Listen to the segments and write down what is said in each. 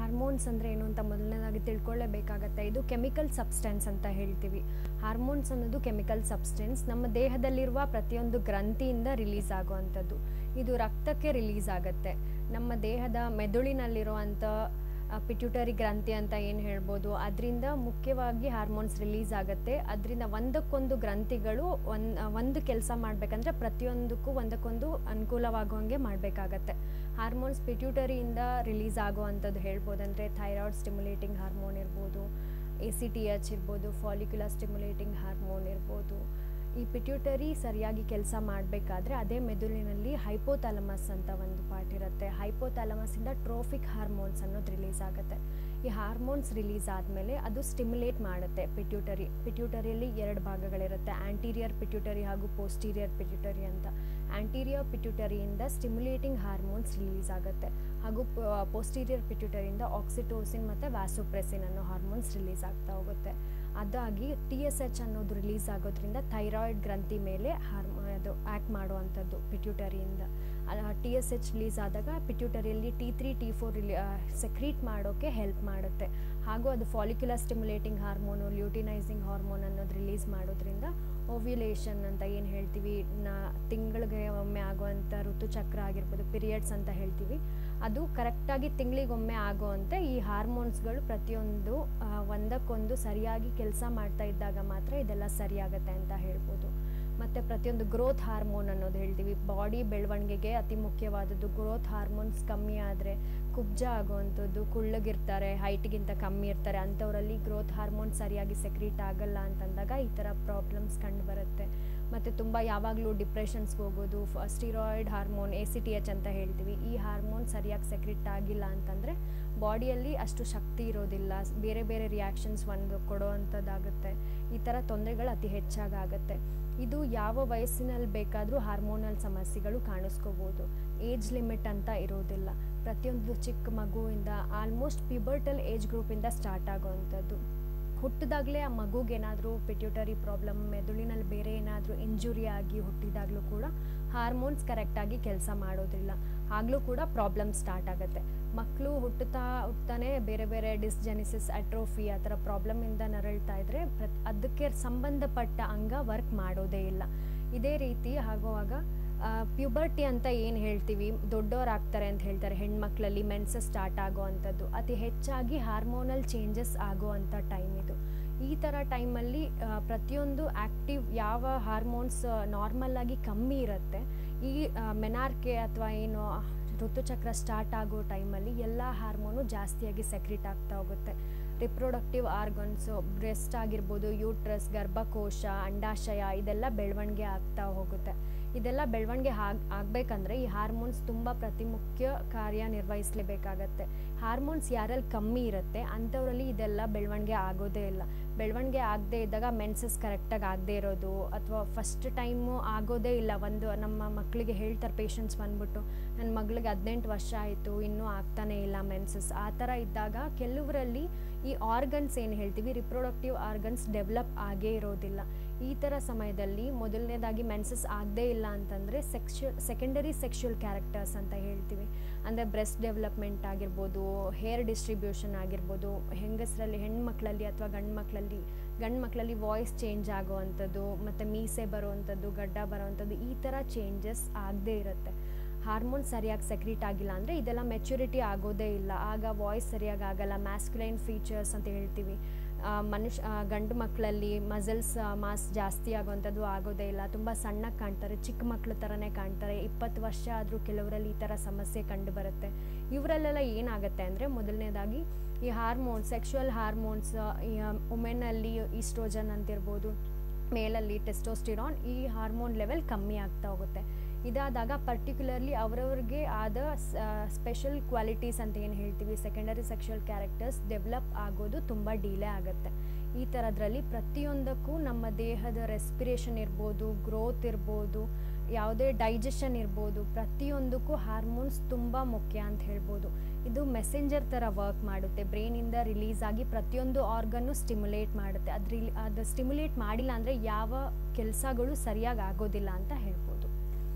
Hormones ಅಂದರೆ ಏನು ಅಂತ ಮೊದಲನೇದಾಗಿ ತಿಳ್ಕೊಳ್ಳೇಬೇಕಾಗತ್ತೆ ಇದು ಕೆಮಿಕಲ್ ಸಬ್ಸ್ಟೆನ್ಸ್ ಅಂತ ಹೇಳ್ತೀವಿ ಹಾರ್ಮೋನ್ಸ್ ಅನ್ನೋದು ಕೆಮಿಕಲ್ ಸಬ್ಸ್ಟೆನ್ಸ್ ನಮ್ಮ ದೇಹದಲ್ಲಿರುವ ಪ್ರತಿಯೊಂದು ಗ್ರಂಥಿಯಿಂದ ರಿಲೀಸ್ ಆಗುವಂಥದ್ದು ಇದು ರಕ್ತಕ್ಕೆ ರಿಲೀಸ್ ಆಗುತ್ತೆ ನಮ್ಮ ದೇಹದ ಮೆದುಳಿನಲ್ಲಿರುವಂಥ ಪಿಟ್ಯೂಟರಿ ಗ್ರಂಥಿ ಅಂತ ಏನು ಹೇಳ್ಬೋದು ಅದರಿಂದ ಮುಖ್ಯವಾಗಿ ಹಾರ್ಮೋನ್ಸ್ ರಿಲೀಸ್ ಆಗುತ್ತೆ ಅದರಿಂದ ಒಂದಕ್ಕೊಂದು ಗ್ರಂಥಿಗಳು ಒಂದು ಒಂದು ಕೆಲಸ ಮಾಡಬೇಕಂದ್ರೆ ಪ್ರತಿಯೊಂದಕ್ಕೂ ಒಂದಕ್ಕೊಂದು ಅನುಕೂಲವಾಗುವಂಗೆ ಮಾಡಬೇಕಾಗತ್ತೆ ಹಾರ್ಮೋನ್ಸ್ ಪಿಟ್ಯೂಟರಿಯಿಂದ ರಿಲೀಸ್ ಆಗುವಂಥದ್ದು ಹೇಳ್ಬೋದು ಅಂದರೆ ಥೈರಾಯ್ಡ್ ಸ್ಟಿಮ್ಯುಲೇಟಿಂಗ್ ಹಾರ್ಮೋನ್ ಇರ್ಬೋದು ಎ ಸಿ ಟಿ ಎಚ್ ಇರ್ಬೋದು ಫಾಲಿಕ್ಯುಲರ್ ಸ್ಟಿಮ್ಯುಲೇಟಿಂಗ್ ಹಾರ್ಮೋನ್ ಇರ್ಬೋದು ಈ ಪಿಟ್ಯೂಟರಿ ಸರಿಯಾಗಿ ಕೆಲಸ ಮಾಡಬೇಕಾದ್ರೆ ಅದೇ ಮೆದುಳಿನಲ್ಲಿ ಹೈಪೋಥಾಲಮಸ್ ಅಂತ ಒಂದು ಪಾರ್ಟ್ ಇರುತ್ತೆ ಹೈಪೋಥಾಲಮಸ್ಸಿಂದ ಟ್ರೋಫಿಕ್ ಹಾರ್ಮೋನ್ಸ್ ಅನ್ನೋದು ರಿಲೀಸ್ ಆಗುತ್ತೆ ಈ ಹಾರ್ಮೋನ್ಸ್ ರಿಲೀಸ್ ಆದಮೇಲೆ ಅದು ಸ್ಟಿಮ್ಯುಲೇಟ್ ಮಾಡುತ್ತೆ ಪಿಟ್ಯೂಟರಿ ಪಿಟ್ಯೂಟರಿಯಲ್ಲಿ ಎರಡು ಭಾಗಗಳಿರುತ್ತೆ ಆ್ಯಂಟೀರಿಯರ್ ಪಿಟ್ಯೂಟರಿ ಹಾಗೂ ಪೋಸ್ಟೀರಿಯರ್ ಪಿಟ್ಯೂಟರಿ ಅಂತ ಆ್ಯಂಟೀರಿಯರ್ ಪಿಟ್ಯೂಟರಿಯಿಂದ ಸ್ಟಿಮ್ಯುಲೇಟಿಂಗ್ ಹಾರ್ಮೋನ್ಸ್ ರಿಲೀಸ್ ಆಗುತ್ತೆ ಹಾಗೂ ಪೋಸ್ಟೀರಿಯರ್ ಪಿಟ್ಯೂಟರಿಯಿಂದ ಆಕ್ಸಿಟೋಸಿನ್ ಮತ್ತು ವ್ಯಾಸೋಪ್ರೆಸಿನ್ ಅನ್ನೋ ಹಾರ್ಮೋನ್ಸ್ ರಿಲೀಸ್ ಆಗ್ತಾ ಹೋಗುತ್ತೆ ಅದಾಗಿ ಟಿ ಎಸ್ ಎಚ್ ಅನ್ನೋದು ರಿಲೀಸ್ ಆಗೋದ್ರಿಂದ ಥೈರಾಯ್ಡ್ ಗ್ರಂಥಿ ಮೇಲೆ ಹಾರ್ಮೋ ಅದು ಆ್ಯಕ್ಟ್ ಮಾಡುವಂಥದ್ದು ಪಿಟ್ಯೂಟರಿಯಿಂದ ಟಿ ಎಸ್ ಎಚ್ ರಿಲೀಸ್ ಆದಾಗ ಪಿಟ್ಯೂಟರಿಯಲ್ಲಿ ಟಿ ತ್ರೀ ಟಿ ಫೋರ್ ರಿಲಿ ಸೆಕ್ರೀಟ್ ಮಾಡೋಕ್ಕೆ ಹೆಲ್ಪ್ ಮಾಡುತ್ತೆ ಹಾಗೂ ಅದು follicular stimulating hormone luteinising hormone ಅನ್ನೋದು ರಿಲೀಸ್ ಮಾಡೋದ್ರಿಂದ ಓವ್ಯುಲೇಷನ್ ಅಂತ ಏನು ಹೇಳ್ತೀವಿ ನಾ ತಿಂಗಳಿಗೆ ಒಮ್ಮೆ ಆಗುವಂಥ ಋತುಚಕ್ರ ಆಗಿರ್ಬೋದು ಪೀರಿಯಡ್ಸ್ ಅಂತ ಹೇಳ್ತೀವಿ ಅದು ಕರೆಕ್ಟಾಗಿ ತಿಂಗಳಿಗೊಮ್ಮೆ ಆಗುವಂತೆ ಈ ಹಾರ್ಮೋನ್ಸ್ಗಳು ಪ್ರತಿಯೊಂದು ಆ, ಒಂದಕ್ಕೊಂದು ಸರಿಯಾಗಿ ಕೆಲಸ ಮಾಡ್ತಾ ಇದ್ದಾಗ ಮಾತ್ರ ಇದೆಲ್ಲ ಸರಿಯಾಗತ್ತೆ ಅಂತ ಹೇಳ್ಬೋದು ಮತ್ತು ಪ್ರತಿಯೊಂದು ಗ್ರೋತ್ ಹಾರ್ಮೋನ್ ಅನ್ನೋದು ಹೇಳ್ತೀವಿ ಬಾಡಿ ಬೆಳವಣಿಗೆಗೆ ಅತಿ ಮುಖ್ಯವಾದದ್ದು ಗ್ರೋತ್ ಹಾರ್ಮೋನ್ಸ್ ಕಮ್ಮಿ ಆದರೆ ಕುಬ್ಜ ಆಗುವಂಥದ್ದು ಕುಳ್ಳಗಿರ್ತಾರೆ ಹೈಟ್ಗಿಂತ ಕಮ್ಮಿ ಇರ್ತಾರೆ ಅಂಥವರಲ್ಲಿ ಗ್ರೋತ್ ಹಾರ್ಮೋನ್ ಸರಿಯಾಗಿ ಸೆಕ್ರೀಟ್ ಆಗಲ್ಲ ಅಂತಂದಾಗ ಈ ಥರ ಪ್ರಾಬ್ಲಮ್ಸ್ ಕಂಡು ಬರುತ್ತೆ ಮತ್ತು ತುಂಬ ಯಾವಾಗಲೂ ಡಿಪ್ರೆಷನ್ಸ್ಗೆ ಹೋಗೋದು steroid hormone A C T H ಅಂತ ಹೇಳ್ತೀವಿ ಈ ಹಾರ್ಮೋನ್ ಸರಿಯಾಗಿ ಸೆಕ್ರಿಟ್ ಆಗಿಲ್ಲ ಅಂತಂದರೆ ಬಾಡಿಯಲ್ಲಿ ಅಷ್ಟು ಶಕ್ತಿ ಇರೋದಿಲ್ಲ ಸ್- ಬೇರೆ ಬೇರೆ ರಿಯಾಕ್ಷನ್ಸ್ ಒಂದು ಕೊಡೋ ಅಂಥದ್ದಾಗುತ್ತೆ ಈ ಥರ ತೊಂದರೆಗಳು ಅತಿ ಹೆಚ್ಚಾಗುತ್ತೆ ಇದು ಯಾವ ವಯಸ್ಸಿನಲ್ಲಿ ಬೇಕಾದರೂ ಹಾರ್ಮೋನಲ್ ಸಮಸ್ಯೆಗಳು ಕಾಣಿಸ್ಕೋಬೋದು ಏಜ್ ಲಿಮಿಟ್ ಅಂತ ಇರೋದಿಲ್ಲ ಪ್ರತಿಯೊಂದು ಚಿಕ್ಕ ಮಗುವಿಂದ ಆಲ್ಮೋಸ್ಟ್ ಪಿಬರ್ಟಲ್ ಏಜ್ ಗ್ರೂಪಿಂದ ಸ್ಟಾರ್ಟ್ ಆಗೋವಂಥದ್ದು ಹುಟ್ಟಿದಾಗಲೇ ಆ ಮಗುಗೇನಾದರೂ ಪಿಟ್ಯೂಟರಿ ಪ್ರಾಬ್ಲಮ್ ಮೆದುಳಿನಲ್ಲಿ ಬೇರೆ ಏನಾದರೂ ಇಂಜುರಿ ಆಗಿ ಹುಟ್ಟಿದಾಗಲೂ ಕೂಡ ಹಾರ್ಮೋನ್ಸ್ ಕರೆಕ್ಟಾಗಿ ಕೆಲಸ ಮಾಡೋದಿಲ್ಲ ಆಗಲೂ ಕೂಡ ಪ್ರಾಬ್ಲಮ್ ಸ್ಟಾರ್ಟ್ ಆಗುತ್ತೆ ಮಕ್ಕಳು ಹುಟ್ಟುತ್ತಾ ಹುಟ್ತಾನೆ ಬೇರೆ ಬೇರೆ ಡಿಸ್ಜೆನಿಸಿಸ್ ಅಟ್ರೋಫಿ ಆ ಥರ ಪ್ರಾಬ್ಲಮಿಂದ ನರಳ್ತಾ ಇದ್ದರೆ ಪ್ರತ್ ಅದಕ್ಕೆ ಸಂಬಂಧಪಟ್ಟ ಅಂಗ ವರ್ಕ್ ಮಾಡೋದೇ ಇಲ್ಲ ಇದೇ ರೀತಿ ಆಗುವಾಗ ಪ್ಯೂಬರ್ಟಿ ಅಂತ ಏನು ಹೇಳ್ತೀವಿ ದೊಡ್ಡವರಾಗ್ತಾರೆ ಅಂತ ಹೇಳ್ತಾರೆ ಹೆಣ್ಮಕ್ಳಲ್ಲಿ ಮೆನ್ಸಸ್ ಸ್ಟಾರ್ಟ್ ಆಗೋ ಅಂಥದ್ದು ಅತಿ ಹೆಚ್ಚಾಗಿ ಹಾರ್ಮೋನಲ್ ಚೇಂಜಸ್ ಆಗೋ ಅಂಥ ಟೈಮ್ ಇದು ಈ ಥರ ಟೈಮಲ್ಲಿ ಪ್ರತಿಯೊಂದು ಆ್ಯಕ್ಟಿವ್ ಯಾವ ಹಾರ್ಮೋನ್ಸ್ ನಾರ್ಮಲ್ ಆಗಿ ಕಮ್ಮಿ ಇರುತ್ತೆ ಈ ಮೆನಾರ್ಕೆ ಅಥವಾ ಏನು ಋತುಚಕ್ರ ಸ್ಟಾರ್ಟ್ ಆಗೋ ಟೈಮಲ್ಲಿ ಎಲ್ಲ ಹಾರ್ಮೋನು ಜಾಸ್ತಿಯಾಗಿ ಸೆಕ್ರಿಟ್ ಆಗ್ತಾ ಹೋಗುತ್ತೆ ರಿಪ್ರೊಡಕ್ಟಿವ್ ಆರ್ಗನ್ಸು ಬ್ರೆಸ್ಟ್ ಆಗಿರ್ಬೋದು ಯೂಟ್ರಸ್ ಗರ್ಭಕೋಶ ಅಂಡಾಶಯ ಇದೆಲ್ಲ ಬೆಳವಣಿಗೆ ಆಗ್ತಾ ಹೋಗುತ್ತೆ ಇದೆಲ್ಲ ಬೆಳವಣಿಗೆ ಆಗ್ ಆಗಬೇಕಂದ್ರೆ ಈ ಹಾರ್ಮೋನ್ಸ್ ತುಂಬ ಪ್ರತಿ ಮುಖ್ಯ ಕಾರ್ಯ ನಿರ್ವಹಿಸಲೇಬೇಕಾಗತ್ತೆ ಹಾರ್ಮೋನ್ಸ್ ಯಾರಲ್ಲಿ ಕಮ್ಮಿ ಇರುತ್ತೆ ಅಂಥವರಲ್ಲಿ ಇದೆಲ್ಲ ಬೆಳವಣಿಗೆ ಆಗೋದೇ ಇಲ್ಲ ಬೆಳವಣಿಗೆ ಆಗದೇ ಇದ್ದಾಗ ಮೆನ್ಸಸ್ ಕರೆಕ್ಟಾಗಿ ಆಗದೇ ಇರೋದು ಅಥವಾ ಫಸ್ಟ್ ಟೈಮು ಆಗೋದೇ ಇಲ್ಲ ಒಂದು ನಮ್ಮ ಮಕ್ಕಳಿಗೆ ಹೇಳ್ತಾರೆ ಪೇಷಂಟ್ಸ್ ಬಂದ್ಬಿಟ್ಟು ನನ್ನ ಮಗಳಿಗೆ ಹದಿನೆಂಟು ವರ್ಷ ಆಯಿತು ಇನ್ನೂ ಆಗ್ತಾನೇ ಇಲ್ಲ ಮೆನ್ಸಸ್ ಆ ಥರ ಇದ್ದಾಗ ಕೆಲವರಲ್ಲಿ ಈ ಆರ್ಗನ್ಸ್ ಏನು ಹೇಳ್ತೀವಿ ರಿಪ್ರೊಡಕ್ಟಿವ್ ಆರ್ಗನ್ಸ್ ಡೆವಲಪ್ ಆಗೇ ಇರೋದಿಲ್ಲ ಈ ಥರ ಸಮಯದಲ್ಲಿ ಮೊದಲನೇದಾಗಿ ಮೆನ್ಸಸ್ ಆಗದೇ ಇಲ್ಲ ಅಂತಂದರೆ ಸೆಕ್ಷು ಸೆಕೆಂಡರಿ ಸೆಕ್ಷುವಲ್ ಕ್ಯಾರೆಕ್ಟರ್ಸ್ ಅಂತ ಹೇಳ್ತೀವಿ ಅಂದರೆ ಬ್ರೆಸ್ಟ್ ಡೆವಲಪ್ಮೆಂಟ್ ಆಗಿರ್ಬೋದು ಹೇರ್ ಡಿಸ್ಟ್ರಿಬ್ಯೂಷನ್ ಆಗಿರ್ಬೋದು ಹೆಂಗಸರಲ್ಲಿ ಹೆಣ್ಮಕ್ಳಲ್ಲಿ ಅಥವಾ ಗಂಡು ಮಕ್ಕಳಲ್ಲಿ ಗಂಡು ಮಕ್ಕಳಲ್ಲಿ ವಾಯ್ಸ್ ಚೇಂಜ್ ಆಗುವಂಥದ್ದು ಮತ್ತು ಮೀಸೆ ಬರುವಂಥದ್ದು ಗಡ್ಡ ಬರುವಂಥದ್ದು ಈ ಥರ ಚೇಂಜಸ್ ಆಗದೇ ಇರುತ್ತೆ ಹಾರ್ಮೋನ್ ಸರಿಯಾಗಿ ಸೆಕ್ರೀಟ್ ಆಗಿಲ್ಲ ಅಂದರೆ ಇದೆಲ್ಲ ಮೆಚುರಿಟಿ ಆಗೋದೇ ಇಲ್ಲ ಆಗ ವಾಯ್ಸ್ ಸರಿಯಾಗಿ ಆಗಲ್ಲ ಮ್ಯಾಸ್ಕ್ಯುಲೈನ್ ಫೀಚರ್ಸ್ ಅಂತ ಹೇಳ್ತೀವಿ ಆ, ಮನುಷ್ಯ ಆ, ಗಂಡು ಮಕ್ಕಳಲ್ಲಿ ಮಸಲ್ಸ್ ಮಾಸ್ ಜಾಸ್ತಿ ಆಗುವಂಥದ್ದು ಆಗೋದೇ ಇಲ್ಲ ತುಂಬ ಸಣ್ಣಗೆ ಕಾಣ್ತಾರೆ ಚಿಕ್ಕ ಮಕ್ಳ ಥರನೇ ಕಾಣ್ತಾರೆ ಇಪ್ಪತ್ತು ವರ್ಷ ಆದರೂ ಕೆಲವರಲ್ಲಿ ಈ ಥರ ಸಮಸ್ಯೆ ಕಂಡು ಬರುತ್ತೆ ಇವರಲ್ಲೆಲ್ಲ ಏನಾಗುತ್ತೆ ಅಂದರೆ ಮೊದಲನೇದಾಗಿ ಈ ಹಾರ್ಮೋನ್ಸ್ ಸೆಕ್ಷುವಲ್ ಹಾರ್ಮೋನ್ಸ್ ವುಮೆನಲ್ಲಿ ಈಸ್ಟ್ರೋಜನ್ ಅಂತಿರ್ಬೋದು ಮೇಲಲ್ಲಿ ಟೆಸ್ಟೋಸ್ಟಿರಾನ್ ಈ ಹಾರ್ಮೋನ್ ಲೆವೆಲ್ ಕಮ್ಮಿ ಆಗ್ತಾ ಹೋಗುತ್ತೆ ಇದಾದಾಗ ಪರ್ಟಿಕ್ಯುಲರ್ಲಿ ಅವರವ್ರಿಗೆ ಆದ ಸ್ಪೆಷಲ್ ಕ್ವಾಲಿಟೀಸ್ ಅಂತ ಏನು ಹೇಳ್ತೀವಿ ಸೆಕೆಂಡರಿ ಸೆಕ್ಷುವಲ್ ಕ್ಯಾರೆಕ್ಟರ್ಸ್ ಡೆವಲಪ್ ಆಗೋದು ತುಂಬ ಡಿಲೇ ಆಗುತ್ತೆ ಈ ಥರದ್ರಲ್ಲಿ ಪ್ರತಿಯೊಂದಕ್ಕೂ ನಮ್ಮ ದೇಹದ ರೆಸ್ಪಿರೇಷನ್ ಇರ್ಬೋದು ಗ್ರೋತ್ ಇರ್ಬೋದು ಯಾವುದೇ ಡೈಜೆಷನ್ ಇರ್ಬೋದು ಪ್ರತಿಯೊಂದಕ್ಕೂ ಹಾರ್ಮೋನ್ಸ್ ತುಂಬ ಮುಖ್ಯ ಅಂತ ಹೇಳ್ಬೋದು ಇದು ಮೆಸೆಂಜರ್ ಥರ ವರ್ಕ್ ಮಾಡುತ್ತೆ ಬ್ರೈನಿಂದ ರಿಲೀಸ್ ಆಗಿ ಪ್ರತಿಯೊಂದು ಆರ್ಗನ್ನು ಸ್ಟಿಮ್ಯುಲೇಟ್ ಮಾಡುತ್ತೆ ಅದು ರಿಲಿ ಅದು ಸ್ಟಿಮ್ಯುಲೇಟ್ ಮಾಡಿಲ್ಲ ಅಂದರೆ ಯಾವ ಕೆಲಸಗಳು ಸರಿಯಾಗಿ ಆಗೋದಿಲ್ಲ ಅಂತ ಹೇಳ್ಬೋದು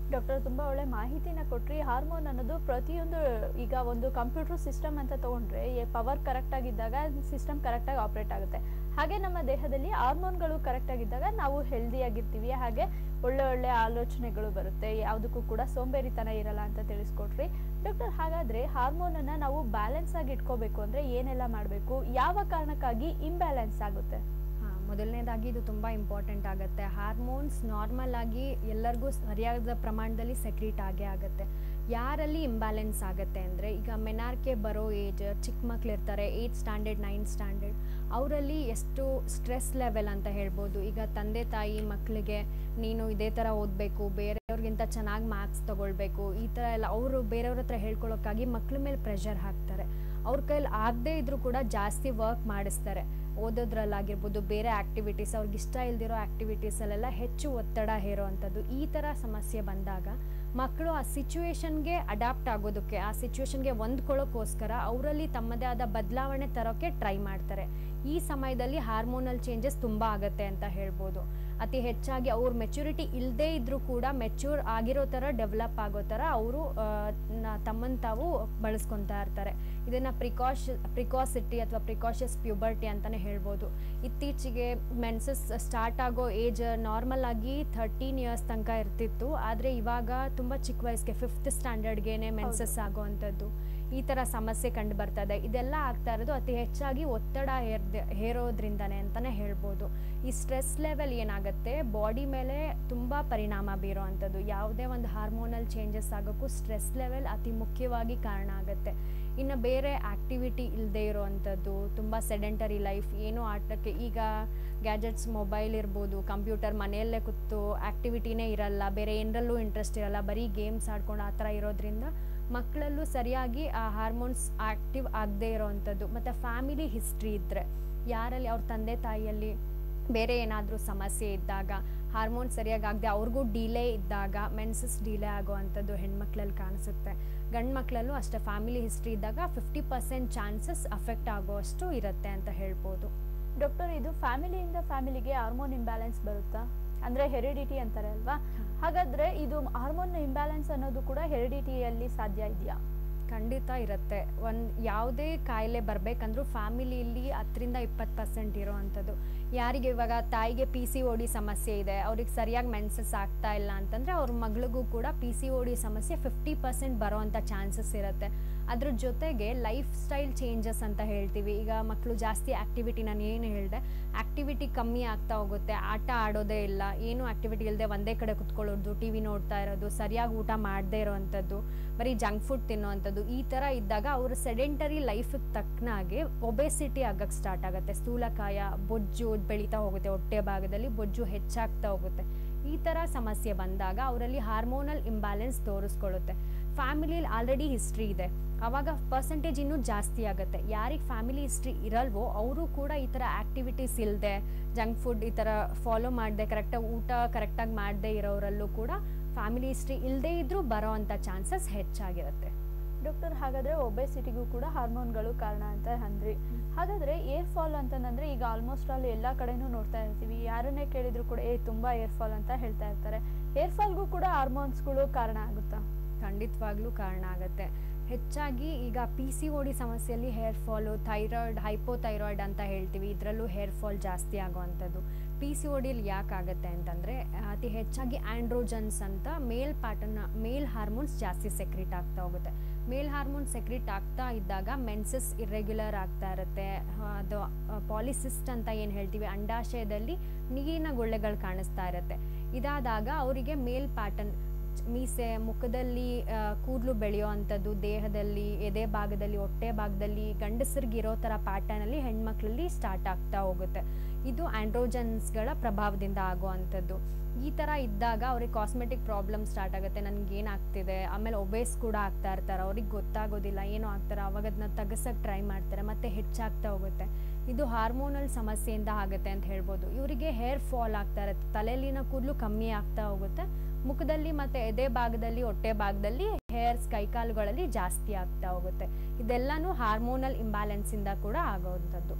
ಡಾಕ್ಟರ್ ತುಂಬ ಒಳ್ಳೆ ಮಾಹಿತಿನ ಕೊಟ್ರಿ ಹಾರ್ಮೋನ್ ಅನ್ನೋದು ಪ್ರತಿಯೊಂದು ಈಗ ಒಂದು ಕಂಪ್ಯೂಟರ್ ಸಿಸ್ಟಮ್ ಅಂತ ತಗೊಂಡ್ರೆ ಪವರ್ ಕರೆಕ್ಟ್ ಆಗಿದ್ದಾಗ ಸಿಸ್ಟಮ್ ಕರೆಕ್ಟಾಗಿ ಆಪ್ರೇಟ್ ಆಗುತ್ತೆ ಹಾಗೆ ನಮ್ಮ ದೇಹದಲ್ಲಿ ಹಾರ್ಮೋನ್ಗಳು ಕರೆಕ್ಟ್ ಆಗಿದ್ದಾಗ ನಾವು ಹೆಲ್ದಿ ಆಗಿರ್ತೀವಿ ಹಾಗೆ ಒಳ್ಳೆ ಒಳ್ಳೆ ಆಲೋಚನೆಗಳು ಬರುತ್ತೆ ಯಾವುದಕ್ಕೂ ಕೂಡ ಸೋಂಬೇರಿತನ ಇರಲ್ಲ ಅಂತ ತಿಳಿಸ್ಕೊಟ್ರಿ ಡಾಕ್ಟರ್ ಹಾಗಾದ್ರೆ ಹಾರ್ಮೋನನ್ನ ನಾವು ಬ್ಯಾಲೆನ್ಸ್ ಆಗಿ ಇಟ್ಕೋಬೇಕು ಅಂದ್ರೆ ಏನೆಲ್ಲ ಮಾಡಬೇಕು ಯಾವ ಕಾರಣಕ್ಕಾಗಿ ಇಂಬ್ಯಾಲೆನ್ಸ್ ಆಗುತ್ತೆ ಹಾಂ ಮೊದಲನೇದಾಗಿ ಇದು ತುಂಬ ಇಂಪಾರ್ಟೆಂಟ್ ಆಗುತ್ತೆ ಹಾರ್ಮೋನ್ಸ್ ನಾರ್ಮಲ್ ಆಗಿ ಎಲ್ಲರಿಗೂ ಸರಿಯಾದ ಪ್ರಮಾಣದಲ್ಲಿ ಸೆಕ್ರೀಟ್ ಆಗೇ ಆಗುತ್ತೆ ಯಾರಲ್ಲಿ ಇಂಬ್ಯಾಲೆನ್ಸ್ ಆಗುತ್ತೆ ಅಂದರೆ ಈಗ ಮೆನಾರ್ಕೆ ಬರೋ ಏಜ್ ಚಿಕ್ಕ ಮಕ್ಳು ಇರ್ತಾರೆ ಏಯ್ತ್ ಸ್ಟ್ಯಾಂಡರ್ಡ್ ನೈನ್ತ್ ಸ್ಟ್ಯಾಂಡರ್ಡ್ ಅವರಲ್ಲಿ ಎಷ್ಟು ಸ್ಟ್ರೆಸ್ ಲೆವೆಲ್ ಅಂತ ಹೇಳ್ಬೋದು ಈಗ ತಂದೆ ತಾಯಿ ಮಕ್ಕಳಿಗೆ ನೀನು ಇದೇ ಥರ ಓದಬೇಕು ಬೇರೆಯವ್ರಿಗಿಂತ ಚೆನ್ನಾಗಿ ಮಾರ್ಕ್ಸ್ ತೊಗೊಳ್ಬೇಕು ಈ ಥರ ಎಲ್ಲ ಅವರು ಬೇರೆಯವ್ರ ಹತ್ರ ಹೇಳ್ಕೊಳ್ಳೋಕ್ಕಾಗಿ ಮಕ್ಳ ಮೇಲೆ ಪ್ರೆಷರ್ ಹಾಕ್ತಾರೆ ಅವ್ರ ಕೈಲಿ ಆಗದೇ ಇದ್ರೂ ಕೂಡ ಜಾಸ್ತಿ ವರ್ಕ್ ಮಾಡಿಸ್ತಾರೆ ಓದೋದ್ರಲ್ಲಾಗಿರ್ಬೋದು ಬೇರೆ ಆ್ಯಕ್ಟಿವಿಟೀಸ್ ಅವ್ರಿಗೆ ಇಷ್ಟ ಇಲ್ದಿರೋ ಆ್ಯಕ್ಟಿವಿಟೀಸಲ್ಲೆಲ್ಲ ಹೆಚ್ಚು ಒತ್ತಡ ಹೇರೋ ಅಂಥದ್ದು ಈ ಥರ ಸಮಸ್ಯೆ ಬಂದಾಗ ಮಕ್ಕಳು ಆ ಸಿಚುವೇಶನ್ಗೆ ಅಡಾಪ್ಟ್ ಆಗೋದಕ್ಕೆ ಆ ಸಿಚುವೇಶನ್ಗೆ ಹೊಂದ್ಕೊಳ್ಳೋಕ್ಕೋಸ್ಕರ ಅವರಲ್ಲಿ ತಮ್ಮದೇ ಆದ ಬದಲಾವಣೆ ತರೋಕ್ಕೆ ಟ್ರೈ ಮಾಡ್ತಾರೆ ಈ ಸಮಯದಲ್ಲಿ ಹಾರ್ಮೋನಲ್ ಚೇಂಜಸ್ ತುಂಬ ಆಗುತ್ತೆ ಅಂತ ಹೇಳ್ಬೋದು ಅತಿ ಹೆಚ್ಚಾಗಿ ಅವ್ರ ಮೆಚುರಿಟಿ ಇಲ್ಲದೇ ಇದ್ರೂ ಕೂಡ ಮೆಚ್ಯೂರ್ ಆಗಿರೋ ಥರ ಡೆವಲಪ್ ಆಗೋ ಥರ ಅವರು ತಮ್ಮನ್ನು ತಾವು ಬಳಸ್ಕೊತಾ ಇರ್ತಾರೆ ಇದನ್ನು ಪ್ರಿಕಾಶ್ ಪ್ರಿಕಾಸಿಟಿ ಅಥವಾ ಪ್ರಿಕಾಷಸ್ ಪ್ಯೂಬರ್ಟಿ ಅಂತಲೇ ಹೇಳ್ಬೋದು ಇತ್ತೀಚೆಗೆ ಮೆನ್ಸಸ್ ಸ್ಟಾರ್ಟ್ ಆಗೋ ಏಜ್ ನಾರ್ಮಲ್ ಆಗಿ ಥರ್ಟೀನ್ ಇಯರ್ಸ್ ತನಕ ಇರ್ತಿತ್ತು ಆದರೆ ಇವಾಗ ತುಂಬ ಚಿಕ್ಕ ವಯಸ್ಸಿಗೆ ಫಿಫ್ತ್ ಸ್ಟ್ಯಾಂಡರ್ಡ್ಗೇನೆ ಮೆನ್ಸಸ್ ಆಗೋ ಅಂಥದ್ದು ಈ ಥರ ಸಮಸ್ಯೆ ಕಂಡು ಬರ್ತದೆ ಇದೆಲ್ಲ ಆಗ್ತಾ ಇರೋದು ಅತಿ ಹೆಚ್ಚಾಗಿ ಒತ್ತಡ ಹೇರ್ದೆ ಹೇರೋದ್ರಿಂದನೇ ಅಂತಲೇ ಹೇಳ್ಬೋದು ಈ ಸ್ಟ್ರೆಸ್ ಲೆವೆಲ್ ಏನಾಗುತ್ತೆ ಬಾಡಿ ಮೇಲೆ ತುಂಬ ಪರಿಣಾಮ ಬೀರೋ ಅಂಥದ್ದು ಯಾವುದೇ ಒಂದು ಹಾರ್ಮೋನಲ್ ಚೇಂಜಸ್ ಆಗೋಕ್ಕೂ ಸ್ಟ್ರೆಸ್ ಲೆವೆಲ್ ಅತಿ ಮುಖ್ಯವಾಗಿ ಕಾರಣ ಆಗುತ್ತೆ ಇನ್ನು ಬೇರೆ ಆ್ಯಕ್ಟಿವಿಟಿ ಇಲ್ಲದೆ ಇರೋವಂಥದ್ದು ತುಂಬ ಸೆಡೆಂಟರಿ ಲೈಫ್ ಏನೂ ಆಟಕ್ಕೆ ಈಗ ಗ್ಯಾಜೆಟ್ಸ್ ಮೊಬೈಲ್ ಇರ್ಬೋದು ಕಂಪ್ಯೂಟರ್ ಮನೆಯಲ್ಲೇ ಕೂತು ಆ್ಯಕ್ಟಿವಿಟಿನೇ ಇರಲ್ಲ ಬೇರೆ ಏನರಲ್ಲೂ ಇಂಟ್ರೆಸ್ಟ್ ಇರಲ್ಲ ಬರೀ ಗೇಮ್ಸ್ ಆಡ್ಕೊಂಡು ಆ ಥರ ಇರೋದ್ರಿಂದ ಮಕ್ಕಳಲ್ಲೂ ಸರಿಯಾಗಿ ಆ ಹಾರ್ಮೋನ್ಸ್ ಆ್ಯಕ್ಟಿವ್ ಆಗದೆ ಇರೋವಂಥದ್ದು ಮತ್ತು ಫ್ಯಾಮಿಲಿ ಹಿಸ್ಟ್ರಿ ಇದ್ದರೆ ಯಾರಲ್ಲಿ ಅವ್ರ ತಂದೆ ತಾಯಿಯಲ್ಲಿ ಬೇರೆ ಏನಾದರೂ ಸಮಸ್ಯೆ ಇದ್ದಾಗ ಹಾರ್ಮೋನ್ ಸರಿಯಾಗಿ ಆಗದೆ ಅವ್ರಿಗೂ ಡಿಲೇ ಇದ್ದಾಗ ಮೆನ್ಸಸ್ ಡಿಲೇ ಆಗೋ ಅಂಥದ್ದು ಹೆಣ್ಮಕ್ಳಲ್ಲಿ ಕಾಣಿಸುತ್ತೆ ಗಂಡು ಮಕ್ಕಳಲ್ಲೂ ಅಷ್ಟೇ ಫ್ಯಾಮಿಲಿ ಹಿಸ್ಟ್ರಿ ಇದ್ದಾಗ ಫಿಫ್ಟಿ ಪರ್ಸೆಂಟ್ ಚಾನ್ಸಸ್ ಅಫೆಕ್ಟ್ ಆಗೋಷ್ಟು ಇರುತ್ತೆ ಅಂತ ಹೇಳ್ಬೋದು ಡಾಕ್ಟರ್ ಇದು ಫ್ಯಾಮಿಲಿಯಿಂದ ಫ್ಯಾಮಿಲಿಗೆ ಹಾರ್ಮೋನ್ ಇಂಬ್ಯಾಲೆನ್ಸ್ ಬರುತ್ತಾ ಅಂದ್ರೆ ಹೆರಿಡಿಟಿ ಅಂತಾರೆ ಅಲ್ವಾ ಹಾಗಾದ್ರೆ ಇದು ಹಾರ್ಮೋನ್ ಇಂಬ್ಯಾಲೆನ್ಸ್ ಅನ್ನೋದು ಕೂಡ ಹೆರಿಡಿಟಿಯಲ್ಲಿ ಸಾಧ್ಯ ಇದೆಯಾ ಖಂಡಿತ ಇರುತ್ತೆ ಒಂದು ಯಾವುದೇ ಕಾಯಿಲೆ ಬರಬೇಕಂದ್ರೂ ಫ್ಯಾಮಿಲಿಯಲ್ಲಿ ಹತ್ತರಿಂದ ಇಪ್ಪತ್ತು ಪರ್ಸೆಂಟ್ ಇರೋ ಅಂಥದ್ದು ಯಾರಿಗೆ ಇವಾಗ ತಾಯಿಗೆ ಪಿ ಸಿ ಓ ಡಿ ಸಮಸ್ಯೆ ಇದೆ ಅವ್ರಿಗೆ ಸರಿಯಾಗಿ ಮೆನ್ಸಸ್ ಆಗ್ತಾ ಇಲ್ಲ ಅಂತಂದರೆ ಅವ್ರ ಮಗಳಿಗೂ ಕೂಡ ಪಿ ಸಿ ಓ ಡಿ ಸಮಸ್ಯೆ ಫಿಫ್ಟಿ ಪರ್ಸೆಂಟ್ ಬರೋ ಅಂಥ ಚಾನ್ಸಸ್ ಇರುತ್ತೆ ಅದ್ರ ಜೊತೆಗೆ ಲೈಫ್ ಸ್ಟೈಲ್ ಚೇಂಜಸ್ ಅಂತ ಹೇಳ್ತೀವಿ ಈಗ ಮಕ್ಕಳು ಜಾಸ್ತಿ ಆ್ಯಕ್ಟಿವಿಟಿ ನಾನು ಏನು ಹೇಳಿದೆ ಆ್ಯಕ್ಟಿವಿಟಿ ಕಮ್ಮಿ ಆಗ್ತಾ ಹೋಗುತ್ತೆ ಆಟ ಆಡೋದೇ ಇಲ್ಲ ಏನು ಆ್ಯಕ್ಟಿವಿಟಿ ಇಲ್ಲದೆ ಒಂದೇ ಕಡೆ ಕುತ್ಕೊಳ್ಳೋದು ಟಿ ವಿ ನೋಡ್ತಾ ಇರೋದು ಸರಿಯಾಗಿ ಊಟ ಮಾಡದೇ ಇರೋವಂಥದ್ದು ಬರೀ ಜಂಕ್ ಫುಡ್ ತಿನ್ನೋವಂಥದ್ದು ಈ ಥರ ಇದ್ದಾಗ ಅವರು ಸೆಡೆಂಟರಿ ಲೈಫಿಗೆ ತಕ್ಕನಾಗೆ ಒಬೆಸಿಟಿ ಆಗಕ್ಕೆ ಸ್ಟಾರ್ಟ್ ಆಗುತ್ತೆ ಸ್ಥೂಲಕಾಯ ಬೊಜ್ಜು ಬೆಳೀತಾ ಹೋಗುತ್ತೆ ಹೊಟ್ಟೆ ಭಾಗದಲ್ಲಿ ಬೊಜ್ಜು ಹೆಚ್ಚಾಗ್ತಾ ಹೋಗುತ್ತೆ ಈ ಥರ ಸಮಸ್ಯೆ ಬಂದಾಗ ಅವರಲ್ಲಿ ಹಾರ್ಮೋನಲ್ ಇಂಬ್ಯಾಲೆನ್ಸ್ ತೋರಿಸ್ಕೊಳ್ಳುತ್ತೆ ಫ್ಯಾಮಿಲಿಯಲ್ಲಿ ಆಲ್ರೆಡಿ ಹಿಸ್ಟ್ರಿ ಇದೆ ಆವಾಗ ಪರ್ಸೆಂಟೇಜ್ ಇನ್ನೂ ಜಾಸ್ತಿ ಆಗುತ್ತೆ ಯಾರಿಗೆ ಫ್ಯಾಮಿಲಿ ಹಿಸ್ಟ್ರಿ ಇರಲ್ವೋ ಅವರು ಕೂಡ ಈ ಥರ ಆ್ಯಕ್ಟಿವಿಟೀಸ್ ಇಲ್ಲದೆ ಜಂಕ್ ಫುಡ್ ಈ ಥರ ಫಾಲೋ ಮಾಡದೆ ಕರೆಕ್ಟಾಗಿ ಊಟ ಕರೆಕ್ಟಾಗಿ ಮಾಡದೇ ಇರೋರಲ್ಲೂ ಕೂಡ ಫ್ಯಾಮಿಲಿ ಹಿಸ್ಟ್ರಿ ಇಲ್ಲದೇ ಇದ್ದರೂ ಬರೋ ಅಂಥ ಚಾನ್ಸಸ್ ಹೆಚ್ಚಾಗಿರುತ್ತೆ ಡಾಕ್ಟರ್ ಹಾಗಾದ್ರೆ ಒಬೆಸಿಟಿಗೂ ಕೂಡ ಹಾರ್ಮೋನ್ಗಳು ಕಾರಣ ಅಂತ ಅಂದ್ರಿ ಹಾಗಾದ್ರೆ ಏರ್ ಫಾಲ್ ಅಂತಂದ್ರೆ ಈಗ ಆಲ್ಮೋಸ್ಟ್ ಆಲ್ ಎಲ್ಲ ಕಡೆನೂ ನೋಡ್ತಾ ಇರ್ತೀವಿ ಯಾರನ್ನೇ ಕೇಳಿದ್ರು ಕೂಡ ಏ ತುಂಬಾ ಏರ್ ಫಾಲ್ ಅಂತ ಹೇಳ್ತಾ ಇರ್ತಾರೆ ಏರ್ ಫಾಲ್ಗೂ ಕೂಡ ಹಾರ್ಮೋನ್ಸ್ಗಳು ಕಾರಣ ಆಗುತ್ತಾ ಖಂಡಿತವಾಗ್ಲೂ ಕಾರಣ ಆಗುತ್ತೆ ಹೆಚ್ಚಾಗಿ ಈಗ ಪಿ ಸಿ ಓ ಡಿ ಸಮಸ್ಯೆಯಲ್ಲಿ ಹೇರ್ ಫಾಲು ಥೈರಾಯ್ಡ್ ಹೈಪೋಥೈರಾಯ್ಡ್ ಅಂತ ಹೇಳ್ತೀವಿ ಇದರಲ್ಲೂ ಹೇರ್ ಫಾಲ್ ಜಾಸ್ತಿ ಆಗೋವಂಥದ್ದು ಪಿ ಸಿ ಓ ಡಿಲಿ ಯಾಕೆ ಆಗುತ್ತೆ ಅಂತಂದರೆ ಅತಿ ಹೆಚ್ಚಾಗಿ ಆ್ಯಂಡ್ರೋಜನ್ಸ್ ಅಂತ ಮೇಲ್ ಪ್ಯಾಟರ್ನ ಮೇಲ್ ಹಾರ್ಮೋನ್ಸ್ ಜಾಸ್ತಿ ಸೆಕ್ರೀಟ್ ಆಗ್ತಾ ಹೋಗುತ್ತೆ ಮೇಲ್ ಹಾರ್ಮೋನ್ ಸೆಕ್ರೀಟ್ ಆಗ್ತಾ ಇದ್ದಾಗ ಮೆನ್ಸಸ್ ಇರ್ರೆಗ್ಯುಲರ್ ಆಗ್ತಾ ಇರುತ್ತೆ ಅದು ಪಾಲಿಸಿಸ್ಟ್ ಅಂತ ಏನು ಹೇಳ್ತೀವಿ ಅಂಡಾಶಯದಲ್ಲಿ ನೀರಿನ ಗುಳ್ಳೆಗಳು ಕಾಣಿಸ್ತಾ ಇರುತ್ತೆ ಇದಾದಾಗ ಅವರಿಗೆ ಮೇಲ್ ಪ್ಯಾಟರ್ನ್ ಮೀಸೆ ಮುಖದಲ್ಲಿ ಕೂದಲು ಬೆಳೆಯೋ ಅಂಥದ್ದು ದೇಹದಲ್ಲಿ ಎದೆ ಭಾಗದಲ್ಲಿ ಹೊಟ್ಟೆ ಭಾಗದಲ್ಲಿ ಗಂಡಸರಿಗಿರೋ ಥರ ಪ್ಯಾಟರ್ನಲ್ಲಿ ಹೆಣ್ಮಕ್ಳಲ್ಲಿ ಸ್ಟಾರ್ಟ್ ಆಗ್ತಾ ಹೋಗುತ್ತೆ ಇದು ಆ್ಯಂಡ್ರೋಜನ್ಸ್ಗಳ ಪ್ರಭಾವದಿಂದ ಆಗೋ ಅಂಥದ್ದು ಈ ಥರ ಇದ್ದಾಗ ಅವ್ರಿಗೆ ಕಾಸ್ಮೆಟಿಕ್ ಪ್ರಾಬ್ಲಮ್ ಸ್ಟಾರ್ಟ್ ಆಗುತ್ತೆ ನನಗೆ ಏನಾಗ್ತಿದೆ ಆಮೇಲೆ ಒಬೇಸ್ ಕೂಡ ಆಗ್ತಾ ಇರ್ತಾರೆ ಅವ್ರಿಗೆ ಗೊತ್ತಾಗೋದಿಲ್ಲ ಏನೋ ಆಗ್ತಾರೆ ಅವಾಗ ಅದನ್ನ ತಗಸಕ್ಕೆ ಟ್ರೈ ಮಾಡ್ತಾರೆ ಮತ್ತೆ ಹೆಚ್ಚಾಗ್ತಾ ಹೋಗುತ್ತೆ ಇದು ಹಾರ್ಮೋನಲ್ ಸಮಸ್ಯೆಯಿಂದ ಆಗುತ್ತೆ ಅಂತ ಹೇಳ್ಬೋದು ಇವರಿಗೆ ಹೇರ್ ಫಾಲ್ ಆಗ್ತಾ ಇರುತ್ತೆ ತಲೆಯಲ್ಲಿನ ಕೂದಲು ಕಮ್ಮಿ ಆಗ್ತಾ ಹೋಗುತ್ತೆ ಮುಖದಲ್ಲಿ ಮತ್ತು ಎದೆ ಭಾಗದಲ್ಲಿ ಹೊಟ್ಟೆ ಭಾಗದಲ್ಲಿ ಹೇರ್ಸ್ ಕೈಕಾಲುಗಳಲ್ಲಿ ಜಾಸ್ತಿ ಆಗ್ತಾ ಹೋಗುತ್ತೆ ಇದೆಲ್ಲನೂ ಹಾರ್ಮೋನಲ್ ಇಂಬ್ಯಾಲೆನ್ಸಿಂದ ಕೂಡ ಆಗೋವಂಥದ್ದು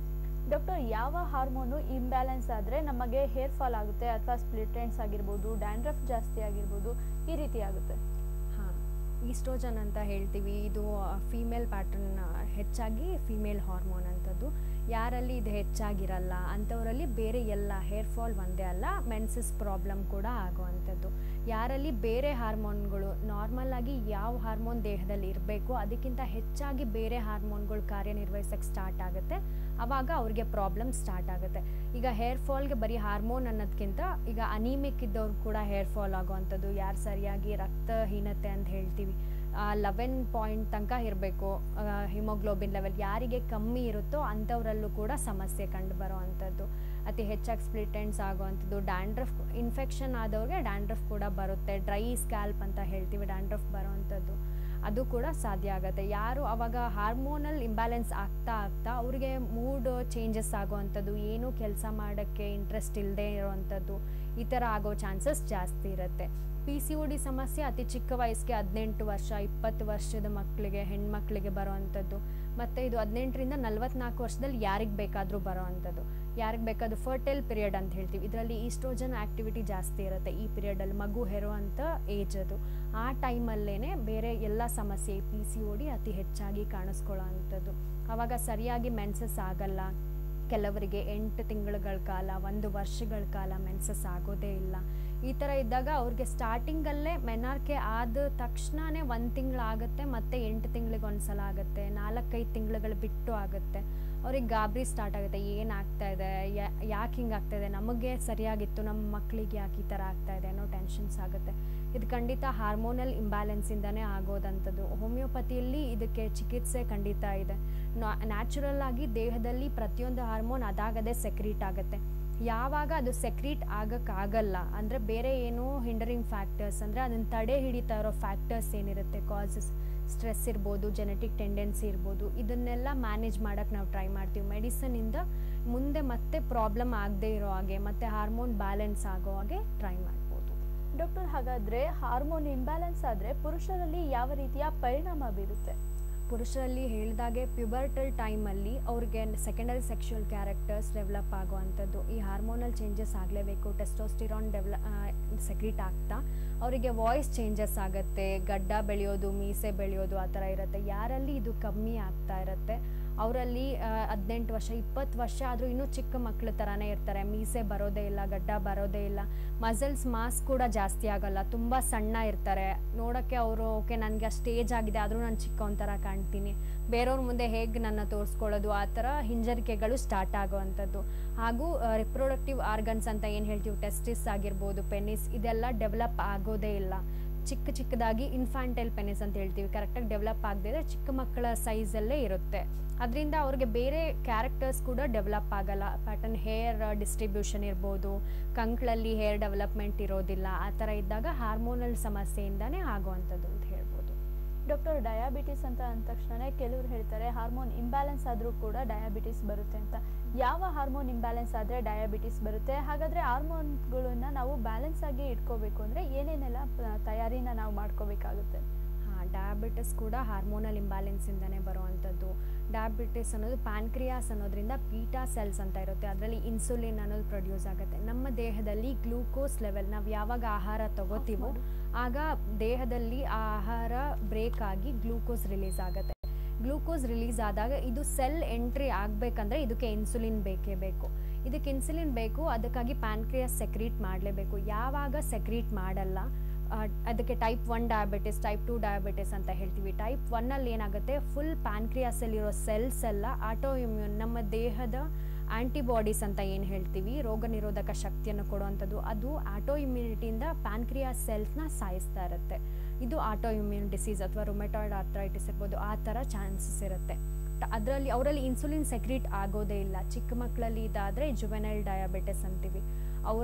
ಡಾಕ್ಟರ್ ಯಾವ ಹಾರ್ಮೋನು ಇಂಬ್ಯಾಲೆನ್ಸ್ ಆದರೆ ನಮಗೆ ಹೇರ್ ಫಾಲ್ ಆಗುತ್ತೆ ಅಥವಾ ಸ್ಪ್ಲಿಟ್ ಎಂಡ್ಸ್ ಆಗಿರ್ಬೋದು ಡ್ಯಾಂಡ್ರಫ್ ಜಾಸ್ತಿ ಆಗಿರ್ಬೋದು ಈ ರೀತಿ ಆಗುತ್ತೆ ಹಾಂ ಈಸ್ಟ್ರೋಜನ್ ಅಂತ ಹೇಳ್ತೀವಿ ಇದು ಫೀಮೇಲ್ ಪ್ಯಾಟರ್ನ್ ಹೆಚ್ಚಾಗಿ ಫೀಮೇಲ್ ಹಾರ್ಮೋನ್ ಅಂತದ್ದು ಯಾರಲ್ಲಿ ಇದು ಹೆಚ್ಚಾಗಿರಲ್ಲ ಅಂಥವರಲ್ಲಿ ಬೇರೆ ಎಲ್ಲ ಹೇರ್ ಫಾಲ್ ಒಂದೇ ಅಲ್ಲ ಮೆನ್ಸಸ್ ಪ್ರಾಬ್ಲಮ್ ಕೂಡ ಆಗುವಂಥದ್ದು ಯಾರಲ್ಲಿ ಬೇರೆ ಹಾರ್ಮೋನ್ಗಳು ನಾರ್ಮಲ್ ಆಗಿ ಯಾವ ಹಾರ್ಮೋನ್ ದೇಹದಲ್ಲಿ ಇರಬೇಕು ಅದಕ್ಕಿಂತ ಹೆಚ್ಚಾಗಿ ಬೇರೆ ಹಾರ್ಮೋನ್ಗಳು ಕಾರ್ಯನಿರ್ವಹಿಸಕ್ಕೆ ಸ್ಟಾರ್ಟ್ ಆಗುತ್ತೆ ಆವಾಗ ಅವ್ರಿಗೆ ಪ್ರಾಬ್ಲಮ್ ಸ್ಟಾರ್ಟ್ ಆಗುತ್ತೆ ಈಗ ಹೇರ್ ಫಾಲ್ಗೆ ಬರೀ ಹಾರ್ಮೋನ್ ಅನ್ನೋದಕ್ಕಿಂತ ಈಗ ಅನಿಮಿಕ್ ಇದ್ದವ್ರು ಕೂಡ ಹೇರ್ ಫಾಲ್ ಆಗುವಂಥದ್ದು ಯಾರು ಸರಿಯಾಗಿ ರಕ್ತಹೀನತೆ ಅಂತ ಹೇಳ್ತೀವಿ ಲೆವೆನ್ ಪಾಯಿಂಟ್ ತನಕ ಇರಬೇಕು ಹಿಮೋಗ್ಲೋಬಿನ್ ಲೆವೆಲ್ ಯಾರಿಗೆ ಕಮ್ಮಿ ಇರುತ್ತೋ ಅಂಥವರಲ್ಲೂ ಕೂಡ ಸಮಸ್ಯೆ ಕಂಡು ಬರೋ ಅಂಥದ್ದು ಅತಿ ಹೆಚ್ಚಾಗಿ ಸ್ಪ್ಲಿಟ್ ಎಂಡ್ಸ್ ಆಗುವಂಥದ್ದು ಡ್ಯಾಂಡ್ರಫ್ ಇನ್ಫೆಕ್ಷನ್ ಆದವ್ರಿಗೆ ಡ್ಯಾಂಡ್ರಫ್ ಕೂಡ ಬರುತ್ತೆ ಡ್ರೈ ಸ್ಕ್ಯಾಲ್ಪ್ ಅಂತ ಹೇಳ್ತೀವಿ ಡ್ಯಾಂಡ್ರಫ್ ಬರೋವಂಥದ್ದು ಅದು ಕೂಡ ಸಾಧ್ಯ ಆಗುತ್ತೆ ಯಾರು ಅವಾಗ ಹಾರ್ಮೋನಲ್ ಇಂಬ್ಯಾಲೆನ್ಸ್ ಆಗ್ತಾ ಆಗ್ತಾ ಅವ್ರಿಗೆ ಮೂಡ್ ಚೇಂಜಸ್ ಆಗೋವಂಥದ್ದು ಏನೂ ಕೆಲಸ ಮಾಡೋಕ್ಕೆ ಇಂಟ್ರೆಸ್ಟ್ ಇಲ್ಲದೆ ಇರೋವಂಥದ್ದು ಈ ಥರ ಆಗೋ ಚಾನ್ಸಸ್ ಜಾಸ್ತಿ ಇರುತ್ತೆ ಪಿ ಸಿ ಒ ಡಿ ಸಮಸ್ಯೆ ಅತಿ ಚಿಕ್ಕ ವಯಸ್ಸಿಗೆ ಹದಿನೆಂಟು ವರ್ಷ ಇಪ್ಪತ್ತು ವರ್ಷದ ಮಕ್ಕಳಿಗೆ ಹೆಣ್ಮಕ್ಳಿಗೆ ಬರೋವಂಥದ್ದು ಮತ್ತು ಇದು ಹದಿನೆಂಟರಿಂದ ನಲ್ವತ್ನಾಲ್ಕು ವರ್ಷದಲ್ಲಿ ಯಾರಿಗೆ ಬೇಕಾದರೂ ಬರೋವಂಥದ್ದು ಯಾರಿಗೆ ಬೇಕಾದ್ರೂ ಫರ್ಟೈಲ್ ಪೀರಿಯಡ್ ಅಂತ ಹೇಳ್ತೀವಿ ಇದರಲ್ಲಿ ಈಸ್ಟ್ರೋಜನ್ ಆ್ಯಕ್ಟಿವಿಟಿ ಜಾಸ್ತಿ ಇರುತ್ತೆ ಈ ಪೀರಿಯಡಲ್ಲಿ ಮಗು ಹೆರುವಂಥ ಏಜ್ ಅದು ಆ ಟೈಮಲ್ಲೇ ಬೇರೆ ಎಲ್ಲ ಸಮಸ್ಯೆ ಪಿ ಸಿ ಒ ಡಿ ಅತಿ ಹೆಚ್ಚಾಗಿ ಕಾಣಿಸ್ಕೊಳ್ಳೋ ಅಂಥದ್ದು ಆವಾಗ ಸರಿಯಾಗಿ ಮೆನ್ಸಸ್ ಆಗಲ್ಲ ಕೆಲವರಿಗೆ ಎಂಟು ತಿಂಗಳುಗಳ ಕಾಲ ಒಂದು ವರ್ಷಗಳ ಕಾಲ ಮೆನ್ಸಸ್ ಆಗೋದೇ ಇಲ್ಲ ಈ ಥರ ಇದ್ದಾಗ ಅವ್ರಿಗೆ ಸ್ಟಾರ್ಟಿಂಗಲ್ಲೇ ಮೆನಾರ್ಕೆ ಆದ ತಕ್ಷಣವೇ ಒಂದು ತಿಂಗಳು ಆಗುತ್ತೆ ಮತ್ತು ಎಂಟು ತಿಂಗಳಿಗೆ ಒಂದು ಸಲ ಆಗುತ್ತೆ ನಾಲ್ಕೈದು ತಿಂಗಳುಗಳು ಬಿಟ್ಟು ಆಗುತ್ತೆ ಅವ್ರಿಗೆ ಗಾಬರಿ ಸ್ಟಾರ್ಟ್ ಆಗುತ್ತೆ ಏನು ಆಗ್ತಾ ಇದೆ ಯಾಕೆ ಹಿಂಗೆ ಆಗ್ತಾ ಇದೆ ನಮಗೆ ಸರಿಯಾಗಿತ್ತು ನಮ್ಮ ಮಕ್ಕಳಿಗೆ ಯಾಕೆ ಈ ಥರ ಆಗ್ತಾ ಇದೆ ಅನ್ನೋ ಟೆನ್ಷನ್ಸ್ ಆಗುತ್ತೆ ಇದು ಖಂಡಿತ ಹಾರ್ಮೋನಲ್ ಇಂಬ್ಯಾಲೆನ್ಸಿಂದನೇ ಆಗೋದಂಥದ್ದು ಹೋಮಿಯೋಪತಿಯಲ್ಲಿ ಇದಕ್ಕೆ ಚಿಕಿತ್ಸೆ ಖಂಡಿತ ಇದೆ ನ್ಯಾಚುರಲ್ ಆಗಿ ದೇಹದಲ್ಲಿ ಪ್ರತಿಯೊಂದು ಹಾರ್ಮೋನ್ ಅದಾಗದೇ ಸೆಕ್ರೀಟ್ ಆಗುತ್ತೆ ಯಾವಾಗ ಅದು ಸೆಕ್ರೀಟ್ ಆಗೋಕ್ಕಾಗಲ್ಲ ಅಂದರೆ ಬೇರೆ ಏನೋ ಹಿಂಡರಿಂಗ್ ಫ್ಯಾಕ್ಟರ್ಸ್ ಅಂದರೆ ಅದನ್ನು ತಡೆ ಹಿಡಿತಾ ಇರೋ ಫ್ಯಾಕ್ಟರ್ಸ್ ಏನಿರುತ್ತೆ ಕಾಸಸ್ ಸ್ಟ್ರೆಸ್ ಇರ್ಬೋದು ಜೆನೆಟಿಕ್ ಟೆಂಡೆನ್ಸಿ ಇರ್ಬೋದು ಇದನ್ನೆಲ್ಲ ಮ್ಯಾನೇಜ್ ಮಾಡೋಕ್ಕೆ ನಾವು ಟ್ರೈ ಮಾಡ್ತೀವಿ ಮೆಡಿಸನಿಂದ ಮುಂದೆ ಮತ್ತೆ ಪ್ರಾಬ್ಲಮ್ ಆಗದೇ ಇರೋ ಹಾಗೆ ಮತ್ತು ಹಾರ್ಮೋನ್ ಬ್ಯಾಲೆನ್ಸ್ ಆಗೋ ಹಾಗೆ ಟ್ರೈ ಮಾಡ್ಬೋದು ಡಾಕ್ಟರ್ ಹಾಗಾದರೆ ಹಾರ್ಮೋನ್ ಇಂಬ್ಯಾಲೆನ್ಸ್ ಆದರೆ ಪುರುಷರಲ್ಲಿ ಯಾವ ರೀತಿಯ ಪರಿಣಾಮ ಬೀರುತ್ತೆ ಪುರುಷರಲ್ಲಿ ಹೇಳಿದಾಗೆ ಪ್ಯುಬರ್ಟಲ್ ಟೈಮಲ್ಲಿ ಅವ್ರಿಗೆ ಸೆಕೆಂಡರಿ ಸೆಕ್ಷುವಲ್ ಕ್ಯಾರೆಕ್ಟರ್ಸ್ ಡೆವಲಪ್ ಆಗುವಂಥದ್ದು ಈ ಹಾರ್ಮೋನಲ್ ಚೇಂಜಸ್ ಆಗಲೇಬೇಕು ಟೆಸ್ಟೋಸ್ಟಿರಾನ್ ಡೆವಲ ಸೆಕ್ರೀಟ್ ಆಗ್ತಾ ಅವರಿಗೆ ವಾಯ್ಸ್ ಚೇಂಜಸ್ ಆಗುತ್ತೆ ಗಡ್ಡ ಬೆಳೆಯೋದು ಮೀಸೆ ಬೆಳೆಯೋದು ಆ ಥರ ಇರುತ್ತೆ ಯಾರಲ್ಲಿ ಇದು ಕಮ್ಮಿ ಆಗ್ತಾ ಇರುತ್ತೆ ಅವರಲ್ಲಿ ಹದಿನೆಂಟು ವರ್ಷ ಇಪ್ಪತ್ತು ವರ್ಷ ಆದರೂ ಇನ್ನೂ ಚಿಕ್ಕ ಮಕ್ಕಳ ಥರನೇ ಇರ್ತಾರೆ ಮೀಸೆ ಬರೋದೇ ಇಲ್ಲ ಗಡ್ಡ ಬರೋದೇ ಇಲ್ಲ ಮಸಲ್ಸ್ ಮಾಸ್ ಕೂಡ ಜಾಸ್ತಿ ಆಗಲ್ಲ ತುಂಬ ಸಣ್ಣ ಇರ್ತಾರೆ ನೋಡೋಕ್ಕೆ ಅವರು ಓಕೆ ನನಗೆ ಆ ಸ್ಟೇಜ್ ಆಗಿದೆ ಆದರೂ ನಾನು ಚಿಕ್ಕವನ ಥರ ಕಾಣ್ತೀನಿ ಬೇರೆಯವ್ರ ಮುಂದೆ ಹೇಗೆ ನನ್ನ ತೋರಿಸ್ಕೊಳ್ಳೋದು ಆ ಥರ ಹಿಂಜರಿಕೆಗಳು ಸ್ಟಾರ್ಟ್ ಆಗುವಂಥದ್ದು ಹಾಗೂ ರಿಪ್ರೊಡಕ್ಟಿವ್ ಆರ್ಗನ್ಸ್ ಅಂತ ಏನು ಹೇಳ್ತೀವಿ ಟೆಸ್ಟಿಸ್ ಆಗಿರ್ಬೋದು ಪೆನಿಸ್ ಇದೆಲ್ಲ ಡೆವಲಪ್ ಆಗೋದೇ ಇಲ್ಲ ಚಿಕ್ಕ ಚಿಕ್ಕದಾಗಿ ಇನ್ಫ್ಯಾಂಟೈಲ್ ಪೆನಿಸ್ ಅಂತ ಹೇಳ್ತೀವಿ ಕರೆಕ್ಟಾಗಿ ಡೆವಲಪ್ ಆಗದೇ ಚಿಕ್ಕ ಮಕ್ಕಳ ಸೈಜಲ್ಲೇ ಇರುತ್ತೆ ಅದರಿಂದ ಅವ್ರಿಗೆ ಬೇರೆ ಕ್ಯಾರೆಕ್ಟರ್ಸ್ ಕೂಡ ಡೆವಲಪ್ ಆಗಲ್ಲ ಪ್ಯಾಟರ್ನ್ ಹೇರ್ ಡಿಸ್ಟ್ರಿಬ್ಯೂಷನ್ ಇರ್ಬೋದು ಕಂಕ್ಳಲ್ಲಿ ಹೇರ್ ಡೆವಲಪ್ಮೆಂಟ್ ಇರೋದಿಲ್ಲ ಆ ಥರ ಇದ್ದಾಗ ಹಾರ್ಮೋನಲ್ ಸಮಸ್ಯೆಯಿಂದನೇ ಆಗುವಂಥದ್ದು ಅಂತ ಹೇಳ್ಬೋದು ಡಾಕ್ಟರ್ ಡಯಾಬಿಟಿಸ್ ಅಂತ ಅಂದ ತಕ್ಷಣ ಕೆಲವರು ಹೇಳ್ತಾರೆ ಹಾರ್ಮೋನ್ ಇಂಬ್ಯಾಲೆನ್ಸ್ ಆದರೂ ಕೂಡ ಡಯಾಬಿಟಿಸ್ ಬರುತ್ತೆ ಅಂತ ಯಾವ ಹಾರ್ಮೋನ್ ಇಂಬ್ಯಾಲೆನ್ಸ್ ಆದರೆ ಡಯಾಬಿಟಿಸ್ ಬರುತ್ತೆ ಹಾಗಾದರೆ ಹಾರ್ಮೋನ್ಗಳನ್ನ ನಾವು ಬ್ಯಾಲೆನ್ಸ್ ಆಗಿ ಇಟ್ಕೋಬೇಕು ಅಂದರೆ ಏನೇನೆಲ್ಲ ಪ- ತಯಾರಿನ ನಾವು ಮಾಡ್ಕೋಬೇಕಾಗುತ್ತೆ ಹಾಂ ಡಯಾಬಿಟಿಸ್ ಕೂಡ ಹಾರ್ಮೋನಲ್ ಇಂಬ್ಯಾಲೆನ್ಸಿಂದನೇ ಬರುವಂಥದ್ದು ಡಯಾಬಿಟಿಸ್ ಅನ್ನೋದು ಪ್ಯಾನ್ಕ್ರಿಯಾಸ್ ಅನ್ನೋದ್ರಿಂದ ಬೀಟಾ ಸೆಲ್ಸ್ ಅಂತ ಇರುತ್ತೆ ಅದರಲ್ಲಿ ಇನ್ಸುಲಿನ್ ಅನ್ನೋದು ಪ್ರೊಡ್ಯೂಸ್ ಆಗುತ್ತೆ ನಮ್ಮ ದೇಹದಲ್ಲಿ ಗ್ಲೂಕೋಸ್ ಲೆವೆಲ್ ನಾವು ಯಾವಾಗ ಆಹಾರ ತಗೋತೀವೋ ಆಗ ದೇಹದಲ್ಲಿ ಆ ಆಹಾರ ಬ್ರೇಕ್ ಆಗಿ ಗ್ಲೂಕೋಸ್ ರಿಲೀಸ್ ಆಗುತ್ತೆ ಗ್ಲೂಕೋಸ್ ರಿಲೀಸ್ ಆದಾಗ ಇದು ಸೆಲ್ ಎಂಟ್ರಿ ಆಗಬೇಕಂದ್ರೆ ಇದಕ್ಕೆ ಇನ್ಸುಲಿನ್ ಬೇಕೇ ಬೇಕು ಇದಕ್ಕೆ ಇನ್ಸುಲಿನ್ ಬೇಕು ಅದಕ್ಕಾಗಿ ಪ್ಯಾನ್ಕ್ರಿಯಾಸ್ ಸೆಕ್ರೀಟ್ ಮಾಡಲೇಬೇಕು ಯಾವಾಗ ಸೆಕ್ರೀಟ್ ಮಾಡಲ್ಲ ಆ, ಅದಕ್ಕೆ type one diabetes type two diabetes ಅಂತ ಹೇಳ್ತೀವಿ ಟೈಪ್ ಒನ್ನಲ್ಲಿ ಏನಾಗುತ್ತೆ ಫುಲ್ ಪ್ಯಾನ್ಕ್ರಿಯಾಸಲ್ಲಿರೋ ಸೆಲ್ಸ್ ಎಲ್ಲ ಆಟೋ ಇಮ್ಯೂನ್ ನಮ್ಮ ದೇಹದ ಆ್ಯಂಟಿಬಾಡೀಸ್ ಅಂತ ಏನು ಹೇಳ್ತೀವಿ ರೋಗ ನಿರೋಧಕ ಶಕ್ತಿಯನ್ನು ಕೊಡುವಂಥದ್ದು ಅದು ಆಟೋ ಇಮ್ಯುನಿಟಿಯಿಂದ ಪ್ಯಾನ್ಕ್ರಿಯಾಸ್ ಸೆಲ್ಸ್ನ ಸಾಯಿಸ್ತಾ ಇರುತ್ತೆ ಇದು ಆಟೋ ಇಮ್ಯೂನ್ ಡಿಸೀಸ್ ಅಥವಾ ರೊಮೆಟಾಯ್ಡ್ ಆರ್ಥ್ರೈಟಿಸ್ ಇರ್ಬೋದು ಆ ಥರ ಚಾನ್ಸಸ್ ಇರುತ್ತೆ ಅದರಲ್ಲಿ ಅವರಲ್ಲಿ ಇನ್ಸುಲಿನ್ ಸೆಕ್ರೀಟ್ ಆಗೋದೇ ಇಲ್ಲ ಚಿಕ್ಕ ಮಕ್ಕಳಲ್ಲಿ ಇದಾದರೆ ಜುವೆನೈಲ್ ಡಯಾಬಿಟಿಸ್ ಅಂತೀವಿ ಅವರ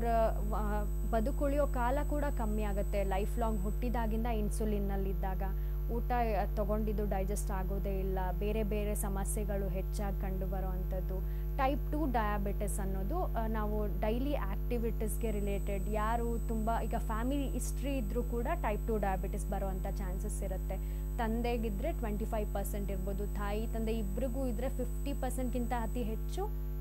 ಬದುಕುಳಿಯೋ ಕಾಲ ಕೂಡ ಕಮ್ಮಿ ಆಗುತ್ತೆ ಲೈಫ್ ಲಾಂಗ್ ಹುಟ್ಟಿದಾಗಿಂದ ಇನ್ಸುಲಿನ್ನಲ್ಲಿದ್ದಾಗ ಊಟ ತಗೊಂಡಿದ್ದು ಡೈಜೆಸ್ಟ್ ಆಗೋದೇ ಇಲ್ಲ ಬೇರೆ ಬೇರೆ ಸಮಸ್ಯೆಗಳು ಹೆಚ್ಚಾಗಿ ಕಂಡು ಬರೋವಂಥದ್ದು ಟೈಪ್ ಟು ಡಯಾಬಿಟಿಸ್ ಅನ್ನೋದು ಆ, ನಾವು ಡೈಲಿ ಆ್ಯಕ್ಟಿವಿಟೀಸ್ಗೆ ರಿಲೇಟೆಡ್ ಯಾರು ತುಂಬ ಈಗ ಫ್ಯಾಮಿಲಿ ಹಿಸ್ಟ್ರಿ ಇದ್ದರೂ ಕೂಡ ಟೈಪ್ ಟು ಡಯಾಬಿಟಿಸ್ ಬರುವಂಥ ಚಾನ್ಸಸ್ ಇರುತ್ತೆ ತಂದೆಗಿದ್ರೆ ಟ್ವೆಂಟಿ ಫೈವ್ ಪರ್ಸೆಂಟ್ ಇರ್ಬೋದು ತಾಯಿ ತಂದೆ ಇಬ್ಬರಿಗೂ ಇದ್ದರೆ ಫಿಫ್ಟಿ ಪರ್ಸೆಂಟ್ಗಿಂತ ಅತಿ ಹೆಚ್ಚು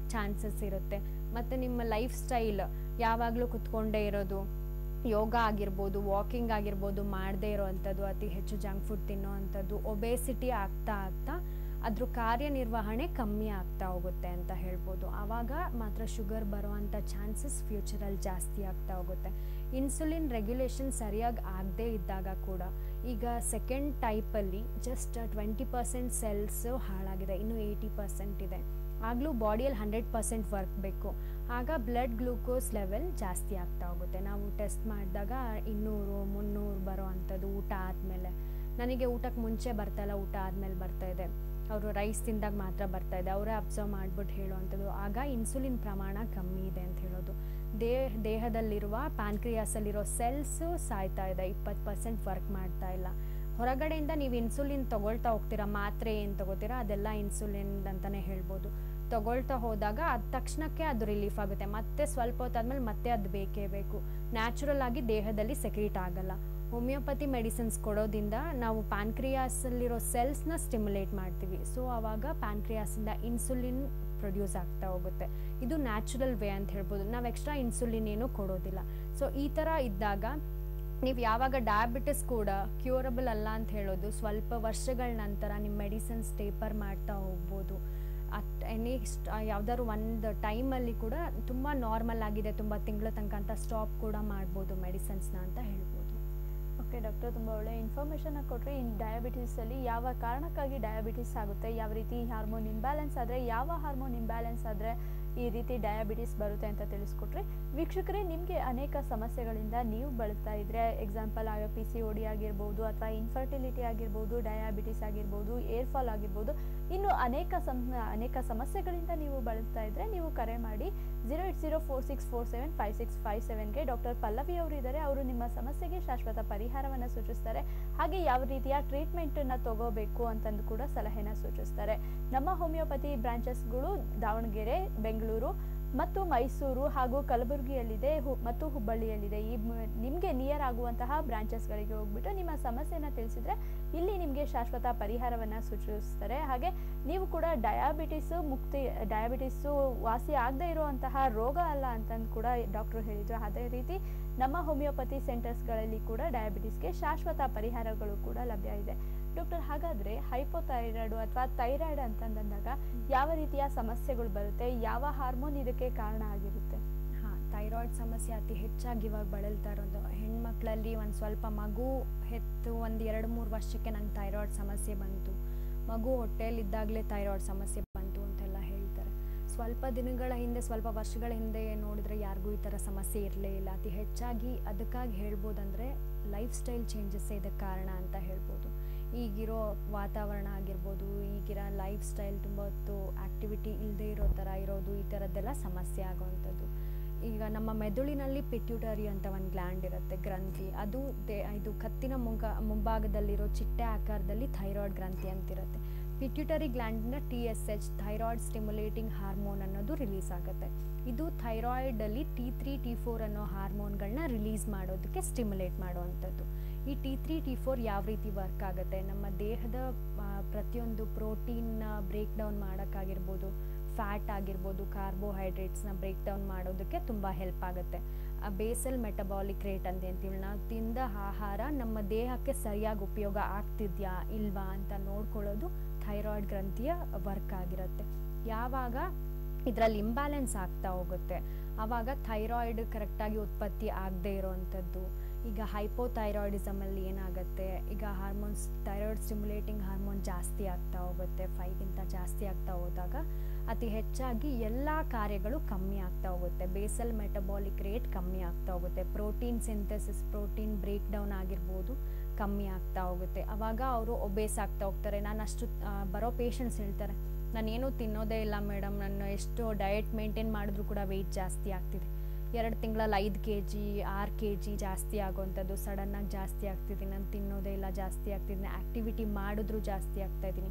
ಚಾನ್ಸಸ್ ಇರುತ್ತೆ ಮತ್ತು ನಿಮ್ಮ ಲೈಫ್ ಸ್ಟೈಲ್ ಯಾವಾಗಲೂ ಕುತ್ಕೊಂಡೇ ಇರೋದು ಯೋಗ ಆಗಿರ್ಬೋದು ವಾಕಿಂಗ್ ಆಗಿರ್ಬೋದು ಮಾಡದೇ ಇರೋವಂಥದ್ದು ಅತಿ ಹೆಚ್ಚು ಜಂಕ್ ಫುಡ್ ತಿನ್ನೋ ಅಂಥದ್ದು ಒಬೇಸಿಟಿ ಆಗ್ತಾ ಆಗ್ತಾ ಅದ್ರ ಕಾರ್ಯನಿರ್ವಹಣೆ ಕಮ್ಮಿ ಆಗ್ತಾ ಹೋಗುತ್ತೆ ಅಂತ ಹೇಳ್ಬೋದು ಆವಾಗ ಮಾತ್ರ ಶುಗರ್ ಬರೋವಂಥ ಚಾನ್ಸಸ್ ಫ್ಯೂಚರಲ್ಲಿ ಜಾಸ್ತಿ ಆಗ್ತಾ ಹೋಗುತ್ತೆ ಇನ್ಸುಲಿನ್ ರೆಗ್ಯುಲೇಷನ್ ಸರಿಯಾಗಿ ಆಗದೇ ಇದ್ದಾಗ ಕೂಡ ಈಗ ಸೆಕೆಂಡ್ ಟೈಪಲ್ಲಿ ಜಸ್ಟ್ ಟ್ವೆಂಟಿ ಪರ್ಸೆಂಟ್ ಸೆಲ್ಸು ಹಾಳಾಗಿದೆ ಇನ್ನು ಏಯ್ಟಿ ಪರ್ಸೆಂಟ್ ಇದೆ ಆಗಲೂ ಬಾಡಿಯಲ್ಲಿ ಹಂಡ್ರೆಡ್ ಪರ್ಸೆಂಟ್ ವರ್ಕ್ ಬೇಕು ಆಗ ಬ್ಲಡ್ ಗ್ಲೂಕೋಸ್ ಲೆವೆಲ್ ಜಾಸ್ತಿ ಆಗ್ತಾ ಹೋಗುತ್ತೆ ನಾವು ಟೆಸ್ಟ್ ಮಾಡಿದಾಗ ಇನ್ನೂರು ಮುನ್ನೂರು ಬರೋ ಅಂಥದ್ದು ಊಟ ಆದಮೇಲೆ ನನಗೆ ಊಟಕ್ಕೆ ಮುಂಚೆ ಬರ್ತಾಯಿಲ್ಲ ಊಟ ಆದಮೇಲೆ ಬರ್ತಾ ಇದೆ ಅವರು ರೈಸ್ ತಿಂದಾಗ ಮಾತ್ರ ಬರ್ತಾ ಇದೆ ಅವರೇ ಅಬ್ಸರ್ವ್ ಮಾಡ್ಬಿಟ್ಟು ಹೇಳೋವಂಥದ್ದು ಆಗ ಇನ್ಸುಲಿನ್ ಪ್ರಮಾಣ ಕಮ್ಮಿ ಇದೆ ಅಂತ ಹೇಳೋದು ದೇಹ ದೇಹದಲ್ಲಿರುವ ಪ್ಯಾನ್ಕ್ರಿಯಾಸಲ್ಲಿರೋ ಸೆಲ್ಸು ಸಾಯ್ತಾ ಇದೆ ಇಪ್ಪತ್ತು ಪರ್ಸೆಂಟ್ ವರ್ಕ್ ಮಾಡ್ತಾ ಇಲ್ಲ ಹೊರಗಡೆಯಿಂದ ನೀವು ಇನ್ಸುಲಿನ್ ತಗೊಳ್ತಾ ಹೋಗ್ತೀರಾ ಮಾತ್ರೆ ಏನು ತಗೋತೀರಾ ಅದೆಲ್ಲ ಇನ್ಸುಲಿನ್ ಅಂತಲೇ ಹೇಳ್ಬೋದು ತಗೊಳ್ತಾ ಹೋದಾಗ ಅದು ತಕ್ಷಣಕ್ಕೆ ಅದು ರಿಲೀಫ್ ಆಗುತ್ತೆ ಮತ್ತೆ ಸ್ವಲ್ಪ ಹೊತ್ತಾದ್ಮೇಲೆ ಮತ್ತೆ ಅದು ಬೇಕೇ ಬೇಕು ನ್ಯಾಚುರಲ್ ಆಗಿ ದೇಹದಲ್ಲಿ ಸೆಕ್ರೀಟ್ ಆಗಲ್ಲ ಹೋಮಿಯೋಪತಿ ಮೆಡಿಸಿನ್ಸ್ ಕೊಡೋದ್ರಿಂದ ನಾವು ಪ್ಯಾನ್ಕ್ರಿಯಾಸಲ್ಲಿರೋ ಸೆಲ್ಸ್ನ ಸ್ಟಿಮ್ಯುಲೇಟ್ ಮಾಡ್ತೀವಿ ಸೊ ಆವಾಗ ಪ್ಯಾನ್ಕ್ರಿಯಾಸಿಂದ ಇನ್ಸುಲಿನ್ ಪ್ರೊಡ್ಯೂಸ್ ಆಗ್ತಾ ಹೋಗುತ್ತೆ ಇದು ನ್ಯಾಚುರಲ್ ವೇ ಅಂತ ಹೇಳ್ಬೋದು ನಾವು ಎಕ್ಸ್ಟ್ರಾ ಇನ್ಸುಲಿನ್ ಏನು ಕೊಡೋದಿಲ್ಲ ಸೊ ಈ ಥರ ಇದ್ದಾಗ ನೀವು ಯಾವಾಗ ಡಯಾಬಿಟಿಸ್ ಕೂಡ ಕ್ಯೂರಬಲ್ ಅಲ್ಲ ಅಂತ ಹೇಳೋದು ಸ್ವಲ್ಪ ವರ್ಷಗಳ ನಂತರ ನಿಮ್ಮ ಮೆಡಿಸಿನ್ಸ್ ಟೇಪರ್ ಮಾಡ್ತಾ ಹೋಗ್ಬೋದು ಅಟ್ ಎನಿ ಯಾವ್ದಾದ್ರು ಒಂದು ಟೈಮಲ್ಲಿ ಕೂಡ ತುಂಬ ನಾರ್ಮಲ್ ಆಗಿದೆ ತುಂಬ ತಿಂಗಳ ತನಕ ಅಂತ ಸ್ಟಾಪ್ ಕೂಡ ಮಾಡ್ಬೋದು ಮೆಡಿಸಿನ್ಸ್ನ ಅಂತ ಹೇಳ್ಬೋದು ಓಕೆ ಡಾಕ್ಟರ್ ತುಂಬ ಒಳ್ಳೆ ಇನ್ಫಾರ್ಮೇಷನ್ ಕೊಟ್ಟರೆ ಇನ್ ಡಯಾಬಿಟೀಸಲ್ಲಿ ಯಾವ ಕಾರಣಕ್ಕಾಗಿ ಡಯಾಬಿಟಿಸ್ ಆಗುತ್ತೆ ಯಾವ ರೀತಿ ಹಾರ್ಮೋನ್ ಇಂಬ್ಯಾಲೆನ್ಸ್ ಆದರೆ ಯಾವ ಹಾರ್ಮೋನ್ ಇಂಬ್ಯಾಲೆನ್ಸ್ ಆದರೆ ಈ ರೀತಿ ಡಯಾಬಿಟಿಸ್ ಬರುತ್ತೆ ಅಂತ ತಿಳಿಸ್ಕೊಟ್ರೆ ವೀಕ್ಷಕರೇ ನಿಮಗೆ ಅನೇಕ ಸಮಸ್ಯೆಗಳಿಂದ ನೀವು ಬಳಲ್ತಾ ಇದ್ರೆ ಎಕ್ಸಾಂಪಲ್ ಆಗ ಪಿ ಸಿ ಡಿ ಆಗಿರ್ಬೋದು ಅಥವಾ ಇನ್ಫರ್ಟಿಲಿಟಿ ಆಗಿರ್ಬೋದು ಡಯಾಬಿಟಿಸ್ ಆಗಿರ್ಬೋದು ಏರ್ ಫಾಲ್ ಆಗಿರ್ಬೋದು ಇನ್ನು ಅನೇಕ ಸಂ ಅನೇಕ ಸಮಸ್ಯೆಗಳಿಂದ ನೀವು ಬಳಲ್ತಾ ಇದ್ರೆ ನೀವು ಕರೆ ಮಾಡಿ zero eight zero four six four seven five six five ಸೆವೆನ್ಗೆ ಡಾಕ್ಟರ್ ಪಲ್ಲವಿ ಅವರು ಇದ್ದಾರೆ ಅವರು ನಿಮ್ಮ ಸಮಸ್ಯೆಗೆ ಶಾಶ್ವತ ಪರಿಹಾರವನ್ನು ಸೂಚಿಸ್ತಾರೆ ಹಾಗೆ ಯಾವ ರೀತಿಯ ಟ್ರೀಟ್ಮೆಂಟನ್ನು ತಗೋಬೇಕು ಅಂತಂದು ಕೂಡ ಸಲಹೆನ ಸೂಚಿಸ್ತಾರೆ ನಮ್ಮ ಹೋಮಿಯೋಪತಿ ಬ್ರಾಂಚಸ್ಗಳು ದಾವಣಗೆರೆ ಬೆಂಗಳೂರು ಮತ್ತು ಮೈಸೂರು ಹಾಗೂ ಕಲಬುರಗಿಯಲ್ಲಿದೆ ಹು- ಮತ್ತು ಹುಬ್ಬಳ್ಳಿಯಲ್ಲಿದೆ ಈ ಮ- ನಿಮಗೆ ನಿಯರ್ ಆಗುವಂತಹ ಬ್ರಾಂಚಸ್ಗಳಿಗೆ ಹೋಗ್ಬಿಟ್ಟು ನಿಮ್ಮ ಸಮಸ್ಯೆನ ತಿಳಿಸಿದ್ರೆ ಇಲ್ಲಿ ನಿಮಗೆ ಶಾಶ್ವತ ಪರಿಹಾರವನ್ನು ಸೂಚಿಸ್ತಾರೆ ಹಾಗೆ ನೀವು ಕೂಡ ಡಯಾಬಿಟಿಸು ಮುಕ್ತಿ ಡಯಾಬಿಟಿಸು ವಾಸಿ ಆಗದೇ ಇರುವಂತಹ ರೋಗ ಅಲ್ಲ ಅಂತಂದು ಕೂಡ ಡಾಕ್ಟ್ರು ಹೇಳಿದ್ರು ಅದೇ ರೀತಿ ನಮ್ಮ ಹೋಮಿಯೋಪತಿ ಸೆಂಟರ್ಸ್ಗಳಲ್ಲಿ ಕೂಡ ಡಯಾಬಿಟಿಸ್ಗೆ ಶಾಶ್ವತ ಪರಿಹಾರಗಳು ಕೂಡ ಲಭ್ಯ ಇದೆ ಡಾಕ್ಟರ್ ಹಾಗಾದ್ರೆ ಹೈಪೋಥೈರಾಯ್ಡ್ ಅಥವಾ ಥೈರಾಯ್ಡ್ ಅಂತಂದಾಗ ಯಾವ ರೀತಿಯ ಸಮಸ್ಯೆಗಳು ಬರುತ್ತೆ ಯಾವ ಹಾರ್ಮೋನ್ ಇದಕ್ಕೆ ಕಾರಣ ಆಗಿರುತ್ತೆ ಹಾಂ ಥೈರಾಯ್ಡ್ ಸಮಸ್ಯೆ ಅತಿ ಹೆಚ್ಚಾಗಿ ಇವಾಗ ಬಳಲ್ತಾ ಇರೋದು ಹೆಣ್ಮಕ್ಳಲ್ಲಿ ಒಂದು ಸ್ವಲ್ಪ ಮಗು ಹೆತ್ತು ಒಂದು ಎರಡು ಮೂರು ವರ್ಷಕ್ಕೆ ನಂಗೆ ಥೈರಾಯ್ಡ್ ಸಮಸ್ಯೆ ಬಂತು ಮಗು ಹೊಟ್ಟೆಯಲ್ಲಿದ್ದಾಗಲೇ ಥೈರಾಯ್ಡ್ ಸಮಸ್ಯೆ ಬಂತು ಅಂತೆಲ್ಲ ಹೇಳ್ತಾರೆ ಸ್ವಲ್ಪ ದಿನಗಳ ಹಿಂದೆ ಸ್ವಲ್ಪ ವರ್ಷಗಳ ಹಿಂದೆ ನೋಡಿದ್ರೆ ಯಾರಿಗೂ ಈ ಥರ ಸಮಸ್ಯೆ ಇರಲೇ ಇಲ್ಲ ಅತಿ ಹೆಚ್ಚಾಗಿ ಅದಕ್ಕಾಗಿ ಹೇಳ್ಬೋದಂದರೆ ಲೈಫ್ ಸ್ಟೈಲ್ ಚೇಂಜಸ್ ಇದಕ್ಕೆ ಕಾರಣ ಅಂತ ಹೇಳ್ಬೋದು ಈಗಿರೋ ವಾತಾವರಣ ಆಗಿರ್ಬೋದು ಈಗಿರೋ ಲೈಫ್ ಸ್ಟೈಲ್ ತುಂಬ ಹೊತ್ತು ಆ್ಯಕ್ಟಿವಿಟಿ ಇಲ್ಲದೆ ಇರೋ ಥರ ಇರೋದು ಈ ಥರದ್ದೆಲ್ಲ ಸಮಸ್ಯೆ ಆಗೋವಂಥದ್ದು ಈಗ ನಮ್ಮ ಮೆದುಳಿನಲ್ಲಿ ಪಿಟ್ಯೂಟರಿ ಅಂತ ಒಂದು ಗ್ಲ್ಯಾಂಡ್ ಇರುತ್ತೆ ಗ್ರಂಥಿ ಅದು ದೇ ಇದು ಕತ್ತಿನ ಮುಂಗ ಮುಂಭಾಗದಲ್ಲಿರೋ ಚಿಟ್ಟೆ ಆಕಾರದಲ್ಲಿ ಥೈರಾಯ್ಡ್ ಗ್ರಂಥಿ ಅಂತಿರುತ್ತೆ ಪಿಟ್ಯೂಟರಿ ಗ್ಲ್ಯಾಂಡಿನ T S H thyroid stimulating hormone ಅನ್ನೋದು ರಿಲೀಸ್ ಆಗುತ್ತೆ ಇದು ಥೈರಾಯ್ಡಲ್ಲಿ ಟಿ ತ್ರೀ ಟಿ ಫೋರ್ ಅನ್ನೋ ಹಾರ್ಮೋನ್ಗಳನ್ನ ರಿಲೀಸ್ ಮಾಡೋದಕ್ಕೆ ಸ್ಟಿಮ್ಯುಲೇಟ್ ಮಾಡುವಂಥದ್ದು ಈ ಟಿ ತ್ರೀ ಟಿ ಫೋರ್ ಯಾವ ರೀತಿ ವರ್ಕ್ ಆಗುತ್ತೆ ನಮ್ಮ ದೇಹದ ಆ, ಪ್ರತಿಯೊಂದು ಪ್ರೋಟೀನ್ನ ಬ್ರೇಕ್ ಡೌನ್ ಮಾಡೋಕ್ಕಾಗಿರ್ಬೋದು ಫ್ಯಾಟ್ ಆಗಿರ್ಬೋದು ಕಾರ್ಬೋಹೈಡ್ರೇಟ್ಸ್ನ ಬ್ರೇಕ್ ಡೌನ್ ಮಾಡೋದಕ್ಕೆ ತುಂಬ ಹೆಲ್ಪ್ ಆಗುತ್ತೆ ಬೇಸಲ್ ಮೆಟಬಾಲಿಕ್ ರೇಟ್ ಅಂತ ಅಂತೀವಿ ನಾವು ತಿಂದ ಆಹಾರ ನಮ್ಮ ದೇಹಕ್ಕೆ ಸರಿಯಾಗಿ ಉಪಯೋಗ ಆಗ್ತಿದ್ಯಾ ಇಲ್ವಾ ಅಂತ ನೋಡ್ಕೊಳ್ಳೋದು ಥೈರಾಯ್ಡ್ ಗ್ರಂಥಿಯ ವರ್ಕ್ ಆಗಿರುತ್ತೆ ಯಾವಾಗ ಇದರಲ್ಲಿ ಇಂಬ್ಯಾಲೆನ್ಸ್ ಆಗ್ತಾ ಹೋಗುತ್ತೆ ಆವಾಗ ಥೈರಾಯ್ಡ್ ಕರೆಕ್ಟಾಗಿ ಉತ್ಪತ್ತಿ ಆಗದೆ ಇರೋವಂಥದ್ದು ಈಗ ಹೈಪೋಥೈರಾಯ್ಡಿಸಮಲ್ಲಿ ಏನಾಗುತ್ತೆ ಈಗ ಹಾರ್ಮೋನ್ಸ್ ಥೈರಾಯ್ಡ್ ಸ್ಟಿಮ್ಯುಲೇಟಿಂಗ್ ಹಾರ್ಮೋನ್ ಜಾಸ್ತಿ ಆಗ್ತಾ ಹೋಗುತ್ತೆ ಫೈವ್ಗಿಂತ ಜಾಸ್ತಿ ಆಗ್ತಾ ಹೋದಾಗ ಅತಿ ಹೆಚ್ಚಾಗಿ ಎಲ್ಲ ಕಾರ್ಯಗಳು ಕಮ್ಮಿ ಆಗ್ತಾ ಹೋಗುತ್ತೆ ಬೇಸಲ್ ಮೆಟಬಾಲಿಕ್ ರೇಟ್ ಕಮ್ಮಿ ಆಗ್ತಾ ಹೋಗುತ್ತೆ protein synthesis protein break down ಆಗಿರ್ಬೋದು ಕಮ್ಮಿ ಆಗ್ತಾ ಹೋಗುತ್ತೆ ಅವಾಗ ಅವರು ಒಬೇಸ್ ಆಗ್ತಾ ಹೋಗ್ತಾರೆ ನಾನು ಅಷ್ಟು ಆ, ಬರೋ ಪೇಷಂಟ್ಸ್ ಹೇಳ್ತಾರೆ ನಾನೇನು ತಿನ್ನೋದೇ ಇಲ್ಲ ಮೇಡಮ್ ನಾನು ಎಷ್ಟು ಡಯಟ್ ಮೇಂಟೈನ್ ಮಾಡಿದ್ರು ಕೂಡ ವೆಯ್ಟ್ ಜಾಸ್ತಿ ಆಗ್ತಿದೆ ಎರಡು ತಿಂಗಳಲ್ಲಿ ಐದು ಕೆ ಜಿ ಆರು ಕೆ ಜಿ ಜಾಸ್ತಿ ಆಗೋವಂಥದ್ದು ಸಡನ್ನಾಗಿ ಜಾಸ್ತಿ ಆಗ್ತಿದ್ದೀನಿ ನಾನು ತಿನ್ನೋದೇ ಇಲ್ಲ ಜಾಸ್ತಿ ಆಗ್ತಿದ್ದೀನಿ ಆ್ಯಕ್ಟಿವಿಟಿ ಮಾಡಿದ್ರು ಜಾಸ್ತಿ ಆಗ್ತಾ ಇದ್ದೀನಿ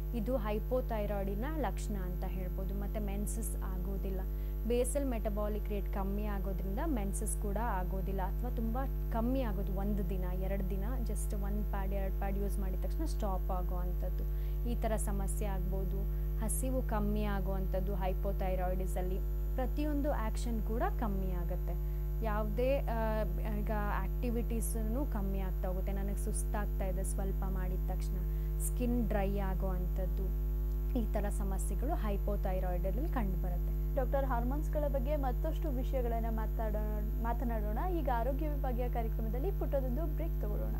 ಇದು ಹೈಪೋಥೈರಾಯ್ಡಿನ ಲಕ್ಷಣ ಅಂತ ಹೇಳ್ಬೋದು ಮತ್ತು ಮೆನ್ಸಸ್ ಆಗೋದಿಲ್ಲ ಬೇಸಲ್ ಮೆಟಬಾಲಿಕ್ ರೇಟ್ ಕಮ್ಮಿ ಆಗೋದ್ರಿಂದ ಮೆನ್ಸಸ್ ಕೂಡ ಆಗೋದಿಲ್ಲ ಅಥವಾ ತುಂಬ ಕಮ್ಮಿ ಆಗೋದು ಒಂದು ದಿನ ಎರಡು ದಿನ ಜಸ್ಟ್ ಒಂದು ಪ್ಯಾಡ್ ಎರಡು ಪ್ಯಾಡ್ ಯೂಸ್ ಮಾಡಿದ ತಕ್ಷಣ ಸ್ಟಾಪ್ ಆಗೋ ಅಂಥದ್ದು ಈ ಥರ ಸಮಸ್ಯೆ ಆಗ್ಬೋದು ಹಸಿವು ಕಮ್ಮಿ ಆಗುವಂಥದ್ದು ಹೈಪೋಥೈರಾಯ್ಡಿಸಲ್ಲಿ ಪ್ರತಿಯೊಂದು ಆ್ಯಕ್ಷನ್ ಕೂಡ ಕಮ್ಮಿ ಆಗುತ್ತೆ ಯಾವುದೇ ಆ, ಈಗ ಆ್ಯಕ್ಟಿವಿಟೀಸನ್ನು ಕಮ್ಮಿ ಆಗ್ತಾ ಹೋಗುತ್ತೆ ನನಗೆ ಸುಸ್ತಾಗ್ತಾ ಇದೆ ಸ್ವಲ್ಪ ಮಾಡಿದ ತಕ್ಷಣ ಸ್ಕಿನ್ ಡ್ರೈ ಆಗೋ ಅಂಥದ್ದು ಈ ಥರ ಸಮಸ್ಯೆಗಳು ಹೈಪೋಥೈರಾಯ್ಡಲ್ಲಿ ಕಂಡುಬರುತ್ತೆ ಡಾಕ್ಟರ್ ಹಾರ್ಮೋನ್ಸ್ಗಳ ಬಗ್ಗೆ ಮತ್ತಷ್ಟು ವಿಷಯಗಳನ್ನು ಮಾತಾಡೋಣ ಮಾತನಾಡೋಣ ಈಗ ಆರೋಗ್ಯ ವಿಭಾಗೀಯ ಕಾರ್ಯಕ್ರಮದಲ್ಲಿ ಪುಟ್ಟದೊಂದು ಬ್ರೇಕ್ ತಗೊಳ್ಳೋಣ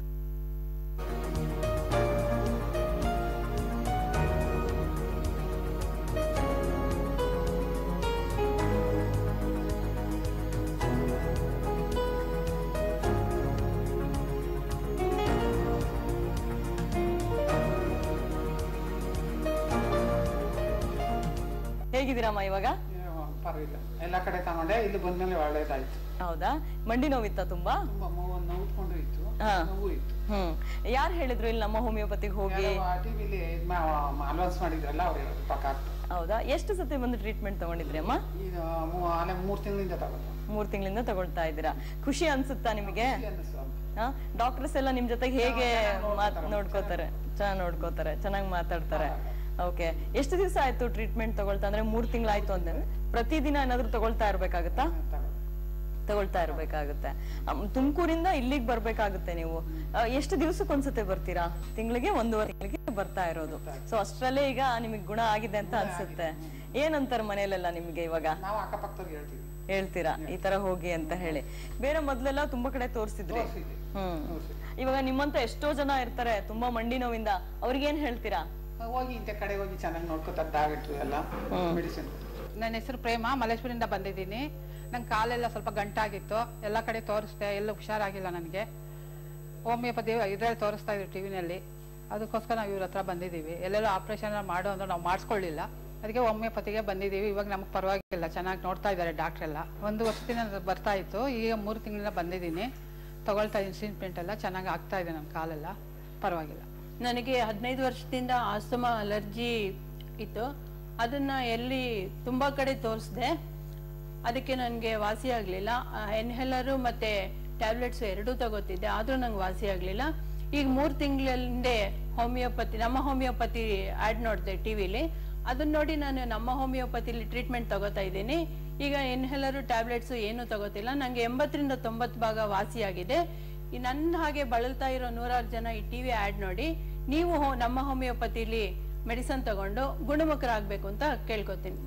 ಹೇಗಿದ್ದೀರಮ್ಮ ಇವಾಗ ಏನು ಪರವಾಗಿಲ್ಲ ಎಲ್ಲ ಕಡೆ ತಗೊಂಡೆ ಇಲ್ಲಿ ಬಂದ್ಮೇಲೆ ಒಳ್ಳೇದಾಯ್ತು ಹೌದಾ ಮಂಡಿ ನೋವಿತ್ತ ತುಂಬಾ ತುಂಬಾ ನೋವು ನೋವ್ಕೊಂಡು ಇತ್ತು ಹಾ. ನೋವು ಇತ್ತು ಹ್ಮ್ ಯಾರು ಹೇಳಿದ್ರು ಇಲ್ಲಿ ನಮ್ಮ ಹೋಮಿಯೋಪತಿಗೆ ಹೋಗಿ ಟಿವಿಲಿ ಅಲೌನ್ಸ್ ಮಾಡಿದ್ರಲ್ಲ ಅವ್ರು ಹೇಳಿದ್ರು ಪ್ರಕಾರ ಹೌದಾ ಎಷ್ಟು ಸತಿ ಬಂದು ಟ್ರೀಟ್ಮೆಂಟ್ ತಗೊಂಡಿದ್ರಿ ಅಮ್ಮ ಇದು ಮೂ- ಅಲ್ಲೇ ಮೂರು ತಿಂಗಳಿಂದ ತಗೊಂಡು ಮೂರ್ ತಿಂಗಳಿಂದ ತಗೊಳ್ತಾ ಇದ್ದೀರಾ ಖುಷಿ ಅನ್ಸುತ್ತಾ ನಿಮಗೆ ಅನ್ನಿಸ್ತು ಡಾಕ್ಟರ್ಸ್ ಎಲ್ಲ ನಿಮ್ ಜೊತೆಗೆ ಹೇಗೆ ಮಾತ್ ನೋಡ್ಕೋತಾರೆ ಚೆನ್ನಾಗಿ ನೋಡ್ಕೋತಾರೆ ಚೆನ್ನಾಗಿ ಮಾತಾಡ್ತಾರೆ ಓಕೆ ಎಷ್ಟು ದಿವಸ ಆಯ್ತು ಟ್ರೀಟ್ಮೆಂಟ್ ತಗೊಳ್ತಾ ಅಂದ್ರೆ ಮೂರ್ ತಿಂಗಳಾಯ್ತು ಅಂದ್ರೆ ಪ್ರತಿದಿನ ಏನಾದ್ರು ತಗೊಳ್ತಾ ಇರ್ಬೇಕಾಗತ್ತಾ ತಗೊಳ್ತಾ ಇರ್ಬೇಕಾಗುತ್ತೆ ಅಮ್, ತುಮಕೂರಿಂದ ಇಲ್ಲಿಗೆ ಬರ್ಬೇಕಾಗುತ್ತೆ ನೀವು ಆ, ಎಷ್ಟು ದಿವಸಕ್ಕೆ ಒಂದ್ಸತಿ ಬರ್ತೀರಾ ತಿಂಗಳಿಗೆ ಒಂದೂವರೆ ತಿಂಗಳಿಗೆ ಬರ್ತಾ ಇರೋದು ಸೊ ಅಷ್ಟ್ರಲ್ಲೇ ಈಗ ನಿಮಗೆ ಗುಣ ಆಗಿದೆ ಅಂತ ಅನ್ಸುತ್ತೆ ಏನಂತಾರೆ ಮನೇಲೆಲ್ಲ ನಿಮ್ಗೆ ಇವಾಗ ನಾವು ಅಕ್ಕಪಕ್ಕದವ್ರಿಗೆ ಹೇಳ್ತೀವಿ ಹೇಳ್ತೀರಾ ಈ ತರ ಹೋಗಿ ಅಂತ ಹೇಳಿ ಬೇರೆ ಮೊದ್ಲೆಲ್ಲ ತುಂಬಾ ಕಡೆ ತೋರಿಸಿದ್ರಿ ತೋರ್ಸಿದ್ವಿ. ಹ್ಮ್ ತೋರ್ಸಿದ್ವಿ. ಇವಾಗ ನಿಮ್ಮಂತ ಎಷ್ಟೋ ಜನ ಇರ್ತಾರೆ ತುಂಬಾ ಮಂಡಿ ನೋವಿಂದ ಅವ್ರಿಗೇನ್ ಹೇಳ್ತೀರಾ ಹೋಗಿ ಇಂಥ ಕಡೆ ಹೋಗಿ ಚೆನ್ನಾಗಿ ನೋಡ್ಕೋತಾರೆ ಡಾಕ್ಟ್ರು ಎಲ್ಲ ಮೆಡಿಸಿನ್ ನನ್ನ ಹೆಸರು ಪ್ರೇಮ ಮಲೇಶ್ವರಿಂದ ಬಂದಿದ್ದೀನಿ ನಂಗೆ ಕಾಲೆಲ್ಲ ಸ್ವಲ್ಪ ಗಂಟಾಗಿತ್ತು ಎಲ್ಲ ಕಡೆ ತೋರಿಸ್ದೆ ಎಲ್ಲೂ ಹುಷಾರಾಗಿಲ್ಲ ನನಗೆ ಹೋಮಿಯೋಪತಿ ಇದರಲ್ಲಿ ತೋರಿಸ್ತಾ ಇದ್ರು ಟಿ ವಿನಲ್ಲಿ ಅದಕ್ಕೋಸ್ಕರ ನಾವು ಇವ್ರ ಹತ್ರ ಬಂದಿದ್ದೀವಿ ಎಲ್ಲೆಲ್ಲೋ ಆಪ್ರೇಷನ್ ಮಾಡು ಅಂದ್ರೆ ನಾವು ಮಾಡಿಸ್ಕೊಳ್ಳಿಲ್ಲ ಅದಕ್ಕೆ ಹೋಮಿಯೋಪತಿಗೆ ಬಂದಿದ್ದೀವಿ ಇವಾಗ ನಮಗೆ ಪರವಾಗಿಲ್ಲ ಚೆನ್ನಾಗಿ ನೋಡ್ತಾ ಇದ್ದಾರೆ ಡಾಕ್ಟ್ರೆಲ್ಲ ಒಂದು ವರ್ಷದಿಂದ ಅದು ಬರ್ತಾ ಇತ್ತು ಈಗ ಮೂರು ತಿಂಗಳಿಂದ ಬಂದಿದ್ದೀನಿ ತಗೊಳ್ತಾ ಇದ್ದೀನಿ ಟ್ರೀಟ್ಮೆಂಟ್ ಎಲ್ಲ ಚೆನ್ನಾಗಿ ಆಗ್ತಾ ಇದೆ ನನ್ನ ಕಾಲೆಲ್ಲ ಪರವಾಗಿಲ್ಲ ನನಗೆ ಹದಿನೈದು ವರ್ಷದಿಂದ ಆಸ್ತಮಾ ಅಲರ್ಜಿ ಇತ್ತು ಅದನ್ನು ಎಲ್ಲಿ ತುಂಬ ಕಡೆ ತೋರಿಸಿದೆ ಅದಕ್ಕೆ ನನಗೆ ವಾಸಿ ಆಗಲಿಲ್ಲ ಎನ್ಹೆಲರು ಮತ್ತು ಟ್ಯಾಬ್ಲೆಟ್ಸ್ ಎರಡೂ ತಗೋತಿದ್ದೆ ಆದರೂ ನಂಗೆ ವಾಸಿ ಆಗಲಿಲ್ಲ ಈಗ ಮೂರು ತಿಂಗಳ ಹಿಂದೆ ಹೋಮಿಯೋಪತಿ ನಮ್ಮ ಹೋಮಿಯೋಪತಿ ಆ್ಯಡ್ ನೋಡಿದೆ ಟಿ ವಿಲಿ ಅದನ್ನ ನೋಡಿ ನಾನು ನಮ್ಮ ಹೋಮಿಯೋಪತಿಲಿ ಟ್ರೀಟ್ಮೆಂಟ್ ತಗೋತಾ ಇದ್ದೀನಿ ಈಗ ಇನ್ಹೇಲರು ಟ್ಯಾಬ್ಲೆಟ್ಸು ಏನೂ ತಗೋತಿಲ್ಲ ನನಗೆ ಎಂಬತ್ತರಿಂದ ತೊಂಬತ್ತು ಭಾಗ ವಾಸಿಯಾಗಿದೆ ಈ ನನ್ನ ಹಾಗೆ ಬಳಲ್ತಾ ಇರೋ ನೂರಾರು ಜನ ಈ ಟಿ ವಿ ಆ್ಯಡ್ ನೋಡಿ ನೀವು ಹೋ- ನಮ್ಮ ಹೋಮಿಯೋಪತಿಲಿ ಮೆಡಿಸನ್ ತಗೊಂಡು ಗುಣಮುಖರಾಗಬೇಕು ಅಂತ ಕೇಳ್ಕೊತೀನಿ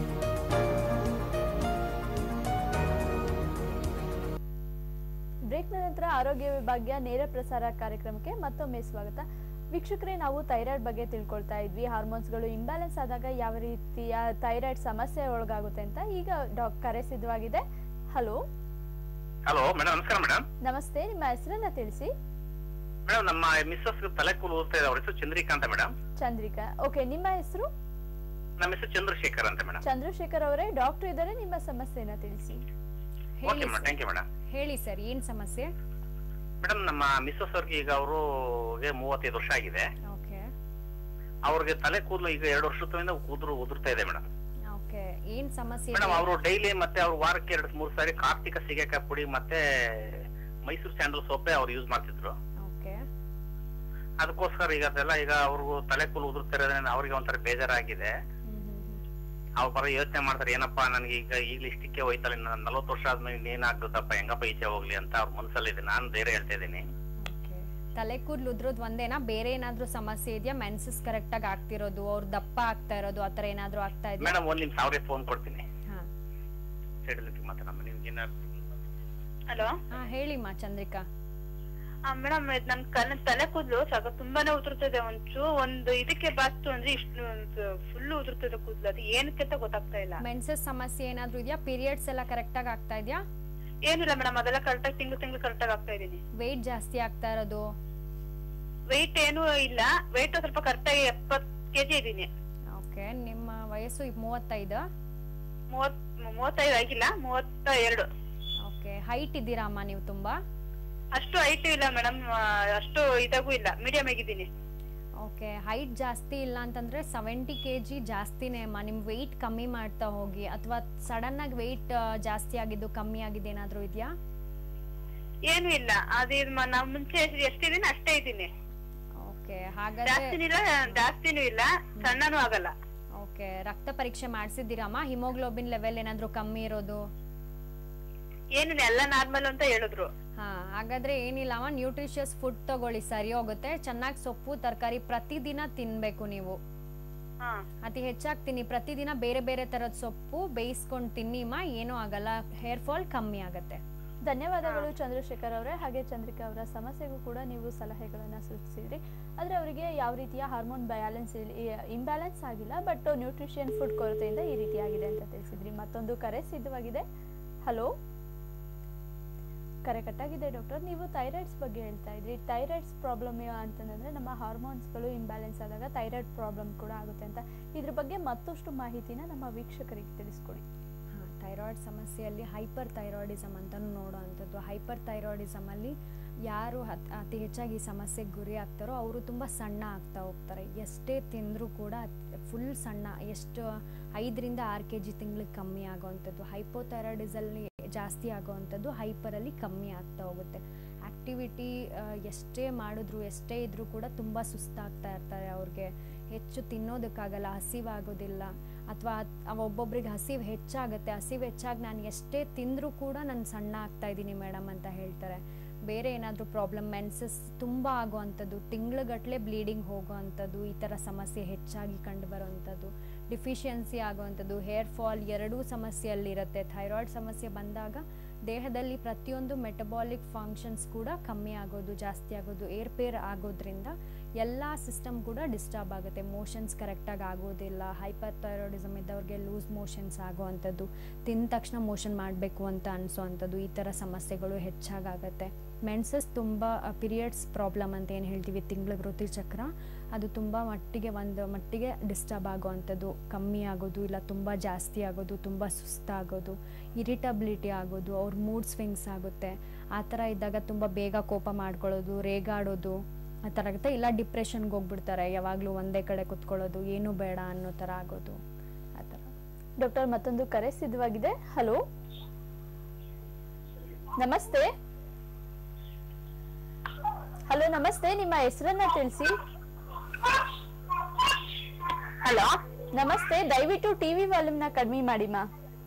ಬ್ರೇಕ್ನ ನಂತರ ಆರೋಗ್ಯ ವಿಭಾಗ್ಯ ನೇರ ಪ್ರಸಾರ ಕಾರ್ಯಕ್ರಮಕ್ಕೆ ಮತ್ತೊಮ್ಮೆ ಸ್ವಾಗತ ವೀಕ್ಷಕರೇ ನಾವು ಥೈರಾಯ್ಡ್ ಬಗ್ಗೆ ತಿಳ್ಕೊಳ್ತಾ ಇದ್ವಿ ಹಾರ್ಮೋನ್ಸ್ಗಳು ಇಂಬ್ಯಾಲೆನ್ಸ್ ಆದಾಗ ಯಾವ ರೀತಿಯ ಥೈರಾಯ್ಡ್ ಸಮಸ್ಯೆ ಒಳಗಾಗುತ್ತೆ ಅಂತ ಈಗ ಡಾಕ್ ಕರೆ ಸಿದ್ಧವಾಗಿದೆ ಹಲೋ ಹಲೋ ಮೇಡಮ್ ನಮಸ್ಕಾರ ಮೇಡಮ್ ನಮಸ್ತೆ ನಿಮ್ಮ ಹೆಸರನ್ನ ತಿಳಿಸಿ ಮೇಡಮ್ ನಮ್ಮ ಮಿಸ್ಸಸ್ ತಲೆ ಕೂಲು ಓದ್ತಾ ಇದೆ ಅವ್ರ ಹೆಸರು ಚಂದ್ರಿಕಾ ಅಂತ ಮೇಡಮ್ ಚಂದ್ರಿಕಾ ಓಕೆ ನಿಮ್ಮ ಹೆಸರು ನಮ್ಮ ಹೆಸರು ಚಂದ್ರಶೇಖರ್ ಅಂತ ಮೇಡಮ್ ಚಂದ್ರಶೇಖರ್ ಅವರೇ ಡಾಕ್ಟರ್ ಇದ್ದಾರೆ ನಿಮ್ಮ ಸಮಸ್ಯೆನ ತಿಳಿಸಿ ಓಕೆ ಹೇಳಿ ಮೇಡಮ್ ಥ್ಯಾಂಕ್ ಯು ಮೇಡಮ್ ಹೇಳಿ ಸರ್ ಏನು ಸಮಸ್ಯೆ ಮೇಡಮ್ ನಮ್ಮ ಮಿಸ್ಸಸ್ ಅವ್ರಿಗೆ ಈಗ ಅವ್ರಿಗೆ ಮೂವತ್ತೈದು ವರ್ಷ ಆಗಿದೆ ಓಕೆ ಅವ್ರಿಗೆ ತಲೆ ಕೂದಲು ಈಗ ಎರಡು ವರ್ಷದಿಂದ ಕೂದಲು ಉದುರ್ತಾ ಇದೆ ಮೇಡಮ್ ಓಕೆ ಏನು ಸಮಸ್ಯೆ ಮೇಡಮ್ ಇದೆ? ಅವರು ಡೈಲಿ ಮತ್ತೆ ಅವ್ರು ವಾರಕ್ಕೆ ಎರಡು ಮೂರು ಸಾರಿ ಕಾರ್ತಿಕ ಸೀಗೆಕಾಯಿ ಪುಡಿ ಮತ್ತೆ ಮೈಸೂರು ಸ್ಯಾಂಡಲ್ ಸೋಪೆ ಅವ್ರು ಯೂಸ್ ಮಾಡ್ತಿದ್ರು ಓಕೆ ಅದಕ್ಕೋಸ್ಕರ ಈಗ ಅದೆಲ್ಲ ಈಗ ಅವ್ರಿಗೂ ತಲೆ ಕೂದಲು ಉದುರ್ತಾ ಇರೋದ್ರಿಂದ ಅವ್ರಿಗೆ ಒಂಥರ ಬೇಜಾರಾಗಿದೆ ಹ್ಮ್ ಹ್ಮ್ ಹ್ಮ್ ಅವ್ರು ಬರೋ ಯೋಚನೆ ಮಾಡ್ತಾರೆ ಏನಪ್ಪಾ ನನಗೆ ಈಗ ಈಗ್ಲೂ ಇಷ್ಟಕ್ಕೆ ಹೋಯ್ತಲ್ಲ ಇನ್ನು ನಲ್ವತ್ತು ವರ್ಷ ಆದ್ಮೇಲೆ ಇನ್ನೇನಾಗುತ್ತಪ್ಪ ಹೆಂಗಪ್ಪ ಈಚೆ ಹೋಗ್ಲಿ ಅಂತ ಅವ್ರ ಮನಸ್ಸಲ್ಲಿದೆ ನಾನು ಧೈರ್ಯ ಹೇಳ್ತಾ ಇದ್ದೀನಿ ಓಕೆ ತಲೆ ಕೂದಲು ಉದ್ರೋದು ಒಂದೇನಾ ಬೇರೆ ಏನಾದ್ರೂ ಸಮಸ್ಯೆ ಇದೆಯಾ ಮೆನ್ಸಸ್ ಕರೆಕ್ಟಾಗಿ ಆಗ್ತಿರೋದು ಅವ್ರು ದಪ್ಪ ಆಗ್ತಾ ಇರೋದು ಆ ಥರ ಏನಾದ್ರೂ ಆಗ್ತಾ ಇದೆಯಾ ಮೇಡಮ್ ಒಂದ್ ನಿಮಿಷ ಅವ್ರಿಗೆ ಫೋನ್ ಕೊಡ್ತೀನಿ ಹಾಂ ಸೈಡಲ್ಲಿ ಮಾತಾಡಮ್ಮ ನಿಮ್ಗೆ ಹಲೋ ಹಾಂ ಹೇಳಿಮ್ಮ ಚಂದ್ರಿಕಾ ಮೇಡಮ್ ನನ್ ಕಣ್ಣ ತಲೆ ಕೂದಲು ಸಾಕ ತುಂಬಾನೇ ಉದುರ್ತಿದೆ ಒಂಚೂ ಒಂದು ಇದಕ್ಕೆ ಬಾಸ್ತು ಅಂದ್ರೆ ಇಷ್ಟು ಫುಲ್ ಉದುರ್ತಿದೆ ಕೂದಲು ಅದು ಏನಕ್ಕೆ ಅಂತ ಗೊತ್ತಾಗ್ತಾ ಇಲ್ಲ ಮೆನ್ಸಸ್ ಸಮಸ್ಯೆ ಏನಾದ್ರೂ ಇದೆಯಾ ಪೀರಿಯಡ್ಸ್ ಎಲ್ಲ ಕರೆಕ್ಟಾಗಿ ಆಗ್ತಾ ಇದೆಯಾ ಏನಿಲ್ಲ ಮೇಡಮ್ ಅದೆಲ್ಲ ಕರೆಕ್ಟಾಗಿ ತಿಂಗಳು ತಿಂಗಳು ಕರೆಕ್ಟಾಗಿ ಆಗ್ತಾ ಇದೀನಿ ವೆಯ್ಟ್ ಜಾಸ್ತಿ ಆಗ್ತಾ ಇರೋದು ವೆಯ್ಟ್ ಏನು ಇಲ್ಲ ವೆಯ್ಟ್ ಸ್ವಲ್ಪ ಕರೆಕ್ಟಾಗಿ ಎಪ್ಪತ್ ಕೆಜಿ ಇದೀನಿ ಓಕೆ ನಿಮ್ಮ ವಯಸ್ಸು ಈಗ ಮೂವತ್ತೈದು ಮೂವತ್ ಮೂವತ್ತೈದು ಆಗಿಲ್ಲ ಮೂವತ್ತ ಎರಡು ಓಕೆ ಹೈಟ್ ಇದ್ದೀರಾ ಅಮ್ಮ ನೀವು ತುಂಬಾ ಅಷ್ಟು ಹೈಟ್ ಇಲ್ಲ ಮೇಡಮ್ ಅಷ್ಟು ಇದಾಗೂ ಇಲ್ಲ ಮೀಡಿಯಂ ಆಗಿದ್ದೀನಿ ಓಕೆ ಹೈಟ್ ಜಾಸ್ತಿ ಇಲ್ಲ ಅಂತಂದ್ರೆ ಸೆವೆಂಟಿ ಕೆ ಜಿ ಜಾಸ್ತಿನೇ ಅಮ್ಮ ನಿಮ್ಮ ವೆಯ್ಟ್ ಕಮ್ಮಿ ಮಾಡ್ತಾ ಹೋಗಿ ಅಥವಾ ಸಡನ್ನಾಗಿ ವೆಯ್ಟ್ ಜಾಸ್ತಿ ಆಗಿದ್ದು ಕಮ್ಮಿ ಆಗಿದ್ದು ಏನಾದರೂ ಇದೆಯಾ ಏನು ಇಲ್ಲ ಅದು ನಾ ಮುಂಚೆ ಎಷ್ಟಿದೀನಿ ಅಷ್ಟೇ ಇದ್ದೀನಿ ಓಕೆ ಹಾಗಾದ್ರೆ ಜಾಸ್ತಿನೂ ಇಲ್ಲ ಜಾಸ್ತಿನೂ ಇಲ್ಲ ಸಣ್ಣನೂ ಆಗಲ್ಲ ಓಕೆ ರಕ್ತ ಪರೀಕ್ಷೆ ಮಾಡಿಸಿದ್ದೀರಮ್ಮ ಹಿಮೋಗ್ಲೋಬಿನ್ ಲೆವೆಲ್ ಏನಾದರೂ ಕಮ್ಮಿ ಇರೋದು ಏನಿಲ್ಲ ಎಲ್ಲ ನಾರ್ಮಲ್ ಅಂತ ಹೇಳಿದ್ರು ಹಾ ಹಾಗಾದ್ರೆ ಏನಿಲ್ಲಮ್ಮ ನ್ಯೂಟ್ರಿಷಿಯಸ್ ಫುಡ್ ತಗೊಳ್ಳಿ ಸರಿ ಹೋಗುತ್ತೆ ಚೆನ್ನಾಗಿ ಸೊಪ್ಪು ತರಕಾರಿ ಪ್ರತಿದಿನ ತಿನ್ಬೇಕು ನೀವು ಹಾ ಅತಿ ಹೆಚ್ಚಾಗಿ ತಿನ್ನಿ ಪ್ರತಿದಿನ ಬೇರೆ ಬೇರೆ ತರದ ಸೊಪ್ಪು ಬೇಯಿಸ್ಕೊಂಡು ತಿನ್ನಿಮ್ಮ ಏನೂ ಆಗಲ್ಲ ಹೇರ್ ಫಾಲ್ ಕಮ್ಮಿ ಆಗತ್ತೆ ಧನ್ಯವಾದಗಳು ಚಂದ್ರಶೇಖರ್ ಅವರೇ ಹಾಗೆ ಚಂದ್ರಿಕಾ ಅವರ ಸಮಸ್ಯೆಗೂ ಕೂಡ ನೀವು ಸಲಹೆಗಳನ್ನು ಸೂಚಿಸಿದ್ರಿ ಆದರೆ ಅವರಿಗೆ ಯಾವ ರೀತಿಯ ಹಾರ್ಮೋನ್ ಬ್ಯಾಲೆನ್ಸ್ ಇಂಬ್ಯಾಲೆನ್ಸ್ ಆಗಿಲ್ಲ ಬಟ್ ನ್ಯೂಟ್ರಿಷಿಯನ್ ಫುಡ್ ಕೊರತೆಯಿಂದ ಈ ರೀತಿಯಾಗಿದೆ ಅಂತ ತಿಳಿಸಿದ್ರಿ ಮತ್ತೊಂದು ಕರೆ ಸಿದ್ಧವಾಗಿದೆ ಹಲೋ ಕರೆ ಕಟ್ಟಾಗಿದೆ ಡಾಕ್ಟರ್ ನೀವು ಥೈರಾಯ್ಡ್ಸ್ ಬಗ್ಗೆ ಹೇಳ್ತಾ ಇದ್ರಿ ಥೈರಾಯ್ಡ್ಸ್ ಪ್ರಾಬ್ಲಮ್ ಅಂತಂದ್ರೆ ನಮ್ಮ ಹಾರ್ಮೋನ್ಸ್ಗಳು ಇಂಬ್ಯಾಲೆನ್ಸ್ ಆದಾಗ ಥೈರಾಯ್ಡ್ ಪ್ರಾಬ್ಲಮ್ ಕೂಡ ಆಗುತ್ತೆ ಅಂತ ಇದ್ರ ಬಗ್ಗೆ ಮತ್ತಷ್ಟು ಮಾಹಿತಿನ ನಮ್ಮ ವೀಕ್ಷಕರಿಗೆ ತಿಳಿಸ್ಕೊಡಿ ಥೈರಾಯ್ಡ್ ಸಮಸ್ಯೆಯಲ್ಲಿ ಹೈಪರ್ ಥೈರಾಯ್ಡಿಸಮ್ ಅಂತಲೂ ನೋಡೋ ಅಂಥದ್ದು ಹೈಪರ್ ಥೈರಾಯ್ಡಿಸಮಲ್ಲಿ ಯಾರು ಹತ್- ಅತಿ ಹೆಚ್ಚಾಗಿ ಈ ಸಮಸ್ಯೆಗೆ ಗುರಿ ಆಗ್ತಾರೋ ಅವರು ತುಂಬ ಸಣ್ಣ ಆಗ್ತಾ ಹೋಗ್ತಾರೆ ಎಷ್ಟೇ ತಿಂದರೂ ಕೂಡ ಫುಲ್ ಸಣ್ಣ ಎಷ್ಟು ಐದರಿಂದ ಆರು ಕೆ ಜಿ ತಿಂಗಳಿಗೆ ಕಮ್ಮಿ ಆಗೋವಂಥದ್ದು ಹೈಪೋಥೈರಾಯ್ಡಿಸಲ್ಲಿ ಜಾಸ್ತಿ ಆಗೋವಂಥದ್ದು ಹೈಪರಲ್ಲಿ ಕಮ್ಮಿ ಆಗ್ತಾ ಹೋಗುತ್ತೆ ಆ್ಯಕ್ಟಿವಿಟಿ ಎಷ್ಟೇ ಮಾಡಿದ್ರು ಎಷ್ಟೇ ಇದ್ರೂ ಕೂಡ ತುಂಬ ಸುಸ್ತಾಗ್ತಾ ಇರ್ತಾರೆ ಅವ್ರಿಗೆ ಹೆಚ್ಚು ತಿನ್ನೋದಕ್ಕಾಗಲ್ಲ ಹಸಿವಾಗೋದಿಲ್ಲ ಅಥವಾ ಒಬ್ಬೊಬ್ರಿಗೆ ಹಸಿವು ಹೆಚ್ಚಾಗುತ್ತೆ ಹಸಿವು ಹೆಚ್ಚಾಗಿ ನಾನು ಎಷ್ಟೇ ತಿಂದರೂ ಕೂಡ ನಾನು ಸಣ್ಣ ಆಗ್ತಾ ಇದ್ದೀನಿ ಮೇಡಮ್ ಅಂತ ಹೇಳ್ತಾರೆ ಬೇರೆ ಏನಾದರೂ ಪ್ರಾಬ್ಲಮ್ ಮೆನ್ಸಸ್ ತುಂಬ ಆಗೋವಂಥದ್ದು ತಿಂಗ್ಳುಗಟ್ಟಲೆ ಬ್ಲೀಡಿಂಗ್ ಹೋಗೋವಂಥದ್ದು ಈ ಥರ ಸಮಸ್ಯೆ ಹೆಚ್ಚಾಗಿ ಕಂಡು ಬರೋವಂಥದ್ದು ಡಿಫಿಷಿಯನ್ಸಿ ಆಗೋವಂಥದ್ದು ಹೇರ್ ಫಾಲ್ ಎರಡೂ ಸಮಸ್ಯೆಯಲ್ಲಿರುತ್ತೆ ಥೈರಾಯ್ಡ್ ಸಮಸ್ಯೆ ಬಂದಾಗ ದೇಹದಲ್ಲಿ ಪ್ರತಿಯೊಂದು ಮೆಟಬಾಲಿಕ್ ಫಂಕ್ಷನ್ಸ್ ಕೂಡ ಕಮ್ಮಿ ಆಗೋದು ಜಾಸ್ತಿ ಆಗೋದು ಏರ್ಪೇರ್ ಆಗೋದ್ರಿಂದ ಎಲ್ಲ ಸಿಸ್ಟಮ್ ಕೂಡ ಡಿಸ್ಟರ್ಬ್ ಆಗುತ್ತೆ ಮೋಷನ್ಸ್ ಕರೆಕ್ಟಾಗಿ ಆಗೋದಿಲ್ಲ ಹೈಪರ್ ಥೈರಾಯ್ಡಿಸಮ್ ಇದ್ದವ್ರಿಗೆ ಲೂಸ್ ಮೋಷನ್ಸ್ ಆಗೋವಂಥದ್ದು ತಿಂದ ತಕ್ಷಣ ಮೋಷನ್ ಮಾಡಬೇಕು ಅಂತ ಅನಿಸೋವಂಥದ್ದು ಈ ಥರ ಸಮಸ್ಯೆಗಳು ಹೆಚ್ಚಾಗತ್ತೆ ಮೆನ್ಸಸ್ ತುಂಬ ಪೀರಿಯಡ್ಸ್ ಪ್ರಾಬ್ಲಮ್ ಅಂತ ಏನು ಹೇಳ್ತೀವಿ ತಿಂಗಳಿಗೆ ಋತುಚಕ್ರ ಅದು ತುಂಬ ಮಟ್ಟಿಗೆ ಒಂದು ಮಟ್ಟಿಗೆ ಡಿಸ್ಟರ್ಬ್ ಆಗೋವಂಥದ್ದು ಕಮ್ಮಿ ಆಗೋದು ಇಲ್ಲ ತುಂಬ ಜಾಸ್ತಿ ಆಗೋದು ತುಂಬ ಸುಸ್ತಾಗೋದು ಇರಿಟಬಿಲಿಟಿ ಆಗೋದು ಅವ್ರ ಮೂಡ್ ಸ್ವಿಂಗ್ಸ್ ಆಗುತ್ತೆ ಆ ಥರ ಇದ್ದಾಗ ತುಂಬ ಬೇಗ ಕೋಪ ಮಾಡ್ಕೊಳ್ಳೋದು ರೇಗಾಡೋದು ಆ ಥರ ಆಗುತ್ತೆ ಇಲ್ಲ ಡಿಪ್ರೆಷನ್ಗೆ ಹೋಗ್ಬಿಡ್ತಾರೆ ಯಾವಾಗಲೂ ಒಂದೇ ಕಡೆ ಕುತ್ಕೊಳ್ಳೋದು ಏನೂ ಬೇಡ ಅನ್ನೋ ಥರ ಆಗೋದು ಆ ಥರ ಡಾಕ್ಟರ್ ಮತ್ತೊಂದು ಕರೆ ಸಿದ್ಧವಾಗಿದೆ ಹಲೋ ನಮಸ್ತೆ ಹಲೋ ನಮಸ್ತೆ ನಿಮ್ಮ ಹೆಸರನ್ನ ತಿಳಿಸಿ ಹಲೋ ನಮಸ್ತೆ ದಯವಿಟ್ಟು ಟಿವಿ ವಾಲ್ಯೂಮ್ನ ಕಡಿಮೆ ಮಾಡಿಮಾ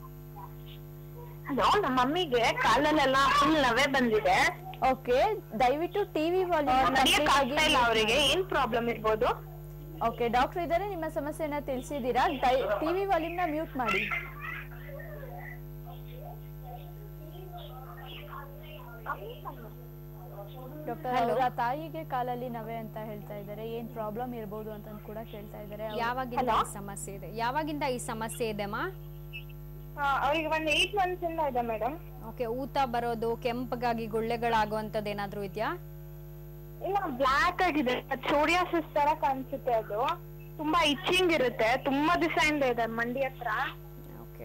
ಹಲೋ ನಮ್ಮ ಮಮ್ಮಿಗೆ ಕಾಲಲ್ಲೆಲ್ಲ ಫುಲ್ ನವೆ ಬಂದಿದೆ ಓಕೆ ದಯವಿಟ್ಟು ಟಿವಿ ನಡಿಯಕ್ ಆಗ್ತಾ ಇಲ್ಲ ಅವರಿಗೆ ವಾಲ್ಯೂಮ್ ಏನ್ ಪ್ರಾಬ್ಲಮ್ ಇರ್ಬೋದು ಓಕೆ ಡಾಕ್ಟರ್ ಇದ್ದಾರೆ ನಿಮ್ಮ ಸಮಸ್ಯೆನ ತಿಳಿಸಿದ್ದೀರಾ ಟಿವಿ ವಾಲ್ಯೂಮ್ನ ಮ್ಯೂಟ್ ಮಾಡಿ ಡಾಕ್ಟರ್ ಅವರ ತಾಯಿಗೆ ಕಾಲಲ್ಲಿ ನವೆ ಅಂತ ಹೇಳ್ತಾ ಇದ್ದಾರೆ ಏನ್ ಪ್ರಾಬ್ಲಮ್ ಇರ್ಬೋದು ಅಂತ ಕೂಡ ಕೇಳ್ತಾ ಇದ್ದಾರೆ ಅವ್ರು- ಯಾವಾಗಿಂದ ಈ ಸಮಸ್ಯೆ ಇದೆ ಯಾವಾಗಿಂದ ಈ ಸಮಸ್ಯೆ ಇದೆಮ್ಮ ಅವ್ರಿಗೆ ಒಂದ್ ಏಟ್ ಮಂತ್ಸ್ ಇಂದ ಇದೆ ಮೇಡಮ್ ಓಕೆ ಊತ ಬರೋದು ಕೆಂಪಗಾಗಿ ಗುಳ್ಳೆಗಳಾಗುವಂಥದ್ದು ಏನಾದರೂ ಇದೆಯಾ ಇಲ್ಲ ಬ್ಲಾಕ್ ಆಗಿದೆ ಸೋರಿಯಾಸಿಸ್ ತರ ಕಾಣಿಸುತ್ತೆ ಅದು ತುಂಬಾ ಇಚ್ಚಿಂಗ್ ಇರುತ್ತೆ ತುಂಬಾ ದಿವಸದಿಂದ ಇದೆ ಮಂಡಿ ಹತ್ರ ಓಕೆ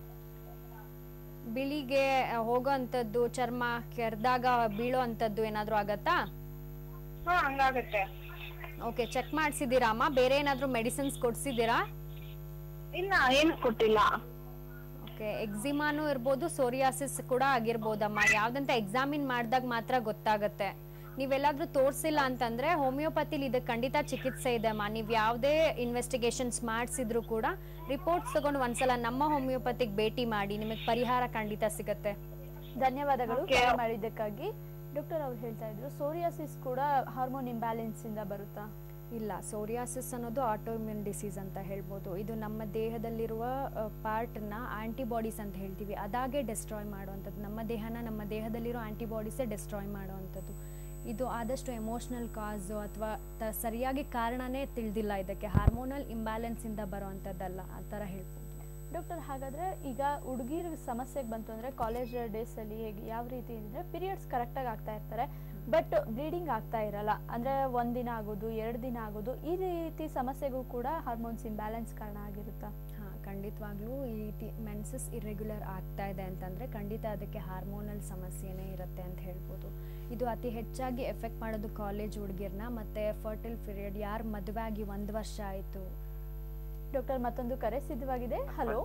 ಬಿಳಿಗೆ ಆ, ಹೋಗೋವಂಥದ್ದು ಚರ್ಮ ಕೆರೆದಾಗ ಬೀಳೋ ಅಂಥದ್ದು ಏನಾದರೂ ಆಗತ್ತಾ ಹಾ ಹಂಗಾಗತ್ತೆ ಓಕೆ ಚೆಕ್ ಮಾಡಿಸಿದ್ದೀರಾ ಅಮ್ಮ ಬೇರೆ ಏನಾದರೂ ಮೆಡಿಸಿನ್ಸ್ ಕೊಡ್ಸಿದ್ದೀರಾ ಇಲ್ಲ ಏನು ಕೊಟ್ಟಿಲ್ಲ ಓಕೆ ಎಕ್ಸಿಮಾನು ಇರ್ಬೋದು ಸೋರಿಯಾಸಿಸ್ ಕೂಡ ಆಗಿರ್ಬೋದಮ್ಮ ಯಾವ್ದಂತ ಎಕ್ಸಾಮಿನ್ ಮಾಡಿದಾಗ ಮಾತ್ರ ಗೊತ್ತಾಗತ್ತೆ ನೀವೆಲ್ಲಾದ್ರೂ ತೋರಿಸಿಲ್ಲ ಅಂತಂದ್ರೆ ಹೋಮಿಯೋಪತಿಲಿ ಇದಕ್ಕೆ ಖಂಡಿತ ಚಿಕಿತ್ಸೆ ಇದೆ ಅಮ್ಮ ನೀವು ಯಾವುದೇ ಇನ್ವೆಸ್ಟಿಗೇಷನ್ಸ್ ಮಾಡಿಸಿದ್ರು ಕೂಡ ರಿಪೋರ್ಟ್ಸ್ ತಗೊಂಡು ಒಂದ್ಸಲ ನಮ್ಮ ಹೋಮಿಯೋಪತಿಗೆ ಭೇಟಿ ಮಾಡಿ ನಿಮಗೆ ಪರಿಹಾರ ಖಂಡಿತ ಸಿಗತ್ತೆ ಧನ್ಯವಾದಗಳು Okay. ಕರೆ ಮಾಡಿದ್ದಕ್ಕಾಗಿ ಡಾಕ್ಟರ್ ಅವ್ರು ಹೇಳ್ತಾ ಇದ್ರು ಸೋರಿಯಾಸಿಸ್ ಕೂಡ ಹಾರ್ಮೋನ್ ಇಂಬ್ಯಾಲೆನ್ಸ್ ಇಂದ ಬರುತ್ತಾ ಇಲ್ಲ ಸೋರಿಯಾಸಿಸ್ ಅನ್ನೋದು ಆಟೋಮ್ಯೂನ್ ಡಿಸೀಸ್ ಅಂತ ಹೇಳ್ಬೋದು ಇದು ನಮ್ಮ ದೇಹದಲ್ಲಿರುವ ಪಾರ್ಟ್ನ ಆಂಟಿಬಾಡೀಸ್ ಅಂತ ಹೇಳ್ತೀವಿ ಅದಾಗೆ ಡೆಸ್ಟ್ರಾಯ್ ಮಾಡುವಂಥದ್ದು ನಮ್ಮ ದೇಹನ ನಮ್ಮ ದೇಹದಲ್ಲಿರೋ ಆಂಟಿಬಾಡೀಸೇ ಡೆಸ್ಟ್ರಾಯ್ ಮಾಡುವಂಥದ್ದು ಇದು ಆದಷ್ಟು ಎಮೋಷ್ನಲ್ ಕಾಸು ಅಥವಾ ತ ಸರಿಯಾಗಿ ಕಾರಣನೇ ತಿಳಿದಿಲ್ಲ ಇದಕ್ಕೆ ಹಾರ್ಮೋನಲ್ ಇಂಬ್ಯಾಲೆನ್ಸಿಂದ ಬರೋವಂಥದ್ದಲ್ಲ ಆ ಥರ ಹೇಳ್ಬೋದು ಡಾಕ್ಟರ್ ಹಾಗಾದ್ರೆ ಈಗ ಹುಡುಗಿರ ಸಮಸ್ಯೆಗೆ ಬಂತು ಅಂದ್ರೆ ಕಾಲೇಜ್ ಡೇಸ್ ಅಲ್ಲಿ ಹೇಗೆ ಯಾವ ರೀತಿ ಅಂದ್ರೆ ಪೀರಿಯಡ್ಸ್ ಕರೆಕ್ಟಾಗಿ ಆಗ್ತಾ ಇರ್ತಾರೆ ಬಟ್ ಬ್ಲೀಡಿಂಗ್ ಆಗ್ತಾ ಇರಲ್ಲ ಅಂದ್ರೆ ಒಂದಿನ ಆಗೋದು ಎರಡು ದಿನ ಆಗೋದು ಈ ರೀತಿ ಸಮಸ್ಯೆಗೂ ಕೂಡ ಹಾರ್ಮೋನ್ಸ್ ಇಂಬ್ಯಾಲೆನ್ಸ್ ಕಾರಣ ಆಗಿರುತ್ತಾ ಹಾಂ ಖಂಡಿತವಾಗ್ಲೂ ಈ ರೀತಿ ಮೆನ್ಸಸ್ ಇರ್ರೆಗ್ಯುಲರ್ ಆಗ್ತಾ ಇದೆ ಅಂತಂದರೆ ಖಂಡಿತ ಅದಕ್ಕೆ ಹಾರ್ಮೋನಲ್ ಸಮಸ್ಯೆನೇ ಇರುತ್ತೆ ಅಂತ ಹೇಳ್ಬೋದು ಇದು ಅತಿ ಹೆಚ್ಚಾಗಿ ಎಫೆಕ್ಟ್ ಮಾಡೋದು ಕಾಲೇಜ್ ಹುಡುಗಿರ್ನ ಮತ್ತು ಫರ್ಟಿಲ್ ಪೀರಿಯಡ್ ಯಾರು ಮದುವೆ ಆಗಿ ಒಂದು ವರ್ಷ ಆಯಿತು ಡಾಕ್ಟರ್ ಮತ್ತೊಂದು ಕರೆ ಸಿದ್ಧವಾಗಿದೆ ಹಲೋ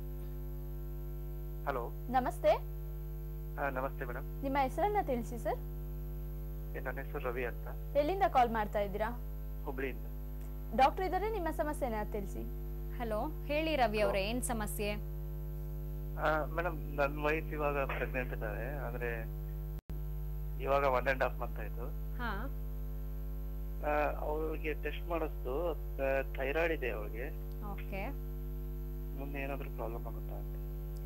ಹಲೋ ನಮಸ್ತೆ ನಮಸ್ತೆ ಮೇಡಮ್ ನಿಮ್ಮ ಹೆಸರನ್ನ ತಿಳಿಸಿ ಸರ್ ನನ್ನ ಹೆಸರು ರವಿ ಅಂತ ಎಲ್ಲಿಂದ ಕಾಲ್ ಮಾಡ್ತಾ ಇದ್ದೀರಾ ಹುಬ್ಳಿಯಿಂದ ಡಾಕ್ಟರ್ ಇದ್ದಾರೆ ನಿಮ್ಮ ಸಮಸ್ಯೆನ ತಿಳಿಸಿ ಹಲೋ ಹೇಳಿ ರವಿ ಅವರೇ ಏನು ಸಮಸ್ಯೆ ಮೇಡಮ್ ನನ್ನ ವೈಫ್ ಇವಾಗ ಪ್ರೆಗ್ನೆಂಟ್ ಇದ್ದಾರೆ ಅಂದ್ರೆ ಇವಾಗ ಒನ್ ಅಂಡ್ ಹಾಫ್ ಮಂತ್ ಆಯ್ತು ಹಾಂ ಅವ್ರಿಗೆ ಟೆಸ್ಟ್ ಮಾಡಿಸ್ದು ಥೈರಾಯ್ಡ್ ಇದೆ ಅವ್ರಿಗೆ ಓಕೆ ಮುಂದೆ ಏನಾದ್ರು ಪ್ರಾಬ್ಲಮ್ ಆಗುತ್ತಾ ಅಂತ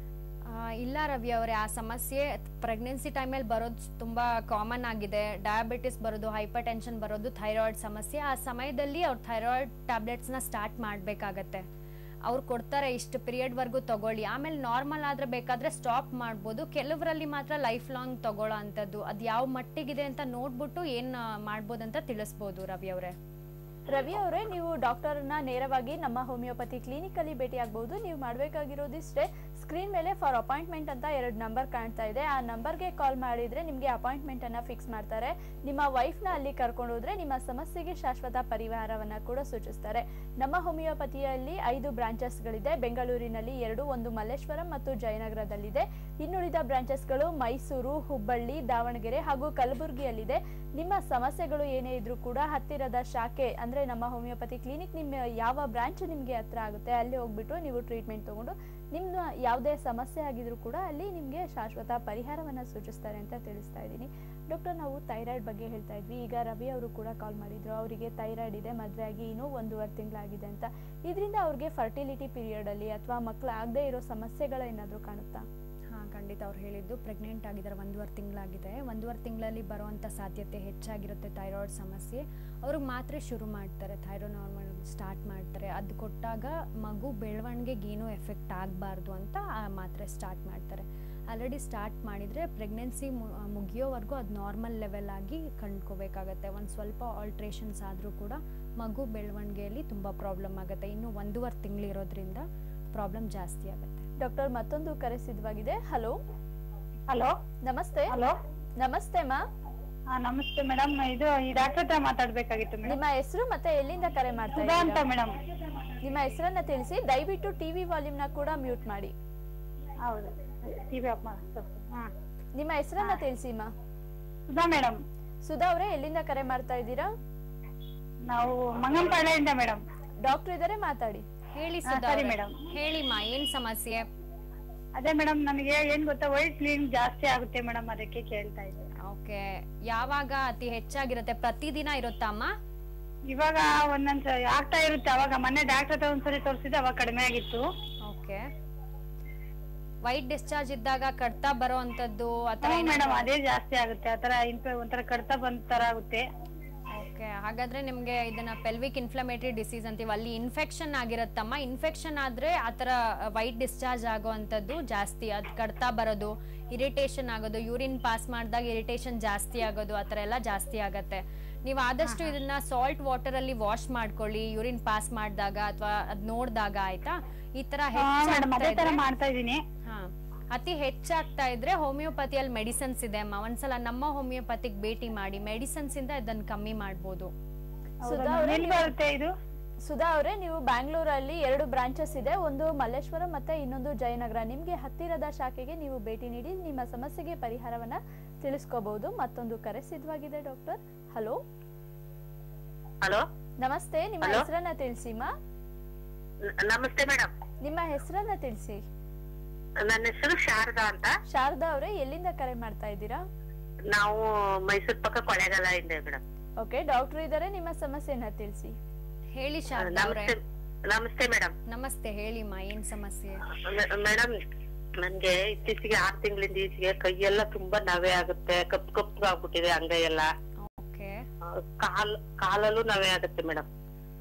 ಆ, ಇಲ್ಲ ರವಿ ಅವರೇ ಆ ಸಮಸ್ಯೆ ಪ್ರೆಗ್ನೆನ್ಸಿ ಟೈಮಲ್ಲಿ ಬರೋದು ತುಂಬ ಕಾಮನ್ ಆಗಿದೆ ಡಯಾಬಿಟಿಸ್ ಬರೋದು ಹೈಪರ್ ಟೆನ್ಷನ್ ಬರೋದು ಥೈರಾಯ್ಡ್ ಸಮಸ್ಯೆ ಆ ಸಮಯದಲ್ಲಿ ಅವ್ರು ಥೈರಾಯ್ಡ್ ಟ್ಯಾಬ್ಲೆಟ್ಸ್ನ ಸ್ಟಾರ್ಟ್ ಮಾಡಬೇಕಾಗತ್ತೆ ಅವ್ರು ಕೊಡ್ತಾರೆ ಇಷ್ಟು ಪೀರಿಯಡ್ವರೆಗೂ ತಗೊಳ್ಳಿ ಆಮೇಲೆ ನಾರ್ಮಲ್ ಆದರೆ ಬೇಕಾದರೆ ಸ್ಟಾಪ್ ಮಾಡ್ಬೋದು ಕೆಲವರಲ್ಲಿ ಮಾತ್ರ ಲೈಫ್ ಲಾಂಗ್ ತಗೊಳ್ಳೋ ಅಂಥದ್ದು ಅದು ಯಾವ ಮಟ್ಟಿಗಿದೆ ಅಂತ ನೋಡ್ಬಿಟ್ಟು ಏನು ಮಾಡ್ಬೋದು ಅಂತ ತಿಳಿಸ್ಬೋದು ರವಿ ಅವರೇ ರವಿ ಅವರೇ ನೀವು ಡಾಕ್ಟರ್ನ ನೇರವಾಗಿ ನಮ್ಮ ಹೋಮಿಯೋಪತಿ ಕ್ಲಿನಿಕ್ ಅಲ್ಲಿ ಭೇಟಿ ಆಗಬಹುದು ನೀವು ಮಾಡಬೇಕಾಗಿರೋದಿಷ್ಟೇ ಸ್ಕ್ರೀನ್ ಮೇಲೆ ಫಾರ್ ಅಪಾಯಿಂಟ್ಮೆಂಟ್ ಅಂತ ಎರಡು ನಂಬರ್ ಕಾಣ್ತಾ ಇದೆ ಆ ನಂಬರ್ಗೆ ಕಾಲ್ ಮಾಡಿದ್ರೆ ನಿಮಗೆ ಅಪಾಯಿಂಟ್ಮೆಂಟ್ ಅನ್ನ ಫಿಕ್ಸ್ ಮಾಡ್ತಾರೆ ನಿಮ್ಮ ವೈಫ್ನ ಅಲ್ಲಿ ಕರ್ಕೊಂಡು ಹೋದ್ರೆ ನಿಮ್ಮ ಸಮಸ್ಯೆಗೆ ಶಾಶ್ವತ ಪರಿಹಾರವನ್ನ ಕೂಡ ಸೂಚಿಸ್ತಾರೆ ನಮ್ಮ ಹೋಮಿಯೋಪತಿಯಲ್ಲಿ ಐದು ಬ್ರಾಂಚಸ್ಗಳಿದೆ ಬೆಂಗಳೂರಿನಲ್ಲಿ ಎರಡು ಒಂದು ಮಲ್ಲೇಶ್ವರಂ ಮತ್ತು ಜಯನಗರದಲ್ಲಿದೆ ಇನ್ನುಳಿದ ಬ್ರಾಂಚಸ್ಗಳು ಮೈಸೂರು ಹುಬ್ಬಳ್ಳಿ ದಾವಣಗೆರೆ ಹಾಗೂ ಕಲಬುರಗಿಯಲ್ಲಿದೆ ನಿಮ್ಮ ಸಮಸ್ಯೆಗಳು ಏನೇ ಇದ್ರೂ ಕೂಡ ಹತ್ತಿರದ ಶಾಖೆ ಅಂದ್ರೆ ನಮ್ಮ ಹೋಮಿಯೋಪತಿ ಕ್ಲಿನಿಕ್ ನಿಮ್ಮ ಯಾವ ಬ್ರಾಂಚ್ ನಿಮಗೆ ಹತ್ರ ಆಗುತ್ತೆ ಅಲ್ಲಿ ಹೋಗ್ಬಿಟ್ಟು ನೀವು ಟ್ರೀಟ್ಮೆಂಟ್ ತಗೊಂಡು ನಿಮ್ಮ ಯಾವುದೇ ಸಮಸ್ಯೆ ಆಗಿದ್ರು ಕೂಡ ಅಲ್ಲಿ ನಿಮಗೆ ಶಾಶ್ವತ ಪರಿಹಾರವನ್ನ ಸೂಚಿಸ್ತಾರೆ ಅಂತ ತಿಳಿಸ್ತಾ ಇದ್ದೀನಿ ಡಾಕ್ಟರ್ ನಾವು ಥೈರಾಯ್ಡ್ ಬಗ್ಗೆ ಹೇಳ್ತಾ ಇದ್ವಿ ಈಗ ರವಿ ಅವರು ಕೂಡ ಕಾಲ್ ಮಾಡಿದ್ರು ಅವರಿಗೆ ಥೈರಾಯ್ಡ್ ಇದೆ ಮದುವೆ ಆಗಿ ಇನ್ನೂ ಒಂದೂವರೆ ತಿಂಗಳಾಗಿದೆ ಅಂತ ಇದರಿಂದ ಅವ್ರಿಗೆ ಫರ್ಟಿಲಿಟಿ ಪೀರಿಯಡ್ ಅಲ್ಲಿ ಅಥವಾ ಮಕ್ಕಳು ಆಗದೆ ಇರೋ ಸಮಸ್ಯೆಗಳೇನಾದ್ರೂ ಕಾಣುತ್ತಾ ಹಾಂ ಖಂಡಿತ ಅವ್ರು ಹೇಳಿದ್ದು ಪ್ರೆಗ್ನೆಂಟ್ ಆಗಿದ್ದಾರೆ ಒಂದೂವರೆ ತಿಂಗಳಾಗಿದೆ ಒಂದೂವರೆ ತಿಂಗಳಲ್ಲಿ ಬರುವಂಥ ಸಾಧ್ಯತೆ ಹೆಚ್ಚಾಗಿರುತ್ತೆ ಥೈರಾಯ್ಡ್ ಸಮಸ್ಯೆ ಅವ್ರಿಗೆ ಮಾತ್ರೆ ಶುರು ಮಾಡ್ತಾರೆ ಥೈರೋ ನಾರ್ಮಲ್ ಸ್ಟಾರ್ಟ್ ಮಾಡ್ತಾರೆ ಅದು ಕೊಟ್ಟಾಗ ಮಗು ಬೆಳವಣಿಗೆಗೆ ಏನೂ ಎಫೆಕ್ಟ್ ಆಗಬಾರ್ದು ಅಂತ ಆ ಮಾತ್ರೆ ಸ್ಟಾರ್ಟ್ ಮಾಡ್ತಾರೆ ಆಲ್ರೆಡಿ ಸ್ಟಾರ್ಟ್ ಮಾಡಿದರೆ ಪ್ರೆಗ್ನೆನ್ಸಿ ಮುಗಿಯೋವರೆಗೂ ಅದು ನಾರ್ಮಲ್ ಲೆವೆಲ್ ಆಗಿ ಕಂಡ್ಕೋಬೇಕಾಗತ್ತೆ ಒಂದು ಸ್ವಲ್ಪ ಆಲ್ಟ್ರೇಷನ್ಸ್ ಆದರೂ ಕೂಡ ಮಗು ಬೆಳವಣಿಗೆಯಲ್ಲಿ ತುಂಬ ಪ್ರಾಬ್ಲಮ್ ಆಗುತ್ತೆ ಇನ್ನು ಒಂದೂವರೆ ತಿಂಗಳಿರೋದ್ರಿಂದ ಪ್ರಾಬ್ಲಮ್ ಜಾಸ್ತಿ ಆಗುತ್ತೆ ಡಾಕ್ಟರ್ ಮತ್ತೊಂದು ಕರೆ ಸಿದ್ಧವಾಗಿದೆ ಹಲೋ ಹಲೋ ನಮಸ್ತೆ ಹಲೋ ನಮಸ್ತೆ ಮಾ ಹಾ ನಮಸ್ತೆ ಮೇಡಮ್ ಇದು ಈ ಡಾಕ್ಟರ್ ಹತ್ರ ಮಾತಾಡ್ಬೇಕಾಗಿತ್ತು ಮೇಡಮ್ ನಿಮ್ಮ ಹೆಸರು ಮತ್ತೆ ಎಲ್ಲಿಂದ ಕರೆ ಮಾಡ್ತಾ ಸುಧಾ ಅಂತ ಇದ್ದೀರಾ ಮೇಡಮ್ ನಿಮ್ಮ ಹೆಸರನ್ನ ತಿಳಿಸಿ ದಯವಿಟ್ಟು ಟಿವಿ ವಾಲ್ಯೂಮ್ ನ ಕೂಡ ಮ್ಯೂಟ್ ಮಾಡಿ ಹೌದು ಟಿವಿ ಆಫ್ ಮಾಡಿ ಹಾ ನಿಮ್ಮ ಹೆಸರನ್ನ ತಿಳಿಸಿ ಮಾ ಸುಧಾ ಮೇಡಮ್ ಸುಧಾ ಅವರೇ ಎಲ್ಲಿಂದ ಕರೆ ಮಾಡ್ತಾ ಇದ್ದೀರಾ ನಾವು ಮಂಗಂಪಾಳ್ಯದಿಂದ ಮೇಡಮ್ ಡಾಕ್ಟರ್ ಇದಾರೆ ಮಾತಾಡಿ ಹೇಳಿ ಹಾ, ಸುಧಾ ಸರಿ ಅವ್ರೆ. ಮೇಡಮ್. ಹೇಳಿಮ್ಮ ಏನ್ ಸಮಸ್ಯೆ ಅದೇ ಮೇಡಮ್ ನನಗೆ ಏನ್ ಗೊತ್ತಾ ವೈಟ್ ಕ್ಲೀನ್ ಜಾಸ್ತಿ ಆಗುತ್ತೆ ಮೇಡಮ್ ಅದಕ್ಕೆ ಕೇಳ್ತಾ ಇದ್ದೆ ಓಕೆ ಯಾವಾಗ ಅತಿ ಹೆಚ್ಚಾಗಿರುತ್ತೆ ಪ್ರತಿದಿನ ಇರುತ್ತಾ ಅಮ್ಮ ಇವಾಗ ಒಂದೊಂದ್ಸ ಆಗ್ತಾ ಇರುತ್ತೆ ಅವಾಗ ಮೊನ್ನೆ ಡಾಕ್ಟರ್ ಹತ್ರ ಒಂದ್ಸರಿ ತೋರಿಸಿದ್ದೆ ಅವಾಗ ಕಡಿಮೆ ಆಗಿತ್ತು ಓಕೆ ವೈಟ್ ಡಿಸ್ಚಾರ್ಜ್ ಇದ್ದಾಗ ಕಡ್ತಾ ಬರೋ ಅಂತದ್ದು ಆತರ ಮೇಡಮ್ ಅದೇ ಜಾಸ್ತಿ ಆಗುತ್ತೆ ಆತರ ಇನ್ಫೆ ಒಂಥರ ಕಡ್ತಾ ಬಂದ ತರ ಆಗುತ್ತೆ ಓಕೆ ಹಾಗಾದ್ರೆ ನಿಮ್ಗೆ ಇದನ್ನ ಪೆಲ್ವಿಕ್ ಇನ್ಫ್ಲಮೇಟರಿ ಡಿಸೀಸ್ ಅಂತೀವಿ ಅಲ್ಲಿ ಇನ್ಫೆಕ್ಷನ್ ಆಗಿರತ್ತಮ್ಮ ಇನ್ಫೆಕ್ಷನ್ ಆದ್ರೆ ಆತರ ವೈಟ್ ಡಿಸ್ಚಾರ್ಜ್ ಆಗೋ ಅಂಥದ್ದು ಜಾಸ್ತಿ ಅದ್ ಕಡ್ತಾ ಬರೋದು ಇರಿಟೇಷನ್ ಆಗೋದು ಯೂರಿನ್ ಪಾಸ್ ಮಾಡಿದಾಗ ಇರಿಟೇಷನ್ ಜಾಸ್ತಿ ಆಗೋದು ಆ ಥರ ಎಲ್ಲ ಜಾಸ್ತಿ ಆಗತ್ತೆ ನೀವು ಆದಷ್ಟು ಇದನ್ನ ಸಾಲ್ಟ್ ವಾಟರ್ ಅಲ್ಲಿ ವಾಶ್ ಮಾಡ್ಕೊಳ್ಳಿ ಯೂರಿನ್ ಪಾಸ್ ಮಾಡಿದಾಗ ಅಥವಾ ಅದ್ ನೋಡಿದಾಗ ಆಯ್ತಾ ಈ ತರ ಹಾ ಮೇಡಮ್ ಅದೇ ತರ ಹೆಚ್ಚಾಗ್ತಾ ಮಾಡ್ತಾ ಇದೀನಿ ಹಾ ಅತಿ ಹೆಚ್ಚಾಗ್ತಾ ಇದ್ರೆ ಹೋಮಿಯೋಪತಿಯಲ್ಲಿ ಮೆಡಿಸನ್ಸ್ ಇದೆ ಅಮ್ಮ ಒಂದ್ಸಲ ನಮ್ಮ ಹೋಮಿಯೋಪತಿಗ್ ಭೇಟಿ ಮಾಡಿ ಮೆಡಿಸನ್ಸ್ ಇಂದ ಇದನ್ನ ಕಮ್ಮಿ ಮಾಡ್ಬೋದು ಸುಧಾ ಅವರೇ ಎಲ್ಲಿ ಬರುತ್ತೆ ಇದು ಸುಧಾ ಅವರೇ ನೀವು ಬ್ಯಾಂಗ್ಳೂರಲ್ಲಿ ಎರಡು ಬ್ರಾಂಚಸ್ ಇದೆ ಒಂದು ಮಲ್ಲೇಶ್ವರ ಮತ್ತೆ ಇನ್ನೊಂದು ಜಯನಗರ ನಿಮ್ಗೆ ಹತ್ತಿರದ ಶಾಖೆಗೆ ನೀವು ಭೇಟಿ ನೀಡಿ ನಿಮ್ಮ ಸಮಸ್ಯೆಗೆ ಪರಿಹಾರವನ್ನ ತಿಳಿಸ್ಕೋಬಹುದು ಮತ್ತೊಂದು ಕರೆ ಸಿದ್ಧವಾಗಿದೆ ಡಾಕ್ಟರ್ ಹಲೋ ಹಲೋ ನಮಸ್ತೆ ನಿಮ್ಮ Hello? ಹೆಸರನ್ನ ತಿಳಿಸಿ ಮಾ ನಮಸ್ತೆ ಮೇಡಮ್ ನಿಮ್ಮ ಹೆಸರನ್ನ ತಿಳಿಸಿ ನನ್ನ ಹೆಸರು ಶಾರದಾ ಅಂತ ಶಾರದಾ ಅವರೇ ಎಲ್ಲಿಂದ ಕರೆ ಮಾಡ್ತಾ ಇದ್ದೀರಾ ನಾವು ಮೈಸೂರ್ ಪಕ್ಕ ಕೊಳೆಗಾಲ ಇದೆ ಮೇಡಮ್ ಓಕೆ ಡಾಕ್ಟರ್ ಇದ್ದಾರೆ ನಿಮ್ಮ ಸಮಸ್ಯೆನ ತಿಳಿಸಿ ಹೇಳಿ ಶಾರದಾ ಅವ್ರೆ ನಮಸ್ತೆ ನಮಸ್ತೆ ಮೇಡಮ್ ನಮಸ್ತೆ ಹೇಳಿಮ್ಮ ಏನ್ ಸಮಸ್ಯೆ ಮೇಡಮ್ ನನ್ಗೆ ಇತ್ತೀಚೆಗೆ ಆರ್ ತಿಂಗಳಿಂದ ಈಚೆಗೆ ಕೈಯೆಲ್ಲ ತುಂಬಾ ನವೆ ಆಗುತ್ತೆ ಕಪ್ ಕಪ್ಪು ಆಗ್ಬಿಟ್ಟಿದೆ ಅಂಗೈ ಎಲ್ಲ ಓಕೆ ಕಾಲ್ ಕಾಲಲ್ಲೂ ನವೆ ಆಗುತ್ತೆ ಮೇಡಮ್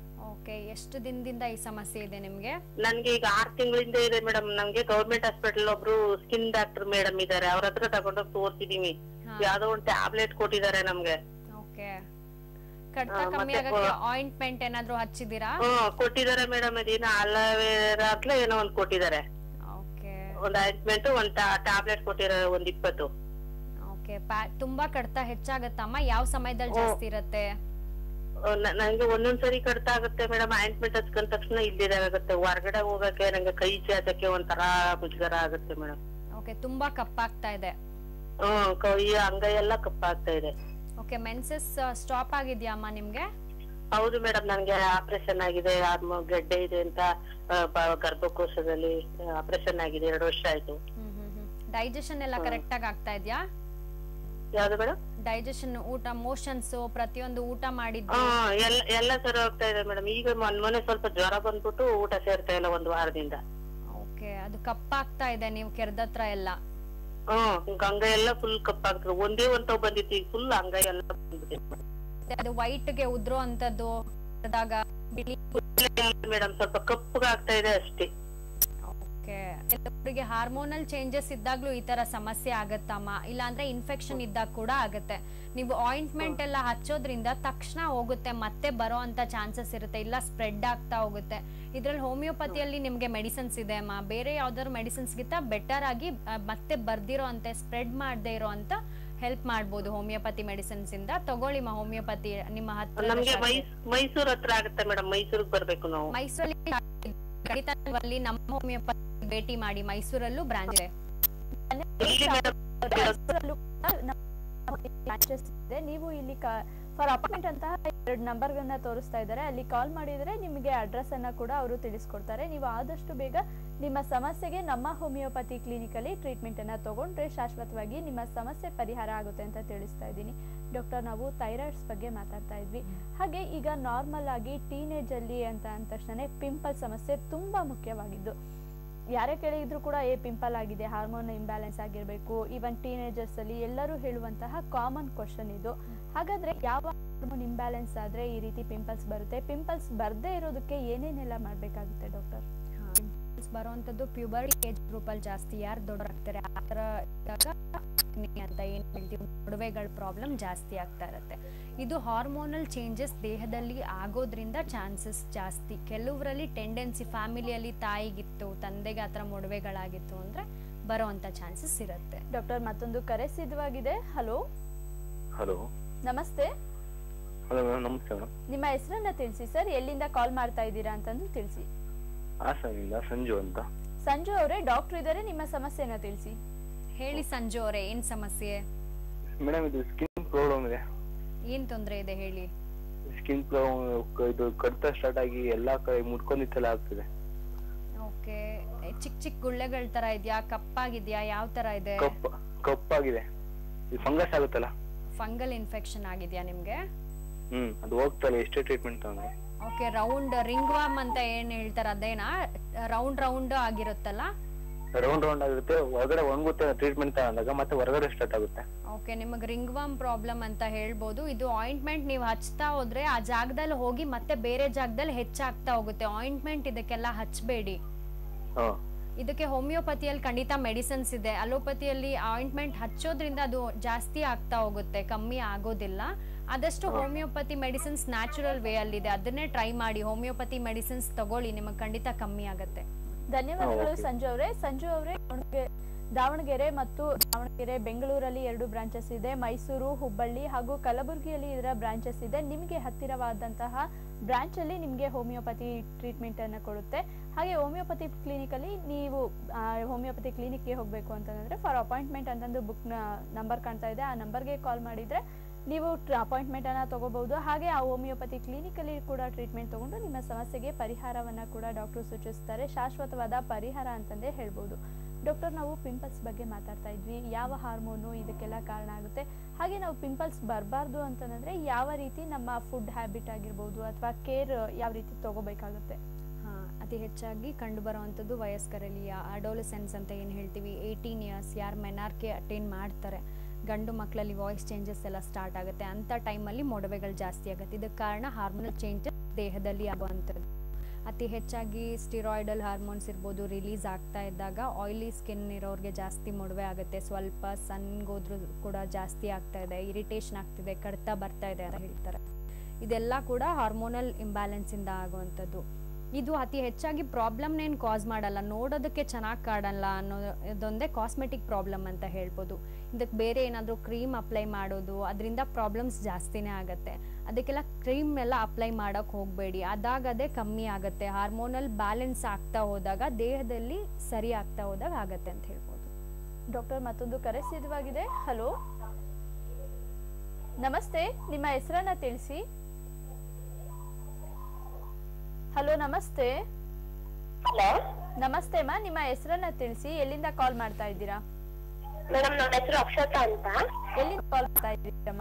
ಓಕೆ ಎಷ್ಟು ದಿನದಿಂದ ಈ ಸಮಸ್ಯೆ ಇದೆ ನಿಮ್ಗೆ ನನ್ಗೆ ಈಗ ಆರ್ ತಿಂಗಳಿಂದ ಇದೆ ಮೇಡಮ್ ನಮ್ಗೆ ಗೌರ್ಮೆಂಟ್ ಹಾಸ್ಪಿಟಲ್ ಒಬ್ರು ಸ್ಕಿನ್ ಡಾಕ್ಟರ್ ಮೇಡಮ್ ಇದಾರೆ ಅವ್ರ ಹತ್ರ ತಗೊಂಡೋಗಿ ತೋರ್ಸಿದೀವಿ ಯಾವ್ದೋ ಒಂದ್ ಟ್ಯಾಬ್ಲೆಟ್ ಕೊಟ್ಟಿದ್ದಾರೆ ನಮ್ಗೆ ಓಕೆ ಕಡ್ತ ಆ, ಕಮ್ಮಿ ಮತ್ತೆ ಆಗಕ್ಕೆ ಕೊ- ಆಯಿಂಟ್ಮೆಂಟ್ ಏನಾದ್ರೂ ಹಚ್ಚಿದೀರಾ ಹ್ಮ್ ಕೊಟ್ಟಿದ್ದಾರೆ ಮೇಡಮ್ ಅದೇನೋ ಅಲವೇರಾ ಹತ್ರ ಏನೋ ಒಂದ್ ಕೊಟ್ಟಿದ್ದಾರೆ ಓಕೆ ಒಂದ್ ಆಯಿಂಟ್ಮೆಂಟ್ ಒಂದ್ ಟ್ಯಾಬ್ಲೆಟ್ ಕೊಟ್ಟಿದ್ದಾರೆ ಒಂದ್ ಇಪ್ಪತ್ತು ಓಕೆ ತುಂಬಾ ಕಡ್ತ ಹೆಚ್ಚಾಗತ್ತಮ್ಮ ಯಾವ ಸಮಯದಲ್ಲಿ ಜಾಸ್ತಿ ಇರತ್ತೆ ಅಹ್ ನ- ನಂಗೆ ಒಂದೊಂದ್ಸರಿ ಕಡ್ತ ಆಗುತ್ತೆ ಮೇಡಮ್ ಆಯಿಂಟ್ಮೆಂಟ್ ಹಚ್ಕೊಂಡ ತಕ್ಷಣ ಇಲ್ಲಿದಾಗುತ್ತೆ ಹೊರಗಡೆ ಹೋಗಕ್ಕೆ ನಂಗೆ ಕೈ ಚಾಚಕ್ಕೆ ಒಂಥರ ಮುಜುಗರ ಆಗುತ್ತೆ ಮೇಡಮ್ ಓಕೆ ತುಂಬಾ ಕಪ್ಪಾಗ್ತಾ ಇದೆ ಹ್ಮ್ ಕೈ ಅಂಗೈ ಎಲ್ಲ ಕಪ್ಪಾಗ್ತಾ ಇದೆ ಓಕೆ ಮೆನ್ಸಸ್ ಸ್ಟಾಪ್ ಆಗಿದ್ಯಾ ಅಮ್ಮ ನಿಮ್ಗೆ ಹೌದು ಮೇಡಮ್ ನನ್ಗೆ ಆಪರೇಷನ್ ಆಗಿದೆ ಆರ್ಮ ಗೆಡ್ಡೆ ಇದೆ ಅಂತ ಆ, ಬ- ಗರ್ಭಕೋಶದಲ್ಲಿ ಆಪರೇಷನ್ ಆಗಿದೆ ಎರಡು ವರ್ಷ ಆಯ್ತು ಡೈಜೆಷನ್ ಎಲ್ಲ ಕರೆಕ್ಟ್ ಆಗಿ ಆಗ್ತಾ ಇದ್ಯಾ ಯಾವ್ದು ಮೇಡಮ್ ಡೈಜೆಷನ್ ಊಟ ಮೋಷನ್ಸ್ ಪ್ರತಿಯೊಂದು ಊಟ ಮಾಡಿದ್ದು ಹಾ ಎಲ್ಲ ಎಲ್ಲ ಸರಿ ಹೋಗ್ತಾ ಇದೆ ಮೇಡಮ್ ಈಗ ಮೊನ್ ಮೊನ್ನೆ ಸ್ವಲ್ಪ ಜ್ವರ ಬಂದ್ಬಿಟ್ಟು ಊಟ ಸೇರ್ತಾ ಇಲ್ಲ ಒಂದು ವಾರದಿಂದ ಓಕೆ ಅದು ಕಪ್ಪಾಗ್ತಾ ಇದೆ ನೀವು ಕೆರೆದತ್ರ ಎಲ್ಲ ಹ್ಮ್ ಅಂಗೈ ಎಲ್ಲ ಫುಲ್ ಕಪ್ಪಾಗ್ತದೆ ಒಂದೇ ಒಂದ್ ತಾವ್ ಬಂದಿತ್ತು ಈಗ ಫುಲ್ ಅಂಗೈ ಎಲ್ಲ ಬಂದ್ಬಿಟ್ಟಿದೆ ಮತ್ತೆ ಅದು white ಗೆ ಉದ್ರೋ ಅಂತದ್ದು ಕೆರೆದಾಗ ಬಿಳಿ ಮೇಡಮ್ ಸ್ವಲ್ಪ ಕಪ್ಪಗಾಗ್ತಾ ಇದೆ ಅಷ್ಟೇ ಓಕೆ ಕೆಲವರಿಗೆ ಹಾರ್ಮೋನಲ್ ಚೇಂಜಸ್ ಇದ್ದಾಗ್ಲೂ ಈ ತರ ಸಮಸ್ಯೆ ಆಗತ್ತಮ್ಮ ಇಲ್ಲಾಂದ್ರೆ ಇನ್ಫೆಕ್ಷನ್ ಇದ್ದಾಗ ಕೂಡ ಆಗತ್ತೆ ನೀವು ಆಯಿಂಟ್ಮೆಂಟ್ ಎಲ್ಲ ಹಚ್ಚೋದ್ರಿಂದ ತಕ್ಷಣ ಹೋಗುತ್ತೆ ಮತ್ತೆ ಬರೋ ಅಂತ ಚಾನ್ಸಸ್ ಇರುತ್ತೆ ಇಲ್ಲ ಸ್ಪ್ರೆಡ್ ಆಗ್ತಾ ಹೋಗುತ್ತೆ ಇದ್ರಲ್ಲಿ ಹೋಮಿಯೋಪತಿಯಲ್ಲಿ ನಿಮ್ಗೆ ಮೆಡಿಸಿನ್ಸ್ ಇದೆ ಅಮ್ಮ ಬೇರೆ ಯಾವ್ದಾದ್ರು ಮೆಡಿಸಿನ್ಸ್ ಗಿಂತ ಬೆಟರ್ ಆಗಿ ಆ, ಮತ್ತೆ ಬರ್ದಿರೋ ಅಂತೆ ಸ್ಪ್ರೆಡ್ ಮಾಡದೇ ಇರೋ ಅಂತ ಹೆಲ್ಪ್ ಮಾಡ್ಬೋದು ಹೋಮಿಯೋಪತಿ ಮೆಡಿಸಿನ್ಸ್ ಇಂದ ತಗೊಳ್ಳಿ ಮಾ ಹೋಮಿಯೋಪತಿ ನಿಮ್ಮ ಹತ್ರ ನಮ್ಗೆ ಮೈಸ್ ಮೈಸೂರ್ ಹತ್ರ ಆಗುತ್ತೆ ಮೇಡಮ್ ಮೈಸೂರಿಗೆ ಬರ್ಬೇಕು ನಾವು ಮೈಸೂರಲ್ಲಿ ಖಂಡಿತ ನೀವು ಅಲ್ಲಿ ನಮ್ಮ ಹೋಮಿಯೋಪತಿ ಭೇಟಿ ಮಾಡಿ ಮೈಸೂರಲ್ಲೂ ಬ್ರಾಂಚ್ ಇದೆ ಮೈಸೂರಲ್ಲೂ ಕೂಡ ನಮ್ಮ branches ಇದೆ ನೀವು ಇಲ್ಲಿ ಫಾರ್ ಅಪಾಯಿಂಟ್ಮೆಂಟ್ ಅಂತ ಎರಡು ನಂಬರ್ಗಳನ್ನ ತೋರಿಸ್ತಾ ಇದ್ದಾರೆ ಅಲ್ಲಿ ಕಾಲ್ ಮಾಡಿದ್ರೆ ನಿಮಗೆ ಅಡ್ರೆಸ್ ಅನ್ನ ಕೂಡ ಅವರು ತಿಳಿಸ್ಕೊಡ್ತಾರೆ ನೀವು ಆದಷ್ಟು ಬೇಗ ನಿಮ್ಮ ಸಮಸ್ಯೆಗೆ ನಮ್ಮ ಹೋಮಿಯೋಪತಿ ಕ್ಲಿನಿಕಲ್ಲಿ ಟ್ರೀಟ್ಮೆಂಟ್ ಅನ್ನ ತಗೊಂಡ್ರೆ ಶಾಶ್ವತವಾಗಿ ನಿಮ್ಮ ಸಮಸ್ಯೆ ಪರಿಹಾರ ಆಗುತ್ತೆ ಅಂತ ತಿಳಿಸ್ತಾ ಇದ್ದೀನಿ ಡಾಕ್ಟರ್ ನಾವು ಥೈರಾಯ್ಡ್ಸ್ ಬಗ್ಗೆ ಮಾತಾಡ್ತಾ ಇದ್ವಿ ಹಾಗೆ ಈಗ ನಾರ್ಮಲ್ ಆಗಿ ಟೀನೇಜ್ ಅಲ್ಲಿ ಅಂತ ಅಂದ ತಕ್ಷಣ ಪಿಂಪಲ್ ಸಮಸ್ಯೆ ತುಂಬಾ ಮುಖ್ಯವಾಗಿದ್ದು ಯಾರೇ ಕೇಳಿದ್ರು ಕೂಡ ಏ ಪಿಂಪಲ್ ಆಗಿದೆ ಹಾರ್ಮೋನ್ ಇಂಬ್ಯಾಲೆನ್ಸ್ ಆಗಿರಬೇಕು ಈವನ್ ಟೀನೇಜರ್ಸ್ ಅಲ್ಲಿ ಎಲ್ಲರೂ ಹೇಳುವಂತಹ ಕಾಮನ್ ಕ್ವಶನ್ ಇದು ಹಾಗಾದ್ರೆ ಯಾವ ಹಾರ್ಮೋನ್ ಇಂಬ್ಯಾಲೆನ್ಸ್ ಆದ್ರೆ ಈ ರೀತಿ ಪಿಂಪಲ್ಸ್ ಬರುತ್ತೆ ಪಿಂಪಲ್ಸ್ ಬರ್ದೇ ಇರೋದಕ್ಕೆ ಏನೇನೆಲ್ಲ ಮಾಡ್ಬೇಕಾಗುತ್ತೆ ಡಾಕ್ಟರ್ pimples ಬರುವಂತದ್ದು ಪ್ಯೂಬರ್ಟಿ ಏಜ್ ಗ್ರೂಪ್ ಅಲ್ಲಿ ಜಾಸ್ತಿ ಯಾರು ದೊಡ್ಡರಾಗ್ತಾರೆ ಆ ಥರ ಇದ್ದಾಗ acne ಅಂತ ಏನ್ ಹೇಳ್ತೀವಿ ಮೊಡವೆಗಳ ಪ್ರಾಬ್ಲಮ್ ಜಾಸ್ತಿ ಆಗ್ತಾ ಇರುತ್ತೆ ಇದು ಹಾರ್ಮೋನಲ್ ಚೇಂಜಸ್ ದೇಹದಲ್ಲಿ ಆಗೋದ್ರಿಂದ ಚಾನ್ಸಸ್ ಜಾಸ್ತಿ ಕೆಲವರಲ್ಲಿ ಟೆಂಡೆನ್ಸಿ ಫ್ಯಾಮಿಲಿಯಲ್ಲಿ ತಾಯಿಗಿತ್ತು ತಂದೆಗೆ ಆ ಥರ ಮೊಡವೆಗಳಾಗಿತ್ತು ಅಂದ್ರೆ ಬರೋವಂಥ ಚಾನ್ಸಸ್ ಇರುತ್ತೆ ಡಾಕ್ಟರ್ ಮತ್ತೊಂದು ಕರೆ ಸಿದ್ಧವಾಗಿದೆ ಹಲೋ ಹಲೋ ನಮಸ್ತೆ ಹಲೋ ಮೇಡಮ್ ನಮಸ್ತೆ ಮೇಡಮ್ ನಿಮ್ಮ ಹೆಸರನ್ನ ತಿಳಿಸಿ ಸರ್ ಎಲ್ಲಿಂದ ಕಾಲ್ ಮಾಡ್ತಾ ಇದ್ದೀರಾ ಅಂತಂದು ತಿಳಿಸಿ ಹಾಸನಿಂದ ಸಂಜು ಅಂತ ಸಂಜು ಅವರೇ ಡಾಕ್ಟರ್ ಇದ್ದಾರೆ ನಿಮ್ಮ ಸಮಸ್ಯೆನ ತಿಳಿಸಿ ಹೇಳಿ ಸಂಜು ಅವರೇ ಏನ್ ಸಮಸ್ಯೆ ಮೇಡಮ್ ಇದು ಸ್ಕಿನ್ ಪ್ರಾಬ್ಲಮ್ ಇದೆ ಏನ್ ತೊಂದರೆ ಇದೆ ಹೇಳಿ ಸ್ಕಿನ್ ಪ್ರಾಬ್ಲಮ್ ಇದು ಕಡಿತ ಸ್ಟಾರ್ಟ್ ಆಗಿ ಎಲ್ಲಾ ಕಡೆ ಮುಟ್ಕೊಂಡಿದ್ದೆಲ್ಲ ಆಗ್ತಿದೆ ಓಕೆ ಚಿಕ್ಕ ಚಿಕ್ಕ ಗುಳ್ಳೆಗಳ ತರ ಇದೆಯಾ ಕಪ್ಪಾಗಿದ್ಯಾ ಯಾವ ತರ ಇದೆ ಕಪ್ಪ ಕಪ್ಪಾಗಿದೆ ಇದು ಫಂಗಸ್ ಆಗುತ್ತಲ್ಲ ಫಂಗಲ್ ಇನ್ಫೆಕ್ಷನ್ ಆಗಿದ್ಯಾ ನಿಮ್ಗೆ ಹ್ಮ್ ಅದು ಹೋಗ್ತಲ್ಲ ಎಷ್ಟೇ ಟ್ರೀಟ್ಮೆಂಟ್ ತಗೊಂಡ್ರೆ ಓಕೆ ರೌಂಡ್ ರಿಂಗ್ ವಾಮ್ ಅಂತ ಏನ್ ಹೇಳ್ತಾರ ಅದೇನಾ ರೌಂಡ್ ರೌಂಡ್ ಆಗಿರುತ್ತಲ್ಲ ರೌಂಡ್ ರೌಂಡ್ ಆಗಿರುತ್ತೆ ಹೊರಗಡೆ ಒಣಗುತ್ತೆ ಟ್ರೀಟ್ಮೆಂಟ್ ತಗೊಂಡಾಗ ಮತ್ತೆ ಹೊರಗಡೆ ಸ್ಟಾರ್ಟ್ ಆಗುತ್ತೆ ಓಕೆ ನಿಮಗೆ ರಿಂಗ್ ವಾಮ್ ಪ್ರಾಬ್ಲಮ್ ಅಂತ ಹೇಳ್ಬೋದು ಇದು ಆಯಿಂಟ್ಮೆಂಟ್ ನೀವು ಹಚ್ತಾ ಹೋದ್ರೆ ಆ ಜಾಗದಲ್ಲಿ ಹೋಗಿ ಮತ್ತೆ ಬೇರೆ ಜಾಗದಲ್ಲಿ ಹೆಚ್ಚಾಗ್ತಾ ಹೋಗುತ್ತೆ ಆಯಿಂಟ್ಮೆಂಟ್ ಇದಕ್ಕೆಲ್ಲ ಹಚ್ಚಬೇಡಿ ಹಾ ಇದಕ್ಕೆ ಹೋಮಿಯೋಪತಿಯಲ್ಲಿ ಖಂಡಿತ ಮೆಡಿಸಿನ್ಸ್ ಇದೆ ಅಲೋಪತಿಯಲ್ಲಿ ಆಯಿಂಟ್ಮೆಂಟ್ ಹಚ್ಚೋದ್ರಿಂದ ಅದು ಜಾಸ್ತಿ ಆಗ್ತಾ ಹೋಗುತ್ತೆ ಕಮ್ಮಿ ಆಗೋದಿಲ್ಲ ಆದಷ್ಟು ಹೋಮಿಯೋಪತಿ ಮೆಡಿಸಿನ್ಸ್ ನ್ಯಾಚುರಲ್ ವೇ ಅಲ್ಲಿದೆ ಅದನ್ನೇ ಟ್ರೈ ಮಾಡಿ ಹೋಮಿಯೋಪತಿ ಮೆಡಿಸಿನ್ಸ್ ತಗೊಳ್ಳಿ ನಿಮಗೆ ಖಂಡಿತ ಕಮ್ಮಿ ಆಗುತ್ತೆ ಧನ್ಯವಾದಗಳು okay. ಸಂಜು ಅವರೇ ಸಂಜು ಅವರೇ ದಾವಣಗೆರೆ ಮತ್ತು ದಾವಣಗೆರೆ ಬೆಂಗಳೂರಲ್ಲಿ ಎರಡು ಬ್ರಾಂಚಸ್ ಇದೆ ಮೈಸೂರು ಹುಬ್ಬಳ್ಳಿ ಹಾಗೂ ಕಲಬುರಗಿಯಲ್ಲಿ ಇದರ ಬ್ರಾಂಚಸ್ ಇದೆ ನಿಮಗೆ ಹತ್ತಿರವಾದಂತಹ ಬ್ರಾಂಚ್ ಅಲ್ಲಿ ನಿಮಗೆ ಹೋಮಿಯೋಪತಿ ಟ್ರೀಟ್ಮೆಂಟ್ ಅನ್ನು ಕೊಡುತ್ತೆ ಹಾಗೆ ಹೋಮಿಯೋಪತಿ ಕ್ಲಿನಿಕಲ್ಲಿ ನೀವು ಆ, ಹೋಮಿಯೋಪತಿ ಕ್ಲಿನಿಕ್ಗೆ ಹೋಗಬೇಕು ಅಂತಂದ್ರೆ ಫಾರ್ ಅಪಾಯಿಂಟ್ಮೆಂಟ್ ಅಂತಂದು ಬುಕ್ ನಂಬರ್ ಕಾಣ್ತಾ ಇದೆ ಆ ನಂಬರ್ಗೆ ಕಾಲ್ ಮಾಡಿದ್ರೆ ನೀವು ಅಪಾಯಿಂಟ್ಮೆಂಟ್ ಅನ್ನ ತಗೋಬಹುದು ಹಾಗೆ ಆ ಹೋಮಿಯೋಪತಿ ಕ್ಲಿನಿಕಲ್ಲಿ ಕೂಡ ಟ್ರೀಟ್ಮೆಂಟ್ ತಗೊಂಡು ನಿಮ್ಮ ಸಮಸ್ಯೆಗೆ ಪರಿಹಾರವನ್ನ ಕೂಡ ಡಾಕ್ಟರ್ ಸೂಚಿಸ್ತಾರೆ ಶಾಶ್ವತವಾದ ಪರಿಹಾರ ಅಂತಂದೇ ಹೇಳ್ಬೋದು ಡಾಕ್ಟರ್ ನಾವು ಪಿಂಪಲ್ಸ್ ಬಗ್ಗೆ ಮಾತಾಡ್ತಾ ಇದ್ವಿ ಯಾವ ಹಾರ್ಮೋನು ಇದಕ್ಕೆಲ್ಲ ಕಾರಣ ಆಗುತ್ತೆ ಹಾಗೆ ನಾವು ಪಿಂಪಲ್ಸ್ ಬರಬಾರ್ದು ಅಂತಂದ್ರೆ ಯಾವ ರೀತಿ ನಮ್ಮ ಫುಡ್ ಹ್ಯಾಬಿಟ್ ಆಗಿರ್ಬೋದು ಅಥವಾ ಕೇರ್ ಯಾವ ರೀತಿ ತಗೋಬೇಕಾಗುತ್ತೆ ಹಾ ಅತಿ ಹೆಚ್ಚಾಗಿ ಕಂಡು ಬರುವಂಥದ್ದು ವಯಸ್ಕರಲ್ಲಿ ಅಡೋಲಸೆನ್ಸ್ ಅಂತ ಏನು ಹೇಳ್ತೀವಿ ಏಯ್ಟೀನ್ ಇಯರ್ಸ್ ಯಾರು ಮೆನಾರ್ಕೆ ಅಟೇನ್ ಮಾಡ್ತಾರೆ ಗಂಡು ಮಕ್ಕಳಲ್ಲಿ ವಾಯ್ಸ್ ಚೇಂಜಸ್ ಎಲ್ಲ ಸ್ಟಾರ್ಟ್ ಆಗುತ್ತೆ ಅಂಥ ಟೈಮಲ್ಲಿ ಮೊಡವೆಗಳು ಜಾಸ್ತಿ ಆಗುತ್ತೆ ಇದಕ್ಕೆ ಕಾರಣ ಹಾರ್ಮೋನಲ್ ಚೇಂಜಸ್ ದೇಹದಲ್ಲಿ ಆಗುವಂಥದ್ದು ಅತಿ ಹೆಚ್ಚಾಗಿ ಸ್ಟಿರಾಯ್ಡಲ್ ಹಾರ್ಮೋನ್ಸ್ ಇರ್ಬೋದು ರಿಲೀಸ್ ಆಗ್ತಾ ಇದ್ದಾಗ ಆಯಿಲಿ ಸ್ಕಿನ್ ಇರೋರಿಗೆ ಜಾಸ್ತಿ ಮೊಡವೆ ಆಗುತ್ತೆ ಸ್ವಲ್ಪ ಸನ್ಗೋದ್ರೂ ಕೂಡ ಜಾಸ್ತಿ ಆಗ್ತಾ ಇದೆ ಇರಿಟೇಷನ್ ಆಗ್ತಿದೆ ಕಡ್ತಾ ಬರ್ತಾ ಇದೆ ಅಂತ ಹೇಳ್ತಾರೆ ಇದೆಲ್ಲ ಕೂಡ ಹಾರ್ಮೋನಲ್ ಇಂಬ್ಯಾಲೆನ್ಸಿಂದ ಆಗುವಂಥದ್ದು ಇದು ಅತಿ ಹೆಚ್ಚಾಗಿ ಪ್ರಾಬ್ಲಮ್ನೇನು ಕಾಸ್ ಮಾಡಲ್ಲ ನೋಡೋದಕ್ಕೆ ಚೆನ್ನಾಗಿ ಕಾಡಲ್ಲ ಅನ್ನೋದೊಂದೇ ಕಾಸ್ಮೆಟಿಕ್ ಪ್ರಾಬ್ಲಮ್ ಅಂತ ಹೇಳ್ಬೋದು ಇದಕ್ಕೆ ಬೇರೆ ಏನಾದರೂ ಕ್ರೀಮ್ ಅಪ್ಲೈ ಮಾಡೋದು ಅದರಿಂದ ಪ್ರಾಬ್ಲಮ್ಸ್ ಜಾಸ್ತಿನೇ ಆಗುತ್ತೆ ಅದಕ್ಕೆಲ್ಲ ಕ್ರೀಮ್ ಎಲ್ಲ ಅಪ್ಲೈ ಮಾಡೋಕ್ಕೆ ಹೋಗಬೇಡಿ ಅದಾಗದೇ ಕಮ್ಮಿ ಆಗುತ್ತೆ ಹಾರ್ಮೋನಲ್ ಬ್ಯಾಲೆನ್ಸ್ ಆಗ್ತಾ ಹೋದಾಗ ದೇಹದಲ್ಲಿ ಸರಿ ಆಗ್ತಾ ಹೋದಾಗ ಆಗತ್ತೆ ಅಂತ ಹೇಳ್ಬೋದು ಡಾಕ್ಟರ್ ಮತ್ತೊಂದು ಕರೆ ಸಿದ್ಧವಾಗಿದೆ ಹಲೋ ನಮಸ್ತೆ ನಿಮ್ಮ ಹೆಸರನ್ನ ತಿಳಿಸಿ ಹಲೋ ನಮಸ್ತೆ ಹಲೋ ನಮಸ್ತೆ ಮಾ ನಿಮ್ಮ ಹೆಸರನ್ನ ತಿಳಿಸಿ ಎಲ್ಲಿಂದ ಕಾಲ್ ಮಾಡ್ತಾ ಇದ್ದೀರಾ ಮೇಡಮ್ ನನ್ನ ಹೆಸರು ಅಕ್ಷತಾ ಅಂತ ಎಲ್ಲಿಂದ ಕಾಲ್ ಮಾಡ್ತಾ ಇದ್ದೀರಮ್ಮ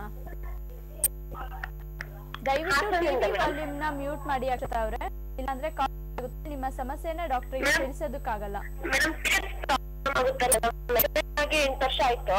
ದಯವಿಟ್ಟು ಹಾಸನದಿಂದ ಟಿವಿ madam. ವಾಲ್ಯೂಮ್ ನ ಮ್ಯೂಟ್ ಮಾಡಿ ಅಕ್ಷತಾ ಅವ್ರೆ ಇಲ್ಲಾಂದ್ರೆ ಕಾಲ್ ಆಗುತ್ತೆ ನಿಮ್ಮ ಸಮಸ್ಯೆನ ಡಾಕ್ಟರ್ಗೆ ತಿಳಿಸೋದಕ್ಕಾಗಲ್ಲ ಮೇಡಮ್ ಆಗುತ್ತೆ ಮೇಡಮ್ ಆಗಿ ಎಂಟು ವರ್ಷ ಆಯ್ತು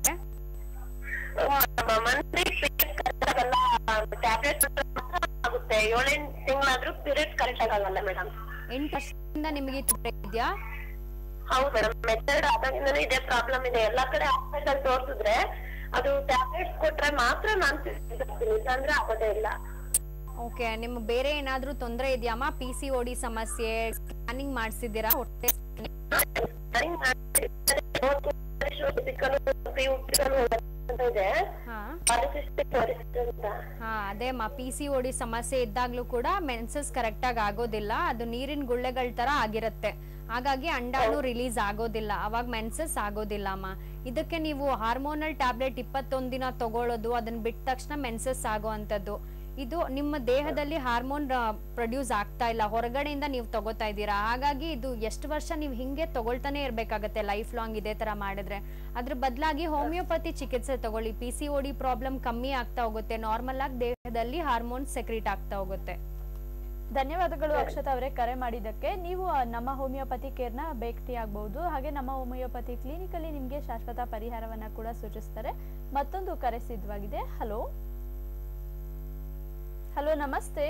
ಮಂತ್ಲಿ ಟ್ಯಾಬ್ಲೆಟ್ ಆಗುತ್ತೆ ಏಳೆಂಟು ತಿಂಗಳಾದ್ರೂ ಪೀರಿಯಡ್ಸ್ ಕರೆಕ್ಟ್ ಆಗಲ್ಲ ಮೇಡಮ್ ಎಂಟು ವರ್ಷದಿಂದ ನಿಮಗೆ ತೊಂದರೆ ಇದೆಯಾ ಹೌದು ಮೇಡಮ್ ಮೆಥಡ್ ಆದಾಗಿಂದನೂ ಇದೇ ಪ್ರಾಬ್ಲಮ್ ಇದೆ ಎಲ್ಲಾ ಕಡೆ ಹಾಸ್ಪಿಟಲ್ ತೋರ್ಸಿದ್ರೆ ಅದು ಟ್ಯಾಬ್ಲೆಟ್ಸ್ ಕೊಟ್ರೆ ಮಾತ್ರ ನಾನ್ ಇಲ್ಲಾಂದ್ರೆ ಆಗೋದೇ ಇಲ್ಲ ಓಕೆ ನಿಮ್ಮ ಬೇರೆ ಏನಾದರೂ ತೊಂದರೆ ಇದೆಯಮ್ಮ ಪಿ ಸಿ ಓ ಡಿ ಸಮಸ್ಯೆ ಸ್ಕ್ಯಾನಿಂಗ್ ಮಾಡಿಸಿದ್ದೀರಾ ಹೊಟ್ಟೆ ಇದೆ ಹಾ ಪಾಲಿಸಿಸ್ಟಿಕ್ ಅಂತ ಹಾ ಅದೇ ಮಾ ಪಿ ಸಿ ಓಡಿ ಸಮಸ್ಯೆ ಇದ್ದಾಗ್ಲೂ ಕೂಡ ಮೆನ್ಸಸ್ ಕರೆಕ್ಟಾಗಿ ಆಗೋದಿಲ್ಲ ಅದು ನೀರಿನ ಗುಳ್ಳೆಗಳ ತರ ಆಗಿರುತ್ತೆ ಹಾಗಾಗಿ ಅಂಡಾಣು ರಿಲೀಸ್ ಆಗೋದಿಲ್ಲ ಅವಾಗ ಮೆನ್ಸಸ್ ಆಗೋದಿಲ್ಲ ಅಮ್ಮ ಇದಕ್ಕೆ ನೀವು ಹಾರ್ಮೋನಲ್ ಟ್ಯಾಬ್ಲೆಟ್ ಇಪ್ಪತ್ತೊಂದು ದಿನ ತಗೊಳ್ಳೋದು ಅದನ್ನ ಬಿಟ್ಟ ತಕ್ಷಣ ಮೆನ್ಸಸ್ ಆಗೋ ಅಂಥದ್ದು ಇದು ನಿಮ್ಮ ದೇಹದಲ್ಲಿ ಹಾರ್ಮೋನ್ ಪ್ರೊಡ್ಯೂಸ್ ಆಗ್ತಾ ಇಲ್ಲ ಹೊರಗಡೆಯಿಂದ ನೀವು ತಗೋತಾ ಇದ್ದೀರಾ ಹಾಗಾಗಿ ಇದು ಎಷ್ಟು ವರ್ಷ ನೀವು ಹಿಂಗೆ ತಗೊಳ್ತಾನೆ ಇರಬೇಕಾಗತ್ತೆ ಲೈಫ್ ಲಾಂಗ್ ಇದೇ ತರ ಮಾಡಿದ್ರೆ ಅದ್ರ ಬದಲಾಗಿ ಹೋಮಿಯೋಪತಿ ಚಿಕಿತ್ಸೆ ತಗೊಳ್ಳಿ P C O D problem ಕಮ್ಮಿ ಆಗ್ತಾ ಹೋಗುತ್ತೆ ನಾರ್ಮಲ್ ಆಗಿ ದೇಹದಲ್ಲಿ ಹಾರ್ಮೋನ್ ಸೆಕ್ರೀಟ್ ಆಗ್ತಾ ಹೋಗುತ್ತೆ ಧನ್ಯವಾದಗಳು ಅಕ್ಷತಾ ಅವರೇ ಕರೆ ಮಾಡಿದ್ದಕ್ಕೆ ನೀವು ಆ, ನಮ್ಮ ಹೋಮಿಯೋಪತಿ ಕೇರ್ನ ಭೇಟಿ ಆಗಬಹುದು ಹಾಗೆ ನಮ್ಮ ಹೋಮಿಯೋಪತಿ ಕ್ಲಿನಿಕಲ್ಲಿ ನಿಮಗೆ ಶಾಶ್ವತ ಪರಿಹಾರವನ್ನ ಕೂಡ ಸೂಚಿಸ್ತಾರೆ ಮತ್ತೊಂದು ಕರೆ ಸಿದ್ಧವಾಗಿದೆ ಹಲೋ ಹಲೋ ನಮಸ್ತೆ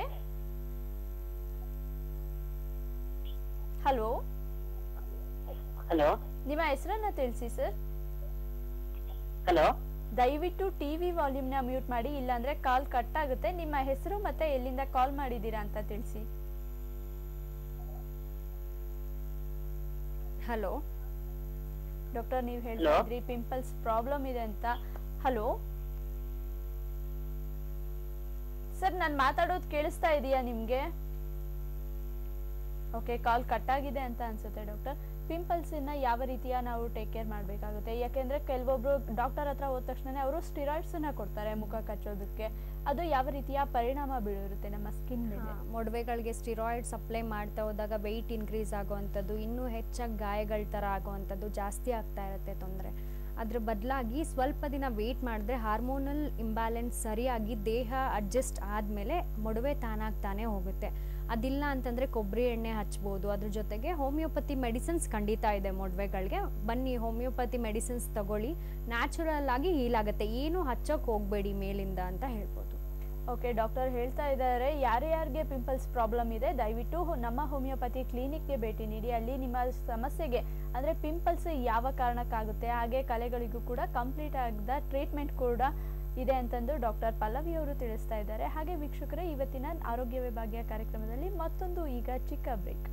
ಹಲೋ ಹಲೋ ನಿಮ್ಮ ಹೆಸರನ್ನ ತಿಳಿಸಿ ಸರ್ ಹಲೋ ದಯವಿಟ್ಟು ಟಿವಿ ವಾಲ್ಯೂಮ್ನ ಮ್ಯೂಟ್ ಮಾಡಿ ಇಲ್ಲಾಂದ್ರೆ ಕಾಲ್ ಕಟ್ ಆಗುತ್ತೆ ನಿಮ್ಮ ಹೆಸರು ಮತ್ತೆ ಎಲ್ಲಿಂದ ಕಾಲ್ ಮಾಡಿದ್ದೀರಾ ಅಂತ ತಿಳಿಸಿ ಹಲೋ ಡಾಕ್ಟರ್ ನೀವು ಹೇಳ್ತಾ Hello? ಇದ್ರಿ ಪಿಂಪಲ್ಸ್ ಪ್ರಾಬ್ಲಮ್ ಇದೆ ಅಂತ ಹಲೋ ಸರ್ ನಾನು ಮಾತಾಡೋದು ಕೇಳಿಸ್ತಾ ಇದೆಯಾ ನಿಮ್ಗೆ ಓಕೆ ಕಾಲ್ ಕಟ್ ಆಗಿದೆ ಅಂತ ಅನ್ಸುತ್ತೆ ಡಾಕ್ಟರ್ ಪಿಂಪಲ್ಸ್ ಇನ್ನ ಯಾವ ರೀತಿಯ ನಾವು ಟೇಕ್ ಕೇರ್ ಮಾಡಬೇಕಾಗುತ್ತೆ ಯಾಕೆಂದ್ರೆ ಕೆಲವೊಬ್ರು ಡಾಕ್ಟರ್ ಹತ್ರ ಹೋದ ತಕ್ಷಣ ಅವರು ಸ್ಟಿರಾಯ್ಡ್ಸ್ ಅನ್ನ ಕೊಡ್ತಾರೆ ಮುಖ ಕಚ್ಚೋದಕ್ಕೆ ಅದು ಯಾವ ರೀತಿಯ ಪರಿಣಾಮ ಬೀಳಿರುತ್ತೆ ನಮ್ಮ ಸ್ಕಿನ್ ಮೇಲೆ ಮೊಡವೆಗಳಿಗೆ ಸ್ಟಿರಾಯ್ಡ್ಸ್ ಅಪ್ಲೈ ಮಾಡ್ತಾ ಹೋದಾಗ ವೆಯ್ಟ್ ಇನ್ಕ್ರೀಸ್ ಆಗುವಂಥದ್ದು ಇನ್ನೂ ಹೆಚ್ಚಾಗಿ ಗಾಯಗಳ ಥರ ಆಗುವಂಥದ್ದು ಜಾಸ್ತಿ ಆಗ್ತಾ ಇರುತ್ತೆ ತೊಂದರೆ ಅದ್ರ ಬದಲಾಗಿ ಸ್ವಲ್ಪ ದಿನ ವೆಯ್ಟ್ ಮಾಡಿದ್ರೆ ಹಾರ್ಮೋನಲ್ ಇಂಬ್ಯಾಲೆನ್ಸ್ ಸರಿಯಾಗಿ ದೇಹ ಅಡ್ಜಸ್ಟ್ ಆದಮೇಲೆ ಮೊಡವೆ ತಾನಾಗಿ ತಾನೇ ಹೋಗುತ್ತೆ ಅದಿಲ್ಲ ಅಂತಂದರೆ ಕೊಬ್ಬರಿ ಎಣ್ಣೆ ಹಚ್ಬೋದು ಅದ್ರ ಜೊತೆಗೆ ಹೋಮಿಯೋಪತಿ ಮೆಡಿಸಿನ್ಸ್ ಖಂಡಿತ ಇದೆ ಮೊಡವೆಗಳಿಗೆ ಬನ್ನಿ ಹೋಮಿಯೋಪತಿ ಮೆಡಿಸಿನ್ಸ್ ತಗೊಳ್ಳಿ ನ್ಯಾಚುರಲ್ ಆಗಿ ಹೀಲ್ ಆಗುತ್ತೆ ಏನು ಹಚ್ಚೋಕೆ ಹೋಗಬೇಡಿ ಮೇಲಿಂದ ಅಂತ ಹೇಳ್ಬೋದು ಓಕೆ ಡಾಕ್ಟರ್ ಹೇಳ್ತಾ ಇದ್ದಾರೆ ಯಾರ್ಯಾರಿಗೆ ಪಿಂಪಲ್ಸ್ ಪ್ರಾಬ್ಲಮ್ ಇದೆ ದಯವಿಟ್ಟು ಹೊ- ನಮ್ಮ ಹೋಮಿಯೋಪತಿ ಕ್ಲಿನಿಕ್ಗೆ ಭೇಟಿ ನೀಡಿ ಅಲ್ಲಿ ನಿಮ್ಮ ಸಮಸ್ಯೆಗೆ ಅಂದರೆ ಪಿಂಪಲ್ಸ್ ಯಾವ ಕಾರಣಕ್ಕಾಗುತ್ತೆ ಹಾಗೆ ಕಲೆಗಳಿಗೂ ಕೂಡ ಕಂಪ್ಲೀಟ್ ಆಗದ ಟ್ರೀಟ್ಮೆಂಟ್ ಕೂಡ ಇದೆ ಅಂತಂದು ಡಾಕ್ಟರ್ ಪಲ್ಲವಿ ಅವರು ತಿಳಿಸ್ತಾ ಇದ್ದಾರೆ ಹಾಗೆ ವೀಕ್ಷಕರೇ ಇವತ್ತಿನ ಆರೋಗ್ಯವೇ ಭಾಗ್ಯ ಕಾರ್ಯಕ್ರಮದಲ್ಲಿ ಮತ್ತೊಂದು ಈಗ ಚಿಕ್ಕ ಬ್ರೇಕ್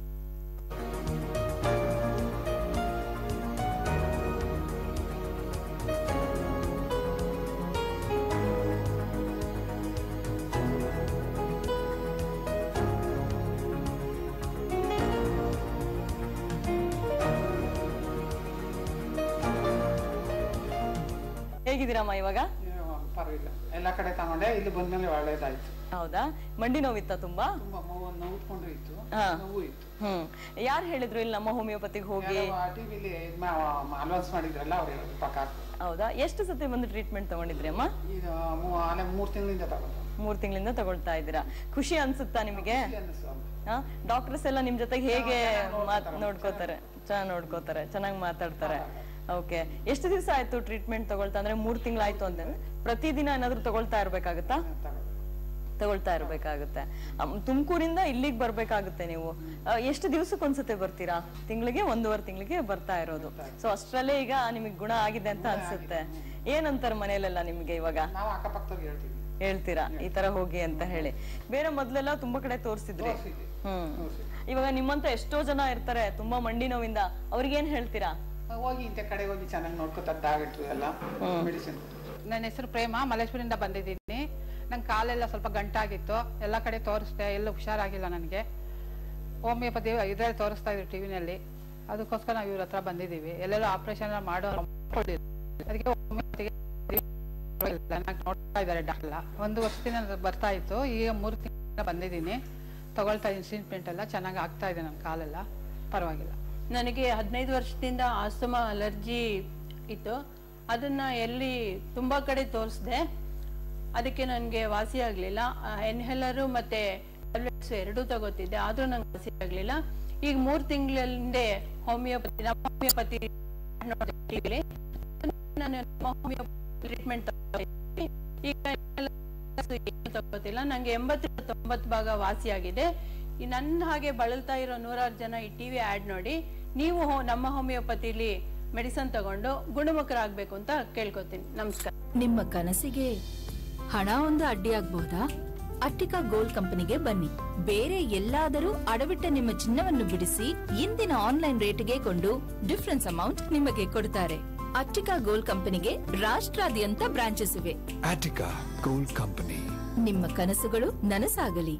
ಹೇಗಿದ್ದೀರಮ್ಮ ಇವಾಗ ಪರವಾಗಿಲ್ಲ ಎಲ್ಲ ಕಡೆ ತಗೊಂಡೆ ಇಲ್ಲಿ ಬಂದ್ಮೇಲೆ ಒಳ್ಳೇದಾಯ್ತು ಹೌದಾ ಮಂಡಿ ನೋವಿತ್ತ ತುಂಬಾ ತುಂಬಾ ನೋವು ನೋವ್ಕೊಂಡು ಇತ್ತು ಹಾ. ನೋವು ಇತ್ತು ಹ್ಮ್ ಯಾರು ಹೇಳಿದ್ರು ಇಲ್ಲಿ ನಮ್ಮ ಹೋಮಿಯೋಪತಿಗೆ ಹೋಗಿ ಟಿವಿಲಿ ಅಡ್ವಾನ್ಸ್ ಮಾಡಿದ್ರಲ್ಲ ಅವ್ರು ಹೇಳಿದ್ರು ಪ್ರಕಾರ ಹೌದಾ ಎಷ್ಟು ಸತಿ ಬಂದು ಟ್ರೀಟ್ಮೆಂಟ್ ತಗೊಂಡಿದ್ರಿ ಅಮ್ಮ ಇದು ಮೂ- ಅಲ್ಲೇ ಮೂರ್ ತಿಂಗಳಿಂದ ತಗೊಂಡು ಮೂರ್ ತಿಂಗಳಿಂದ ತಗೊಳ್ತಾ ಇದ್ದೀರಾ ಖುಷಿ ಅನ್ಸುತ್ತಾ ನಿಮಗೆ ಡಾಕ್ಟರ್ಸ್ ಎಲ್ಲ ನಿಮ್ ಜೊತೆಗೆ ಹೇಗೆ ಮಾತ್ ನೋಡ್ಕೋತಾರೆ ಚೆನ್ನಾಗ್ ನೋಡ್ಕೋತಾರೆ ಚೆನ್ನಾಗಿ ಮಾತಾಡ್ತಾರೆ ಓಕೆ ಎಷ್ಟು ದಿವಸ ಆಯ್ತು ಟ್ರೀಟ್ಮೆಂಟ್ ತಗೊಳ್ತಾ ಅಂದ್ರೆ ಮೂರ್ ತಿಂಗಳಾಯ್ತು ಅಂದ್ರೆ ಪ್ರತಿದಿನ ಏನಾದ್ರು ತಗೊಳ್ತಾ ಇರ್ಬೇಕಾಗತ್ತಾ ತಗೊಳ್ತಾ ಇರ್ಬೇಕಾಗುತ್ತೆ ತುಮಕೂರಿಂದ ಇಲ್ಲಿಗೆ ಬರ್ಬೇಕಾಗುತ್ತೆ ನೀವು ಆ, ಎಷ್ಟು ದಿವಸಕ್ಕೆ ಒಂದ್ಸತಿ ಬರ್ತೀರಾ ತಿಂಗಳಿಗೆ ಒಂದೂವರೆ ತಿಂಗಳಿಗೆ ಬರ್ತಾ ಇರೋದು ಸೊ ಅಷ್ಟರಲ್ಲೇ ಈಗ ನಿಮಗೆ ಗುಣ ಆಗಿದೆ ಅಂತ ಅನ್ಸುತ್ತೆ ಏನಂತಾರೆ ಮನೇಲೆಲ್ಲ ನಿಮ್ಗೆ ಇವಾಗ ನಾವು ಅಕ್ಕಪಕ್ಕದವ್ರಿಗೆ ಹೇಳ್ತೀವಿ ಹೇಳ್ತೀರಾ ಈ ತರ ಹೋಗಿ ಅಂತ ಹೇಳಿ ಬೇರೆ ಮೊದ್ಲೆಲ್ಲ ತುಂಬಾ ಕಡೆ ತೋರಿಸಿದ್ರಿ ಹ್ಮ್ ಇವಾಗ ನಿಮ್ಮಂತ ಎಷ್ಟೋ ಜನ ಇರ್ತಾರೆ ತುಂಬಾ ಮಂಡಿ ನೋವಿಂದ ಅವ್ರಿಗೆ ಏನ್ ಹೇಳ್ತೀರಾ ಹೋಗಿ ಇಂಥ ಕಡೆ ಹೋಗಿ ಚೆನ್ನಾಗಿ ನೋಡ್ಕೊತಾರೆ ಡಾಕ್ಟ್ರು ಎಲ್ಲ ಮೆಡಿಸಿನ್ ನನ್ನ ಹೆಸರು ಪ್ರೇಮ ಮಲೇಶ್ವರಿಂದ ಬಂದಿದ್ದೀನಿ ನಂಗೆ ಕಾಲೆಲ್ಲ ಸ್ವಲ್ಪ ಗಂಟಾಗಿತ್ತು ಎಲ್ಲ ಕಡೆ ತೋರಿಸ್ದೆ ಎಲ್ಲೂ ಹುಷಾರಾಗಿಲ್ಲ ನನಗೆ ಹೋಮಿಯೋಪತಿ ಇದ್ರಲ್ಲಿ ತೋರಿಸ್ತಾ ಇದ್ರು ಟಿವಿನಲ್ಲಿ ಅದಕ್ಕೋಸ್ಕರ ನಾವು ಇವ್ರ ಹತ್ರ ಬಂದಿದ್ದೀವಿ ಎಲ್ಲೆಲ್ಲೋ ಆಪರೇಷನ್ ಮಾಡೋ ಮಾಡ್ಕೊಳ್ಳಿಲ್ಲ. ಅದಕ್ಕೆ ಹೋಮಿಯೋಪತಿಗೆ ಚೆನ್ನಾಗಿ ನೋಡ್ತಾ ಇದ್ದಾರೆ ಡಾಕ್ಟರ್ ಒಂದು ವರ್ಷದಿಂದ ಅದು ಬರ್ತಾ ಇತ್ತು ಈಗ ಮೂರು ತಿಂಗಳ ಬಂದಿದ್ದೀನಿ ತಗೊಳ್ತಾ ಇದ್ದೀನಿ ಟ್ರೀಟ್ಮೆಂಟ್ ಎಲ್ಲ ಚೆನ್ನಾಗಿ ಆಗ್ತಾ ಇದೆ ನನ್ನ ಕಾಲೆಲ್ಲ ಪರವಾಗಿಲ್ಲ ನನಗೆ ಹದಿನೈದು ವರ್ಷದಿಂದ ಆಸ್ತಮಾ ಅಲರ್ಜಿ ಇತ್ತು ಅದನ್ನ ಎಲ್ಲಿ ತುಂಬಾ ಕಡೆ ತೋರಿಸ್ದೆ ಅದಕ್ಕೆ ನನಗೆ ವಾಸಿ ಆಗಲಿಲ್ಲ ಎನ್ಹೆಲರು ಮತ್ತೆ ಟ್ಯಾಬ್ಲೆಟ್ಸ್ ಎರಡೂ ತಗೋತಿದ್ದೆ ಆದ್ರೂ ನಂಗೆ ವಾಸಿ ಆಗಲಿಲ್ಲ ಈಗ ಮೂರು ತಿಂಗಳ ಹಿಂದೆ ಹೋಮಿಯೋಪತಿ ನಮ್ಮ ಹೋಮಿಯೋಪತಿ ನೋಡಿದೆ ನಾನು ನಮ್ಮ ಹೋಮಿಯೋಪತಿ ಟ್ರೀಟ್ಮೆಂಟ್ ಈಗ ಏನು ತಗೋತಿಲ್ಲ ನಂಗೆ ಎಂಬತ್ತು ತೊಂಬತ್ತು ಭಾಗ ವಾಸಿಯಾಗಿದೆ ಈ ನನ್ನ ಹಾಗೆ ಬಳಲ್ತಾ ಇರೋ ನೂರಾರು ಜನ ಈ ಟಿವಿ ಆಡ್ ನೋಡಿ ನೀವು ಹೋ- ನಮ್ಮ ಹೋಮಿಯೋಪತಿಲಿ ಮೆಡಿಸನ್ ತಗೊಂಡು ಗುಣಮುಖರಾಗಬೇಕು ಅಂತ ಕೇಳ್ಕೊತೀನಿ ನಮಸ್ಕಾರ ನಿಮ್ಮ ಕನಸಿಗೆ ಹಣ ಒಂದು ಅಡ್ಡಿಯಾಗಬಹುದಾ ಅಟ್ಟಿಕಾ ಗೋಲ್ಡ್ ಕಂಪನಿಗೆ ಬನ್ನಿ ಬೇರೆ ಎಲ್ಲಾದರೂ ಅಡವಿಟ್ಟ ನಿಮ್ಮ ಚಿನ್ನವನ್ನು ಬಿಡಿಸಿ ಇಂದಿನ ಆನ್ಲೈನ್ ರೇಟ್ಗೆ ಕೊಂಡು ಡಿಫರೆನ್ಸ್ ಅಮೌಂಟ್ ನಿಮಗೆ ಕೊಡುತ್ತಾರೆ ಅಟ್ಟಿಕಾ ಗೋಲ್ಡ್ ಕಂಪನಿಗೆ ರಾಷ್ಟ್ರಾದ್ಯಂತ ಬ್ರಾಂಚಸ್ ಇವೆ Attica Gold Company. ನಿಮ್ಮ ಕನಸುಗಳು ನನಸಾಗಲಿ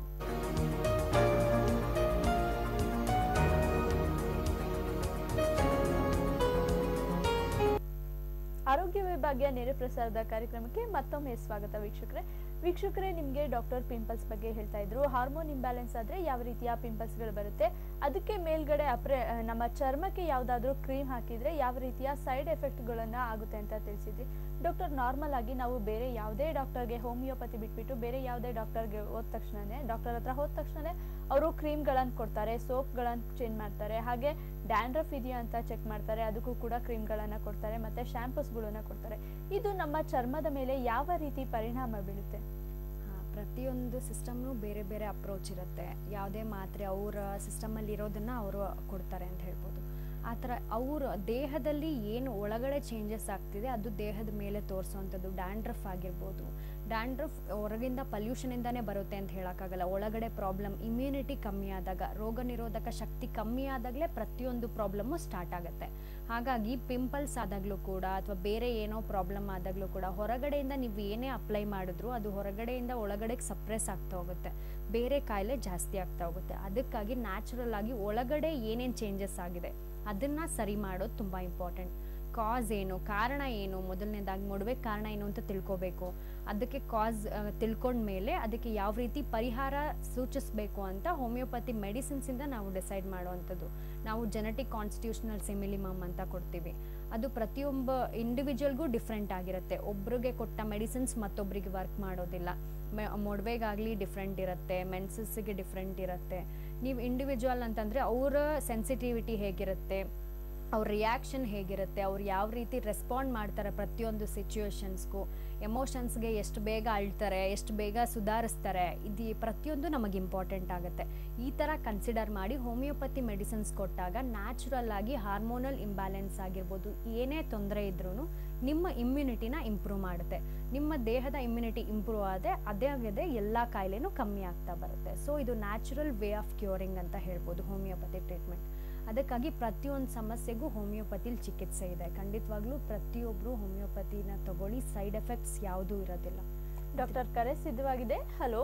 ಆರೋಗ್ಯ ವಿಭಾಗೀಯ ನೇರ ಪ್ರಸಾರದ ಕಾರ್ಯಕ್ರಮಕ್ಕೆ ಮತ್ತೊಮ್ಮೆ ಸ್ವಾಗತ ವೀಕ್ಷಕರೇ ವೀಕ್ಷಕರೇ ನಿಮಗೆ ಡಾಕ್ಟರ್ ಪಿಂಪಲ್ಸ್ ಬಗ್ಗೆ ಹೇಳ್ತಾ ಇದ್ರು ಹಾರ್ಮೋನ್ ಇಂಬ್ಯಾಲೆನ್ಸ್ ಆದ್ರೆ ಯಾವ ರೀತಿಯ ಪಿಂಪಲ್ಸ್ಗಳು ಬರುತ್ತೆ ಅದಕ್ಕೆ ಮೇಲ್ಗಡೆ ಅಪ್ರೆ ಆ, ನಮ್ಮ ಚರ್ಮಕ್ಕೆ ಯಾವುದಾದ್ರೂ ಕ್ರೀಮ್ ಹಾಕಿದ್ರೆ ಯಾವ ರೀತಿಯ ಸೈಡ್ ಎಫೆಕ್ಟ್ಗಳನ್ನ ಆಗುತ್ತೆ ಅಂತ ತಿಳಿಸಿದ್ರಿ ಡಾಕ್ಟರ್ ನಾರ್ಮಲ್ ಆಗಿ ನಾವು ಬೇರೆ ಯಾವುದೇ ಡಾಕ್ಟರ್ಗೆ ಹೋಮಿಯೋಪತಿ ಬಿಟ್ಬಿಟ್ಟು ಬೇರೆ ಯಾವುದೇ ಡಾಕ್ಟರ್ಗೆ ಹೋದ ತಕ್ಷಣನೇ ಡಾಕ್ಟರ್ ಹತ್ರ ಹೋದ ತಕ್ಷಣನೇ ಅವರು ಕ್ರೀಮ್ಗಳನ್ನು ಕೊಡ್ತಾರೆ ಸೋಪ್ಗಳನ್ನು ಚೇಂಜ್ ಮಾಡ್ತಾರೆ ಹಾಗೆ ಡ್ಯಾಂಡ್ರಫ್ ಇದೆಯಾ ಅಂತ ಚೆಕ್ ಮಾಡ್ತಾರೆ ಅದಕ್ಕೂ ಕೂಡ ಕ್ರೀಮ್ಗಳನ್ನು ಕೊಡ್ತಾರೆ ಮತ್ತೆ ಶಾಂಪೂಸ್ಗಳನ್ನ ಕೊಡ್ತಾರೆ ಇದು ನಮ್ಮ ಚರ್ಮದ ಮೇಲೆ ಯಾವ ರೀತಿ ಪರಿಣಾಮ ಬೀಳುತ್ತೆ ಹಾ, ಪ್ರತಿಯೊಂದು ಸಿಸ್ಟಮ್ನು ಬೇರೆ ಬೇರೆ ಅಪ್ರೋಚ್ ಇರುತ್ತೆ ಯಾವುದೇ ಮಾತ್ರೆ ಅವರ ಸಿಸ್ಟಮಲ್ಲಿ ಇರೋದನ್ನ ಅವರು ಕೊಡ್ತಾರೆ ಅಂತ ಹೇಳ್ಬೋದು ಆ ಥರ ಅವ್ರ ದೇಹದಲ್ಲಿ ಏನು ಒಳಗಡೆ ಚೇಂಜಸ್ ಆಗ್ತಿದೆ ಅದು ದೇಹದ ಮೇಲೆ ತೋರಿಸೋವಂಥದ್ದು ಡ್ಯಾಂಡ್ರಫ್ ಆಗಿರ್ಬೋದು ಡ್ಯಾಂಡ್ರಫ್ ಹೊರಗಿಂದ ಪಲ್ಯೂಷನಿಂದಾನೇ ಬರುತ್ತೆ ಅಂತ ಹೇಳೋಕ್ಕಾಗಲ್ಲ ಒಳಗಡೆ ಪ್ರಾಬ್ಲಮ್ ಇಮ್ಯುನಿಟಿ ಕಮ್ಮಿ ಆದಾಗ ರೋಗ ನಿರೋಧಕ ಶಕ್ತಿ ಕಮ್ಮಿ ಆದಾಗಲೇ ಪ್ರತಿಯೊಂದು ಪ್ರಾಬ್ಲಮ್ಮು ಸ್ಟಾರ್ಟ್ ಆಗುತ್ತೆ ಹಾಗಾಗಿ ಪಿಂಪಲ್ಸ್ ಆದಾಗಲೂ ಕೂಡ ಅಥವಾ ಬೇರೆ ಏನೋ ಪ್ರಾಬ್ಲಮ್ ಆದಾಗಲೂ ಕೂಡ ಹೊರಗಡೆಯಿಂದ ನೀವು ಏನೇ ಅಪ್ಲೈ ಮಾಡಿದ್ರು ಅದು ಹೊರಗಡೆಯಿಂದ ಒಳಗಡೆಗೆ ಸಪ್ರೆಸ್ ಆಗ್ತಾ ಹೋಗುತ್ತೆ ಬೇರೆ ಕಾಯಿಲೆ ಜಾಸ್ತಿ ಆಗ್ತಾ ಹೋಗುತ್ತೆ ಅದಕ್ಕಾಗಿ ನ್ಯಾಚುರಲ್ ಆಗಿ ಒಳಗಡೆ ಏನೇನು ಚೇಂಜಸ್ ಆಗಿದೆ ಅದನ್ನು ಸರಿ ಮಾಡೋದು ತುಂಬ ಇಂಪಾರ್ಟೆಂಟ್ ಕಾಸ್ ಏನು ಕಾರಣ ಏನು ಮೊದಲನೇದಾಗಿ ಮೊಡವೆ ಕಾರಣ ಏನು ಅಂತ ತಿಳ್ಕೊಬೇಕು ಅದಕ್ಕೆ ಕಾಸ್ ತಿಳ್ಕೊಂಡ್ಮೇಲೆ ಅದಕ್ಕೆ ಯಾವ ರೀತಿ ಪರಿಹಾರ ಸೂಚಿಸಬೇಕು ಅಂತ ಹೋಮಿಯೋಪತಿ ಮೆಡಿಸಿನ್ಸಿಂದ ನಾವು ಡಿಸೈಡ್ ಮಾಡುವಂಥದ್ದು ನಾವು ಜೆನೆಟಿಕ್ ಕಾನ್ಸ್ಟಿಟ್ಯೂಷನಲ್ ಸಿಮಿಲಿಮಮ್ ಅಂತ ಕೊಡ್ತೀವಿ ಅದು ಪ್ರತಿಯೊಬ್ಬ ಇಂಡಿವಿಜುವಲ್ಗೂ ಡಿಫ್ರೆಂಟ್ ಆಗಿರುತ್ತೆ ಒಬ್ರಿಗೆ ಕೊಟ್ಟ ಮೆಡಿಸಿನ್ಸ್ ಮತ್ತೊಬ್ಬರಿಗೆ ವರ್ಕ್ ಮಾಡೋದಿಲ್ಲ ಮೆ- ಮೊಡವೆಗಾಗಲಿ ಡಿಫ್ರೆಂಟ್ ಇರುತ್ತೆ ಮೆನ್ಸಸ್ಸಿಗೆ ಡಿಫ್ರೆಂಟ್ ಇರುತ್ತೆ ನೀವು ಇಂಡಿವಿಜುವಲ್ ಅಂತಂದರೆ ಅವರ ಸೆನ್ಸಿಟಿವಿಟಿ ಹೇಗಿರುತ್ತೆ ಅವ್ರ ರಿಯಾಕ್ಷನ್ ಹೇಗಿರುತ್ತೆ ಅವ್ರು ಯಾವ ರೀತಿ ರೆಸ್ಪಾಂಡ್ ಮಾಡ್ತಾರೆ ಪ್ರತಿಯೊಂದು ಸಿಚುವೇಶನ್ಸ್ಗೂ ಎಮೋಷನ್ಸ್ಗೆ ಎಷ್ಟು ಬೇಗ ಅಳ್ತಾರೆ ಎಷ್ಟು ಬೇಗ ಸುಧಾರಿಸ್ತಾರೆ ಇದು ಪ್ರತಿಯೊಂದು ನಮಗೆ ಇಂಪಾರ್ಟೆಂಟ್ ಆಗುತ್ತೆ ಈ ಥರ ಕನ್ಸಿಡರ್ ಮಾಡಿ ಹೋಮಿಯೋಪತಿ ಮೆಡಿಸಿನ್ಸ್ ಕೊಟ್ಟಾಗ ನ್ಯಾಚುರಲ್ ಆಗಿ ಹಾರ್ಮೋನಲ್ ಇಂಬ್ಯಾಲೆನ್ಸ್ ಆಗಿರ್ಬೋದು ಏನೇ ತೊಂದರೆ ಇದ್ರೂ ನಿಮ್ಮ ಇಮ್ಯುನಿಟಿನ ಇಂಪ್ರೂವ್ ಮಾಡುತ್ತೆ ನಿಮ್ಮ ದೇಹದ ಇಮ್ಯುನಿಟಿ ಇಂಪ್ರೂವ್ ಆದರೆ ಅದೇ ಆಗದೆ ಎಲ್ಲ ಕಾಯಿಲೆನೂ ಕಮ್ಮಿ ಆಗ್ತಾ ಬರುತ್ತೆ ಸೊ ಇದು ನ್ಯಾಚುರಲ್ ವೇ ಆಫ್ ಕ್ಯೂರಿಂಗ್ ಅಂತ ಹೇಳ್ಬೋದು ಹೋಮಿಯೋಪತಿ ಟ್ರೀಟ್ಮೆಂಟ್ ಅದಕ್ಕಾಗಿ ಪ್ರತಿಯೊಂದು ಸಮಸ್ಯೆಗೂ ಹೋಮಿಯೋಪತಿಲಿ ಚಿಕಿತ್ಸೆ ಇದೆ ಖಂಡಿತವಾಗ್ಲೂ ಪ್ರತಿಯೊಬ್ಬರು ಹೋಮಿಯೋಪತಿನ ತಗೊಳ್ಳಿ ಸೈಡ್ ಎಫೆಕ್ಟ್ಸ್ ಯಾವುದೂ ಇರೋದಿಲ್ಲ ಡಾಕ್ಟರ್ ಕರೆ ಸಿದ್ಧವಾಗಿದೆ ಹಲೋ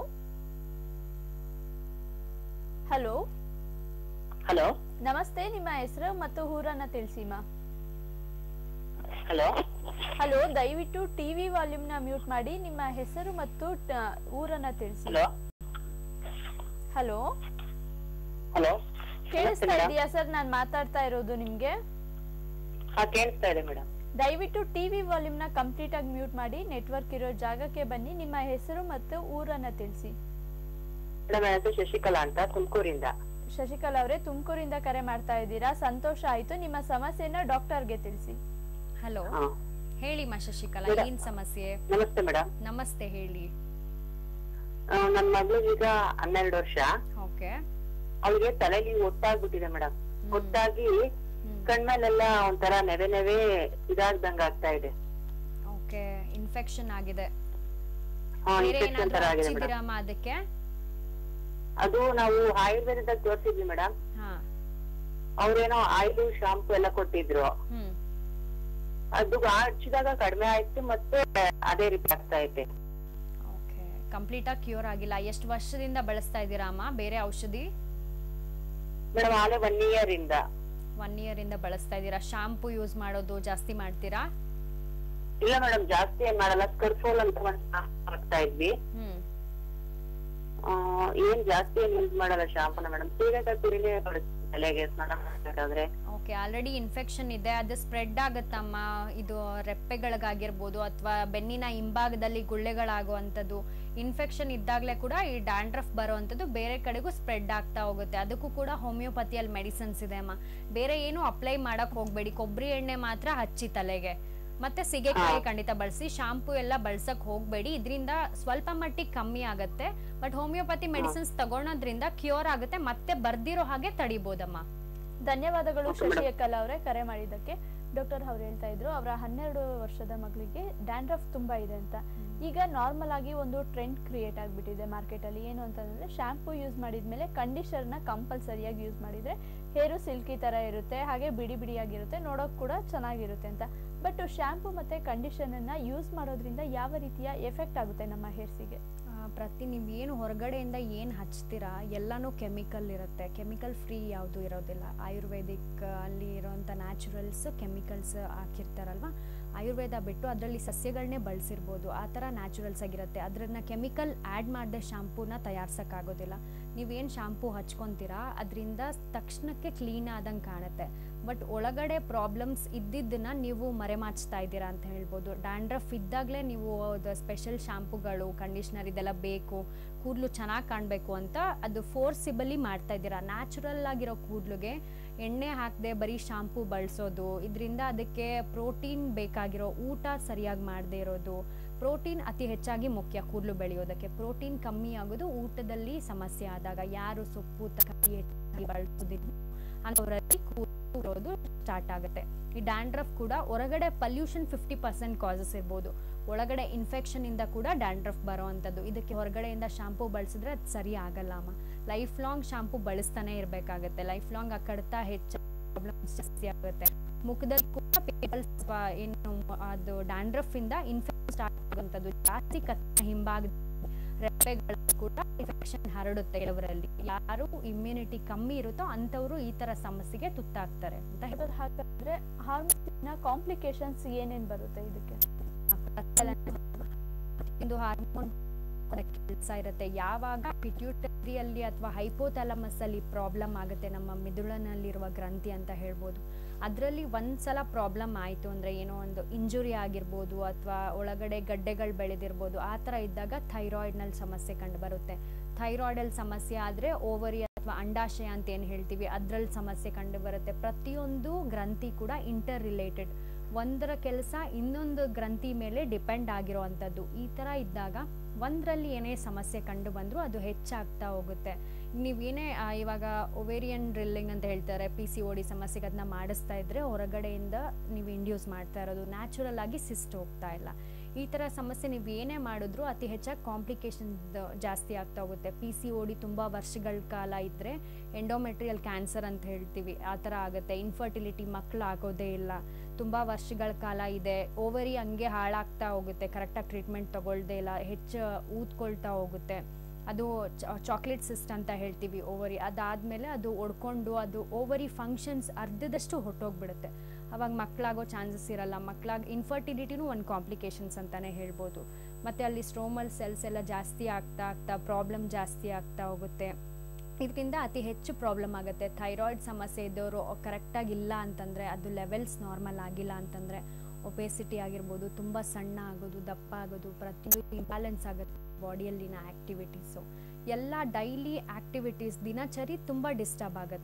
ಹಲೋ ಹಲೋ ನಮಸ್ತೆ ನಿಮ್ಮ ಹೆಸರು ಮತ್ತು ಊರನ್ನ ತಿಳಿಸಿಮಾ ಹಲೋ ಹಲೋ ದಯವಿಟ್ಟು ಟಿವಿ ವಾಲ್ಯೂಮ್ ನ ಮ್ಯೂಟ್ ಮಾಡಿ ನಿಮ್ಮ ಹೆಸರು ಮತ್ತು ಟ- ಊರನ್ನ ತಿಳಿಸಿ ಹಲೋ ಹಲೋ ಹಲೋ ಕೇಳಿಸ್ತಾ ಇದೆಯಾ ಸರ್ ನಾನ್ ಮಾತಾಡ್ತಾ ಇರೋದು ನಿಮ್ಗೆ ಹಾ ಕೇಳಿಸ್ತಾ ಇದೆ ಮೇಡಮ್ ದಯವಿಟ್ಟು ಟಿವಿ ವಾಲ್ಯೂಮ್ ನ ಕಂಪ್ಲೀಟ್ ಆಗಿ ಮ್ಯೂಟ್ ಮಾಡಿ ನೆಟ್ವರ್ಕ್ ಇರೋ ಜಾಗಕ್ಕೆ ಬನ್ನಿ ನಿಮ್ಮ ಹೆಸರು ಮತ್ತು ಊರನ್ನ ತಿಳಿಸಿ ಮೇಡಮ್ ನನ್ನ ಹೆಸರು ಶಶಿಕಲಾ ಅಂತ ತುಮಕೂರಿಂದ ಶಶಿಕಲಾ ಅವರೇ ತುಮಕೂರಿಂದ ಕರೆ ಮಾಡ್ತಾ ಇದ್ದೀರಾ ಸಂತೋಷ ಆಯ್ತು ನಿಮ್ಮ ಸಮಸ್ಯೆನ ಡಾಕ್ಟರ್ಗೆ ತಿಳಿಸಿ ಹಲೋ ಹಾ. ಹೇಳಿ ಮಾ ಶಶಿಕಲಾ ಮೇಡಮ್. ಏನ್ ಸಮಸ್ಯೆ ನಮಸ್ತೆ ಮೇಡಮ್ ನಮಸ್ತೆ ಹೇಳಿ ಆ, ನನ್ ಮಗಳಿಗೆ ಈಗ ಹನ್ನೆರಡು ವರ್ಷ ಓಕೆ ಅವಳಿಗೆ ತಲೆಲಿ ಒಟ್ಟಾಗ್ಬಿಟ್ಟಿದೆ ಮೇಡಮ್ ಒಟ್ಟಾಗಿ ಕಣ್ಮೇಲೆಲ್ಲ ಒಂಥರ ನೆವೆ ನೆವೆ ಇದಾಗ್ದಂಗ ಆಗ್ತಾ ಇದೆ ಓಕೆ ಇನ್ಫೆಕ್ಷನ್ ಆಗಿದೆ ಹಾ, ಬೇರೆ infection ಏನಾದ್ರೂ ತರ ಆಗಿದೆ ಹಚ್ಚಿದ್ದೀರಾ ಅಮ್ಮ ಅದಕ್ಕೆ ಅದು ನಾವು ಆಯುರ್ವೇದದಾಗ ತೋರ್ಸಿದ್ವಿ ಮೇಡಮ್ ಹಾ ಅವ್ರೇನೋ ಆಯಿಲ್ ಶಾಂಪು ಎಲ್ಲ ಕೊಟ್ಟಿದ್ರು ಹ್ಮ್ ಅದು ಹಚ್ಚಿದಾಗ ಕಡಿಮೆ ಆಯ್ತು ಮತ್ತೆ ಅದೇ ರೀತಿ ಆಗ್ತಾ ಐತೆ ಓಕೆ ಕಂಪ್ಲೀಟ್ ಆಗಿ ಕ್ಯೂರ್ ಆಗಿಲ್ಲ ಎಷ್ಟು ವರ್ಷದಿಂದ ಬಳಸ್ತಾ ಇದ್ದೀರಾ ಅಮ್ಮ ಬೇರೆ ಔಷಧಿ ಮೇಡಮ್ ಆಲೆ ಒನ್ ಇಯರ್ ಇಂದ ಒನ್ ಇಯರ್ ಇಂದ ಬಳಸ್ತಾ ಇದ್ದೀರಾ ಶಾಂಪೂ ಯೂಸ್ ಮಾಡೋದು ಜಾಸ್ತಿ ಮಾಡ್ತೀರಾ ಇಲ್ಲ ಮೇಡಮ್ ಜಾಸ್ತಿ ಏನ್ ಮಾಡಲ್ಲ ಸ್ಕರ್ಫೋಲ್ ಅಂತ ಒಂದ್ ಹಾಕ್ತಾ ಇದ್ವಿ ಹ್ಮ್ ಆ, ಏನ್ ಜಾಸ್ತಿ ಏನ್ ಯೂಸ್ ಮಾಡಲ್ಲ ಶಾಂಪೂನ ಮೇಡಮ್ ಸೀಗೆಕಾಯಿ ಪುಡಿನೇ ಬಳಸ್ತೀವಿ ತಲೆಗೆ ಸ್ನಾನ ಮಾಡ್ಬೇಕಾದ್ರೆ ಓಕೆ ಆಲ್ರೆಡಿ ಇನ್ಫೆಕ್ಷನ್ ಇದೆ ಅದು ಸ್ಪ್ರೆಡ್ ಆಗುತ್ತಮ್ಮ ಇದು ರೆಪ್ಪೆಗಳಿಗಾಗಿರ್ಬೋದು ಅಥವಾ ಬೆನ್ನಿನ ಹಿಂಭಾಗದಲ್ಲಿ ಗುಳ್ಳೆಗಳಾಗುವಂಥದ್ದು ಇನ್ಫೆಕ್ಷನ್ ಇದ್ದಾಗಲೇ ಕೂಡ ಈ ಡ್ಯಾಂಡ್ರಫ್ ಬರುವಂಥದ್ದು ಬೇರೆ ಕಡೆಗೂ ಸ್ಪ್ರೆಡ್ ಆಗ್ತಾ ಹೋಗುತ್ತೆ ಅದಕ್ಕೂ ಕೂಡ ಹೋಮಿಯೋಪತಿಯಲ್ಲಿ ಮೆಡಿಸಿನ್ಸ್ ಇದೆ ಅಮ್ಮ ಬೇರೆ ಏನು ಅಪ್ಲೈ ಮಾಡಕ್ ಹೋಗ್ಬೇಡಿ ಕೊಬ್ಬರಿ ಎಣ್ಣೆ ಮಾತ್ರ ಹಚ್ಚಿ ತಲೆಗೆ ಮತ್ತೆ ಸಿಗೆಕಾಯಿ ಖಂಡಿತ ಬಳಸಿ ಶಾಂಪೂ ಎಲ್ಲ ಬಳಸಕ್ ಹೋಗ್ಬೇಡಿ ಇದರಿಂದ ಸ್ವಲ್ಪ ಮಟ್ಟಿಗೆ ಕಮ್ಮಿ ಆಗುತ್ತೆ ಬಟ್ ಹೋಮಿಯೋಪತಿ ಮೆಡಿಸಿನ್ಸ್ ತಗೊಳೋದ್ರಿಂದ ಕ್ಯೂರ್ ಆಗುತ್ತೆ ಮತ್ತೆ ಬರ್ದಿರೋ ಹಾಗೆ ತಡಿಬೋದಮ್ಮ ಧನ್ಯವಾದಗಳು ಶಶಿ ಅಕ್ಕಲ್ ಅವರೇ ಕರೆ ಮಾಡಿದ್ದಕ್ಕೆ ಡಾಕ್ಟರ್ ಅವ್ರು ಹೇಳ್ತಾ ಇದ್ರು ಅವರ ಹನ್ನೆರಡು ವರ್ಷದ ಮಗಳಿಗೆ ಡ್ಯಾಂಡ್ರಫ್ ತುಂಬಾ ಇದೆ ಅಂತ ಈಗ ನಾರ್ಮಲ್ ಆಗಿ ಒಂದು ಟ್ರೆಂಡ್ ಕ್ರಿಯೇಟ್ ಆಗಿಬಿಟ್ಟಿದೆ ಮಾರ್ಕೆಟಲ್ಲಿ ಏನು ಅಂತಂದ್ರೆ ಶಾಂಪೂ ಯೂಸ್ ಮಾಡಿದ್ಮೇಲೆ ಕಂಡೀಷನರ್ನ ಕಂಪಲ್ಸರಿಯಾಗಿ ಯೂಸ್ ಮಾಡಿದ್ರೆ ಹೇರು ಸಿಲ್ಕಿ ತರ ಇರುತ್ತೆ ಹಾಗೆ ಬಿಡಿ ಬಿಡಿಯಾಗಿರುತ್ತೆ ನೋಡೋಕೆ ಕೂಡ ಚೆನ್ನಾಗಿರುತ್ತೆ ಅಂತ ಬಟ್ ಶಾಂಪೂ ಮತ್ತೆ ಕಂಡೀಷನರ್ನ ಯೂಸ್ ಮಾಡೋದ್ರಿಂದ ಯಾವ ರೀತಿಯ ಎಫೆಕ್ಟ್ ಆಗುತ್ತೆ ನಮ್ಮ ಹೇರ್ಸಿಗೆ ಆ, ಪ್ರತಿ ನೀವು ಏನು ಹೊರಗಡೆಯಿಂದ ಏನು ಹಚ್ತೀರಾ ಎಲ್ಲನೂ ಕೆಮಿಕಲ್ ಇರುತ್ತೆ ಕೆಮಿಕಲ್ ಫ್ರೀ ಯಾವುದು ಇರೋದಿಲ್ಲ ಆಯುರ್ವೇದಿಕ್ ಅಲ್ಲಿ ಇರೋಂಥ ನ್ಯಾಚುರಲ್ಸ್ ಕೆಮಿಕಲ್ಸ್ ಹಾಕಿರ್ತಾರಲ್ವ ಆಯುರ್ವೇದ ಬಿಟ್ಟು ಅದರಲ್ಲಿ ಸಸ್ಯಗಳನ್ನೇ ಬಳಸಿರ್ಬೋದು ಆ ಥರ ನ್ಯಾಚುರಲ್ಸ್ ಆಗಿರುತ್ತೆ ಅದನ್ನ ಕೆಮಿಕಲ್ ಆ್ಯಡ್ ಮಾಡದೆ ಶಾಂಪೂನ ತಯಾರ್ಸೋಕ್ಕಾಗೋದಿಲ್ಲ ನೀವೇನು ಶಾಂಪೂ ಹಚ್ಕೊತೀರಾ ಅದರಿಂದ ತಕ್ಷಣಕ್ಕೆ ಕ್ಲೀನ್ ಆದಂಗೆ ಕಾಣುತ್ತೆ ಬಟ್ ಒಳಗಡೆ ಪ್ರಾಬ್ಲಮ್ಸ್ ಇದ್ದಿದ್ದನ್ನ ನೀವು ಮರೆಮಾಚ್ತಾ ಇದ್ದೀರಾ ಅಂತ ಹೇಳ್ಬೋದು ಡ್ಯಾಂಡ್ರಫ್ ಇದ್ದಾಗಲೇ ನೀವು ಸ್ಪೆಷಲ್ ಶಾಂಪೂಗಳು ಕಂಡೀಷ್ನರ್ ಇದೆಲ್ಲ ಬೇಕು ಕೂದಲು ಚೆನ್ನಾಗಿ ಕಾಣಬೇಕು ಅಂತ ಅದು ಫೋರ್ಸಿಬಲಿ ಮಾಡ್ತಾ ಇದ್ದೀರಾ ನ್ಯಾಚುರಲ್ ಆಗಿರೋ ಕೂದಲಿಗೆ ಎಣ್ಣೆ ಹಾಕದೆ ಬರೀ ಶಾಂಪೂ ಬಳಸೋದು ಇದರಿಂದ ಅದಕ್ಕೆ ಪ್ರೋಟೀನ್ ಬೇಕಾಗಿರೋ ಊಟ ಸರಿಯಾಗಿ ಮಾಡದೇ ಇರೋದು ಪ್ರೋಟೀನ್ ಅತಿ ಹೆಚ್ಚಾಗಿ ಮುಖ್ಯ ಕೂದಲು ಬೆಳೆಯೋದಕ್ಕೆ ಪ್ರೋಟೀನ್ ಕಮ್ಮಿ ಆಗೋದು ಊಟದಲ್ಲಿ ಸಮಸ್ಯೆ ಆದಾಗ ಯಾರು ಸೊಪ್ಪು ತರಕಾರಿ ಹೆಚ್ಚಾಗಿ ಬಳಸೋದಿಲ್ಲ ಅಂಥವರಲ್ಲಿ ಕೂರೋದು ಸ್ಟಾರ್ಟ್ ಆಗುತ್ತೆ ಈ ಡ್ಯಾಂಡ್ರಫ್ ಕೂಡ ಹೊರಗಡೆ ಪಲ್ಯೂಷನ್ ಫಿಫ್ಟಿ ಪರ್ಸೆಂಟ್ ಕಾಸಸ್ ಇರ್ಬೋದು ಒಳಗಡೆ ಇನ್ಫೆಕ್ಷನ್ ಇಂದ ಕೂಡ ಡ್ಯಾಂಡ್ರಫ್ ಬರೋವಂಥದ್ದು ಇದಕ್ಕೆ ಹೊರಗಡೆಯಿಂದ ಶಾಂಪೂ ಬಳಸಿದ್ರೆ ಅದು ಸರಿ ಆಗಲ್ಲ ಅಮ್ಮ ಲೈಫ್ ಲಾಂಗ್ ಶಾಂಪೂ ಬಳಸ್ತಾನೆ ಇರಬೇಕಾಗತ್ತೆ ಲೈಫ್ ಲಾಂಗ್ ಆ ಕಡಿತ ಹೆಚ್ಚು ಪ್ರಾಬ್ಲಮ್ಸ್ ಜಾಸ್ತಿ ಆಗುತ್ತೆ ಮುಖದಲ್ಲಿ ಕೂಡ ಪಿಂಪಲ್ಸ್ ಏನು ಅದು ಡ್ಯಾಂಡ್ರಫ್ ಇಂದ ಇನ್ಫೆಕ್ಷನ್ ಸ್ಟಾರ್ಟ್ ಆಗುವಂಥದ್ದು ಜಾಸ್ತಿ ಕತ್ತ ಹಿಂಭಾಗ ರೆಪ್ಪೆಗಳು ಕೂಡ ಇನ್ಫೆಕ್ಷನ್ ಹರಡುತ್ತೆ ಕೆಲವರಲ್ಲಿ ಯಾರು ಇಮ್ಯುನಿಟಿ ಕಮ್ಮಿ ಇರುತ್ತೋ ಅಂಥವ್ರು ಈ ತರ ಸಮಸ್ಯೆಗೆ ತುತ್ತಾಗ್ತಾರೆ ಅಂತ ಹೇಳ್ಬೋದು. ಹಾಗಾದ್ರೆ ಹಾರ್ಮೋನ್ಸ್ನ ಕಾಂಪ್ಲಿಕೇಶನ್ಸ್ ಏನೇನ್ ಬರುತ್ತೆ ಇದಕ್ಕೆ ಒಂದು ಹಾರ್ಮೋನ್ ಕೆಲಸ ಇರುತ್ತೆ ಯಾವಾಗ ಪಿಟ್ಯೂಟರಿಯಲ್ಲಿ ಅಥವಾ ಹೈಪೋಥಾಲಮಸ್ ಅಲ್ಲಿ ಪ್ರಾಬ್ಲಮ್ ಆಗುತ್ತೆ ನಮ್ಮ ಮಿದುಳಿನಲ್ಲಿರುವ ಗ್ರಂಥಿ ಅಂತ ಹೇಳ್ಬೋದು ಅದರಲ್ಲಿ ಒಂದ್ಸಲ ಪ್ರಾಬ್ಲಮ್ ಆಯಿತು ಅಂದರೆ ಏನೋ ಒಂದು ಇಂಜುರಿ ಆಗಿರ್ಬೋದು ಅಥವಾ ಒಳಗಡೆ ಗಡ್ಡೆಗಳು ಬೆಳೆದಿರ್ಬೋದು ಆ ಥರ ಇದ್ದಾಗ ಥೈರಾಯ್ಡ್ನಲ್ಲಿ ಸಮಸ್ಯೆ ಕಂಡು ಬರುತ್ತೆ ಥೈರಾಯ್ಡಲ್ಲಿ ಸಮಸ್ಯೆ ಆದರೆ ಓವರಿ ಅಥವಾ ಅಂಡಾಶಯ ಅಂತ ಏನು ಹೇಳ್ತೀವಿ ಅದರಲ್ಲಿ ಸಮಸ್ಯೆ ಕಂಡು ಬರುತ್ತೆ ಪ್ರತಿಯೊಂದು ಗ್ರಂಥಿ ಕೂಡ ಇಂಟರ್ ರಿಲೇಟೆಡ್ ಒಂದರ ಕೆಲಸ ಇನ್ನೊಂದು ಗ್ರಂಥಿ ಮೇಲೆ ಡಿಪೆಂಡ್ ಆಗಿರೋ ಅಂಥದ್ದು ಈ ಥರ ಇದ್ದಾಗ ಒಂದರಲ್ಲಿ ಏನೇ ಸಮಸ್ಯೆ ಕಂಡು ಬಂದರೂ ಅದು ಹೆಚ್ಚಾಗ್ತಾ ಹೋಗುತ್ತೆ ನೀವೇನೇ ಆ, ಇವಾಗ ಒವೇರಿಯನ್ ಡ್ರಿಲ್ಲಿಂಗ್ ಅಂತ ಹೇಳ್ತಾರೆ ಪಿ ಸಿ ಓ ಡಿ ಸಮಸ್ಯೆಗೆ ಅದನ್ನ ಮಾಡಿಸ್ತಾ ಇದ್ರೆ ಹೊರಗಡೆಯಿಂದ ನೀವು ಇಂಡ್ಯೂಸ್ ಮಾಡ್ತಾ ಇರೋದು ನ್ಯಾಚುರಲ್ ಆಗಿ ಸಿಸ್ಟ್ ಹೋಗ್ತಾ ಇಲ್ಲ ಈ ಥರ ಸಮಸ್ಯೆ ನೀವು ಏನೇ ಮಾಡಿದ್ರು ಅತಿ ಹೆಚ್ಚಾಗಿ ಕಾಂಪ್ಲಿಕೇಶನ್ ಜಾಸ್ತಿ ಆಗ್ತಾ ಹೋಗುತ್ತೆ ಪಿ ಸಿ ಓ ಡಿ ತುಂಬ ವರ್ಷಗಳ ಕಾಲ ಇದ್ದರೆ ಎಂಡೋಮೆಟ್ರಿಯಲ್ ಕ್ಯಾನ್ಸರ್ ಅಂತ ಹೇಳ್ತೀವಿ ಆ ಥರ ಆಗುತ್ತೆ ಇನ್ಫರ್ಟಿಲಿಟಿ ಮಕ್ಕಳು ಆಗೋದೇ ಇಲ್ಲ ತುಂಬ ವರ್ಷಗಳ ಕಾಲ ಇದೆ ಓವರಿ ಹಂಗೆ ಹಾಳಾಗ್ತಾ ಹೋಗುತ್ತೆ ಕರೆಕ್ಟಾಗಿ ಟ್ರೀಟ್ಮೆಂಟ್ ತಗೊಳ್ದೇ ಇಲ್ಲ ಹೆಚ್ಚು ಊದ್ಕೊಳ್ತಾ ಹೋಗುತ್ತೆ ಅದು ಚಾಕ್ಲೇಟ್ ಸಿಸ್ಟ್ ಅಂತ ಹೇಳ್ತೀವಿ ಓವರಿ ಅದಾದಮೇಲೆ ಅದು ಒಡ್ಕೊಂಡು ಅದು ಓವರಿ ಫಂಕ್ಷನ್ಸ್ ಅರ್ಧದಷ್ಟು ಹೊಟ್ಟೋಗ್ಬಿಡುತ್ತೆ ಅವಾಗ ಮಕ್ಕಳಾಗೋ ಚಾನ್ಸಸ್ ಇರಲ್ಲ ಮಕ್ಕಳಾಗ ಇನ್ಫರ್ಟಿಲಿಟಿನೂ ಒಂದು ಕಾಂಪ್ಲಿಕೇಶನ್ಸ್ ಅಂತಲೇ ಹೇಳ್ಬೋದು ಮತ್ತು ಅಲ್ಲಿ ಸ್ಟ್ರೋಮಲ್ ಸೆಲ್ಸ್ ಎಲ್ಲ ಜಾಸ್ತಿ ಆಗ್ತಾ ಆಗ್ತಾ ಪ್ರಾಬ್ಲಮ್ ಜಾಸ್ತಿ ಆಗ್ತಾ ಹೋಗುತ್ತೆ ಇದರಿಂದ ಅತಿ ಹೆಚ್ಚು ಪ್ರಾಬ್ಲಮ್ ಆಗುತ್ತೆ ಥೈರಾಯ್ಡ್ ಸಮಸ್ಯೆ ಇದ್ದವರು ಕರೆಕ್ಟಾಗಿ ಇಲ್ಲ ಅಂತಂದರೆ ಅದು ಲೆವೆಲ್ಸ್ ನಾರ್ಮಲ್ ಆಗಿಲ್ಲ ಅಂತಂದರೆ ಒಪೇಸಿಟಿ ಆಗಿರ್ಬೋದು ತುಂಬ ಸಣ್ಣ ಆಗೋದು ದಪ್ಪ ಆಗೋದು ಪ್ರತಿಯೊಂದು ಇಂಬ್ಯಾಲೆನ್ಸ್ ಆಗುತ್ತೆ ಬಾಡಿಯಲ್ಲಿನ ಆ್ಯಕ್ಟಿವಿಟೀಸು ಎಲ್ಲ ಡೈಲಿ ಆ್ಯಕ್ಟಿವಿಟೀಸ್ ದಿನಚರಿ ತುಂಬ ಡಿಸ್ಟರ್ಬ್ ಆಗುತ್ತೆ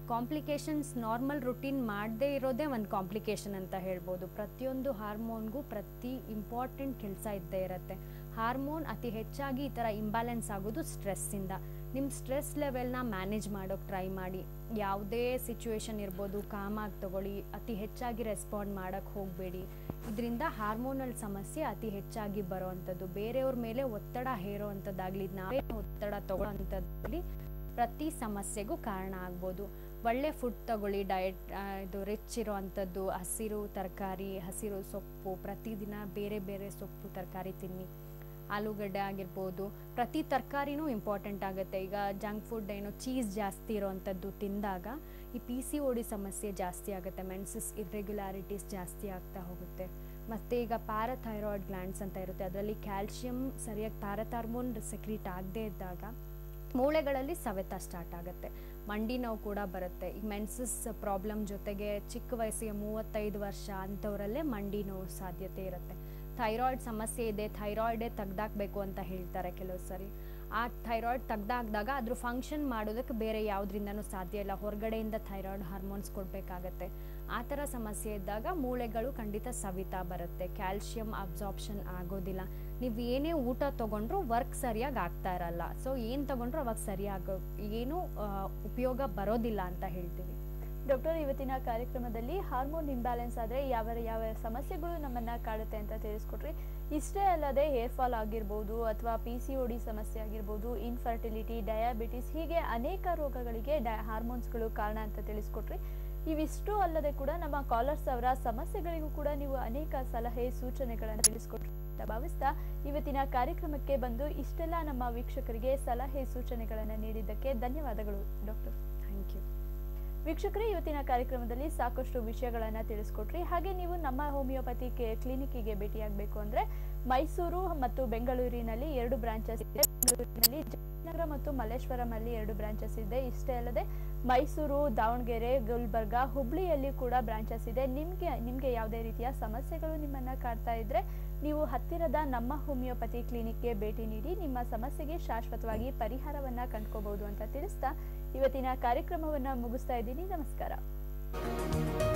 ಕಾಂಪ್ಲಿಕೇಶನ್ಸ್ ನಾರ್ಮಲ್ ರುಟೀನ್ ಮಾಡದೇ ಇರೋದೇ ಒಂದು ಕಾಂಪ್ಲಿಕೇಶನ್ ಅಂತ ಹೇಳ್ಬೋದು ಪ್ರತಿಯೊಂದು ಹಾರ್ಮೋನ್ಗೂ ಪ್ರತಿ ಇಂಪಾರ್ಟೆಂಟ್ ಕೆಲಸ ಇದ್ದೇ ಇರುತ್ತೆ ಹಾರ್ಮೋನ್ ಅತಿ ಹೆಚ್ಚಾಗಿ ಈ ಥರ ಇಂಬ್ಯಾಲೆನ್ಸ್ ಆಗೋದು ಸ್ಟ್ರೆಸ್ಸಿಂದ ನಿಮ್ಮ ಸ್ಟ್ರೆಸ್ ಲೆವೆಲ್ನ ಮ್ಯಾನೇಜ್ ಮಾಡೋಕ್ಕೆ ಟ್ರೈ ಮಾಡಿ ಯಾವುದೇ ಸಿಚುವೇಶನ್ ಇರ್ಬೋದು ಕಾಮಾಗಿ ತಗೊಳ್ಳಿ ಅತಿ ಹೆಚ್ಚಾಗಿ ರೆಸ್ಪಾಂಡ್ ಮಾಡೋಕ್ಕೆ ಹೋಗಬೇಡಿ ಇದರಿಂದ ಹಾರ್ಮೋನಲ್ ಸಮಸ್ಯೆ ಅತಿ ಹೆಚ್ಚಾಗಿ ಬರೋವಂಥದ್ದು ಬೇರೆಯವ್ರ ಮೇಲೆ ಒತ್ತಡ ಹೇರೋ ಅಂಥದ್ದಾಗಲಿ ನಾವೇ ಒತ್ತಡ ತಗೊಳ್ಳೋ ಅಂಥದ್ದಾಗಲಿ ಪ್ರತಿ ಸಮಸ್ಯೆಗೂ ಕಾರಣ ಆಗ್ಬೋದು ಒಳ್ಳೆ ಫುಡ್ ತಗೊಳ್ಳಿ ಡಯಟ್ ಇದು ರಿಚ್ ಇರೋ ಅಂಥದ್ದು ಹಸಿರು ತರಕಾರಿ ಹಸಿರು ಸೊಪ್ಪು ಪ್ರತಿದಿನ ಬೇರೆ ಬೇರೆ ಸೊಪ್ಪು ತರಕಾರಿ ತಿನ್ನಿ ಆಲೂಗಡ್ಡೆ ಆಗಿರ್ಬೋದು ಪ್ರತಿ ತರಕಾರಿನೂ ಇಂಪಾರ್ಟೆಂಟ್ ಆಗುತ್ತೆ ಈಗ ಜಂಕ್ ಫುಡ್ ಏನು ಚೀಸ್ ಜಾಸ್ತಿ ಇರೋವಂಥದ್ದು ತಿಂದಾಗ ಈ ಪಿ ಸಿ ಓಡಿ ಸಮಸ್ಯೆ ಜಾಸ್ತಿ ಆಗುತ್ತೆ ಮೆನ್ಸಸ್ ಇರ್ರೆಗ್ಯುಲಾರಿಟೀಸ್ ಜಾಸ್ತಿ ಆಗ್ತಾ ಹೋಗುತ್ತೆ ಮತ್ತು ಈಗ ಪ್ಯಾರಾಥೈರಾಯ್ಡ್ ಗ್ಲ್ಯಾಂಡ್ಸ್ ಅಂತ ಇರುತ್ತೆ ಅದರಲ್ಲಿ ಕ್ಯಾಲ್ಶಿಯಂ ಸರಿಯಾಗಿ ಪ್ಯಾರಾಥಾರ್ಮೋನ್ ಸೆಕ್ರೀಟ್ ಆಗದೇ ಇದ್ದಾಗ ಮೂಳೆಗಳಲ್ಲಿ ಸವೆತ ಸ್ಟಾರ್ಟ್ ಆಗುತ್ತೆ ಮಂಡಿ ನೋವು ಕೂಡ ಬರುತ್ತೆ ಈಗ ಮೆನ್ಸಸ್ ಪ್ರಾಬ್ಲಮ್ ಜೊತೆಗೆ ಚಿಕ್ಕ ವಯಸ್ಸಿಗೆ ಮೂವತ್ತೈದು ವರ್ಷ ಅಂಥವರಲ್ಲೇ ಮಂಡಿ ನೋವು ಸಾಧ್ಯತೆ ಇರುತ್ತೆ ಥೈರಾಯ್ಡ್ ಸಮಸ್ಯೆ ಇದೆ ಥೈರಾಯ್ಡೇ ತೆಗ್ದಾಕ್ಬೇಕು ಅಂತ ಹೇಳ್ತಾರೆ ಕೆಲವು ಸರಿ ಆ ಥೈರಾಯ್ಡ್ ತೆಗ್ದಾಕ್ದಾಗ ಅದ್ರ ಫಂಕ್ಷನ್ ಮಾಡೋದಕ್ಕೆ ಬೇರೆ ಯಾವುದ್ರಿಂದನೂ ಸಾಧ್ಯ ಇಲ್ಲ ಹೊರಗಡೆಯಿಂದ ಥೈರಾಯ್ಡ್ ಹಾರ್ಮೋನ್ಸ್ ಕೊಡಬೇಕಾಗತ್ತೆ ಆ ಥರ ಸಮಸ್ಯೆ ಇದ್ದಾಗ ಮೂಳೆಗಳು ಖಂಡಿತ ಸವಿತಾ ಬರುತ್ತೆ ಕ್ಯಾಲ್ಶಿಯಂ ಅಬ್ಸಾರ್ಪ್ಷನ್ ಆಗೋದಿಲ್ಲ ನೀವು ಏನೇ ಊಟ ತೊಗೊಂಡ್ರು ವರ್ಕ್ ಸರಿಯಾಗಿ ಆಗ್ತಾ ಇರಲ್ಲ ಸೊ ಏನು ತೊಗೊಂಡ್ರು ಅವಾಗ ಸರಿಯಾಗೋ ಏನೂ ಆ, ಉಪಯೋಗ ಬರೋದಿಲ್ಲ ಅಂತ ಹೇಳ್ತೀವಿ ಡಾಕ್ಟರ್ ಇವತ್ತಿನ ಕಾರ್ಯಕ್ರಮದಲ್ಲಿ ಹಾರ್ಮೋನ್ ಇಂಬ್ಯಾಲೆನ್ಸ್ ಆದರೆ ಯಾವ ಯಾವ ಸಮಸ್ಯೆಗಳು ನಮ್ಮನ್ನ ಕಾಡುತ್ತೆ ಅಂತ ತಿಳಿಸ್ಕೊಟ್ರಿ ಇಷ್ಟೇ ಅಲ್ಲದೆ ಹೇರ್ ಫಾಲ್ ಆಗಿರ್ಬೋದು ಅಥವಾ ಪಿ ಸಿ ಒ ಡಿ ಸಮಸ್ಯೆ ಆಗಿರ್ಬೋದು ಇನ್ಫರ್ಟಿಲಿಟಿ ಡಯಾಬಿಟಿಸ್ ಹೀಗೆ ಅನೇಕ ರೋಗಗಳಿಗೆ ಡಯ ಹಾರ್ಮೋನ್ಸ್ಗಳು ಕಾರಣ ಅಂತ ತಿಳಿಸ್ಕೊಟ್ರಿ ಇವಿಷ್ಟು ಅಲ್ಲದೆ ಕೂಡ ನಮ್ಮ ಕಾಲರ್ಸ್ ಅವರ ಸಮಸ್ಯೆಗಳಿಗೂ ಕೂಡ ನೀವು ಅನೇಕ ಸಲಹೆ ಸೂಚನೆಗಳನ್ನು ತಿಳಿಸ್ಕೊಟ್ರಿ ಅಂತ ಭಾವಿಸ್ತಾ ಇವತ್ತಿನ ಕಾರ್ಯಕ್ರಮಕ್ಕೆ ಬಂದು ಇಷ್ಟೆಲ್ಲ ನಮ್ಮ ವೀಕ್ಷಕರಿಗೆ ಸಲಹೆ ಸೂಚನೆಗಳನ್ನು ನೀಡಿದ್ದಕ್ಕೆ ಧನ್ಯವಾದಗಳು ಡಾಕ್ಟರ್ ಥ್ಯಾಂಕ್ ಯು ವೀಕ್ಷಕರೇ ಇವತ್ತಿನ ಕಾರ್ಯಕ್ರಮದಲ್ಲಿ ಸಾಕಷ್ಟು ವಿಷಯಗಳನ್ನು ತಿಳಿಸ್ಕೊಟ್ರಿ ಹಾಗೆ ನೀವು ನಮ್ಮ ಹೋಮಿಯೋಪತಿ ಕ್ಲಿನಿಕ್ಕಿಗೆ ಭೇಟಿಯಾಗಬೇಕು ಅಂದರೆ ಮೈಸೂರು ಮತ್ತು ಬೆಂಗಳೂರಿನಲ್ಲಿ ಎರಡು ಬ್ರಾಂಚಸ್ ಇದೆ ಬೆಂಗಳೂರಿನಲ್ಲಿ ಜಯನಗರ ಮತ್ತು ಮಲ್ಲೇಶ್ವರಂ ಅಲ್ಲಿ ಎರಡು ಬ್ರಾಂಚಸ್ ಇದೆ ಇಷ್ಟೇ ಅಲ್ಲದೆ ಮೈಸೂರು ದಾವಣಗೆರೆ ಗುಲ್ಬರ್ಗ ಹುಬ್ಳಿಯಲ್ಲಿ ಕೂಡ ಬ್ರಾಂಚಸ್ ಇದೆ ನಿಮಗೆ ನಿಮಗೆ ಯಾವುದೇ ರೀತಿಯ ಸಮಸ್ಯೆಗಳು ನಿಮ್ಮನ್ನ ಕಾಡ್ತಾ ಇದ್ರೆ ನೀವು ಹತ್ತಿರದ ನಮ್ಮ ಹೋಮಿಯೋಪತಿ ಕ್ಲಿನಿಕ್ಗೆ ಭೇಟಿ ನೀಡಿ ನಿಮ್ಮ ಸಮಸ್ಯೆಗೆ ಶಾಶ್ವತವಾಗಿ ಪರಿಹಾರವನ್ನ ಕಂಡ್ಕೋಬಹುದು ಅಂತ ತಿಳಿಸ್ತಾ ಇವತ್ತಿನ ಕಾರ್ಯಕ್ರಮವನ್ನ ಮುಗಿಸ್ತಾ ಇದ್ದೀನಿ ನಮಸ್ಕಾರ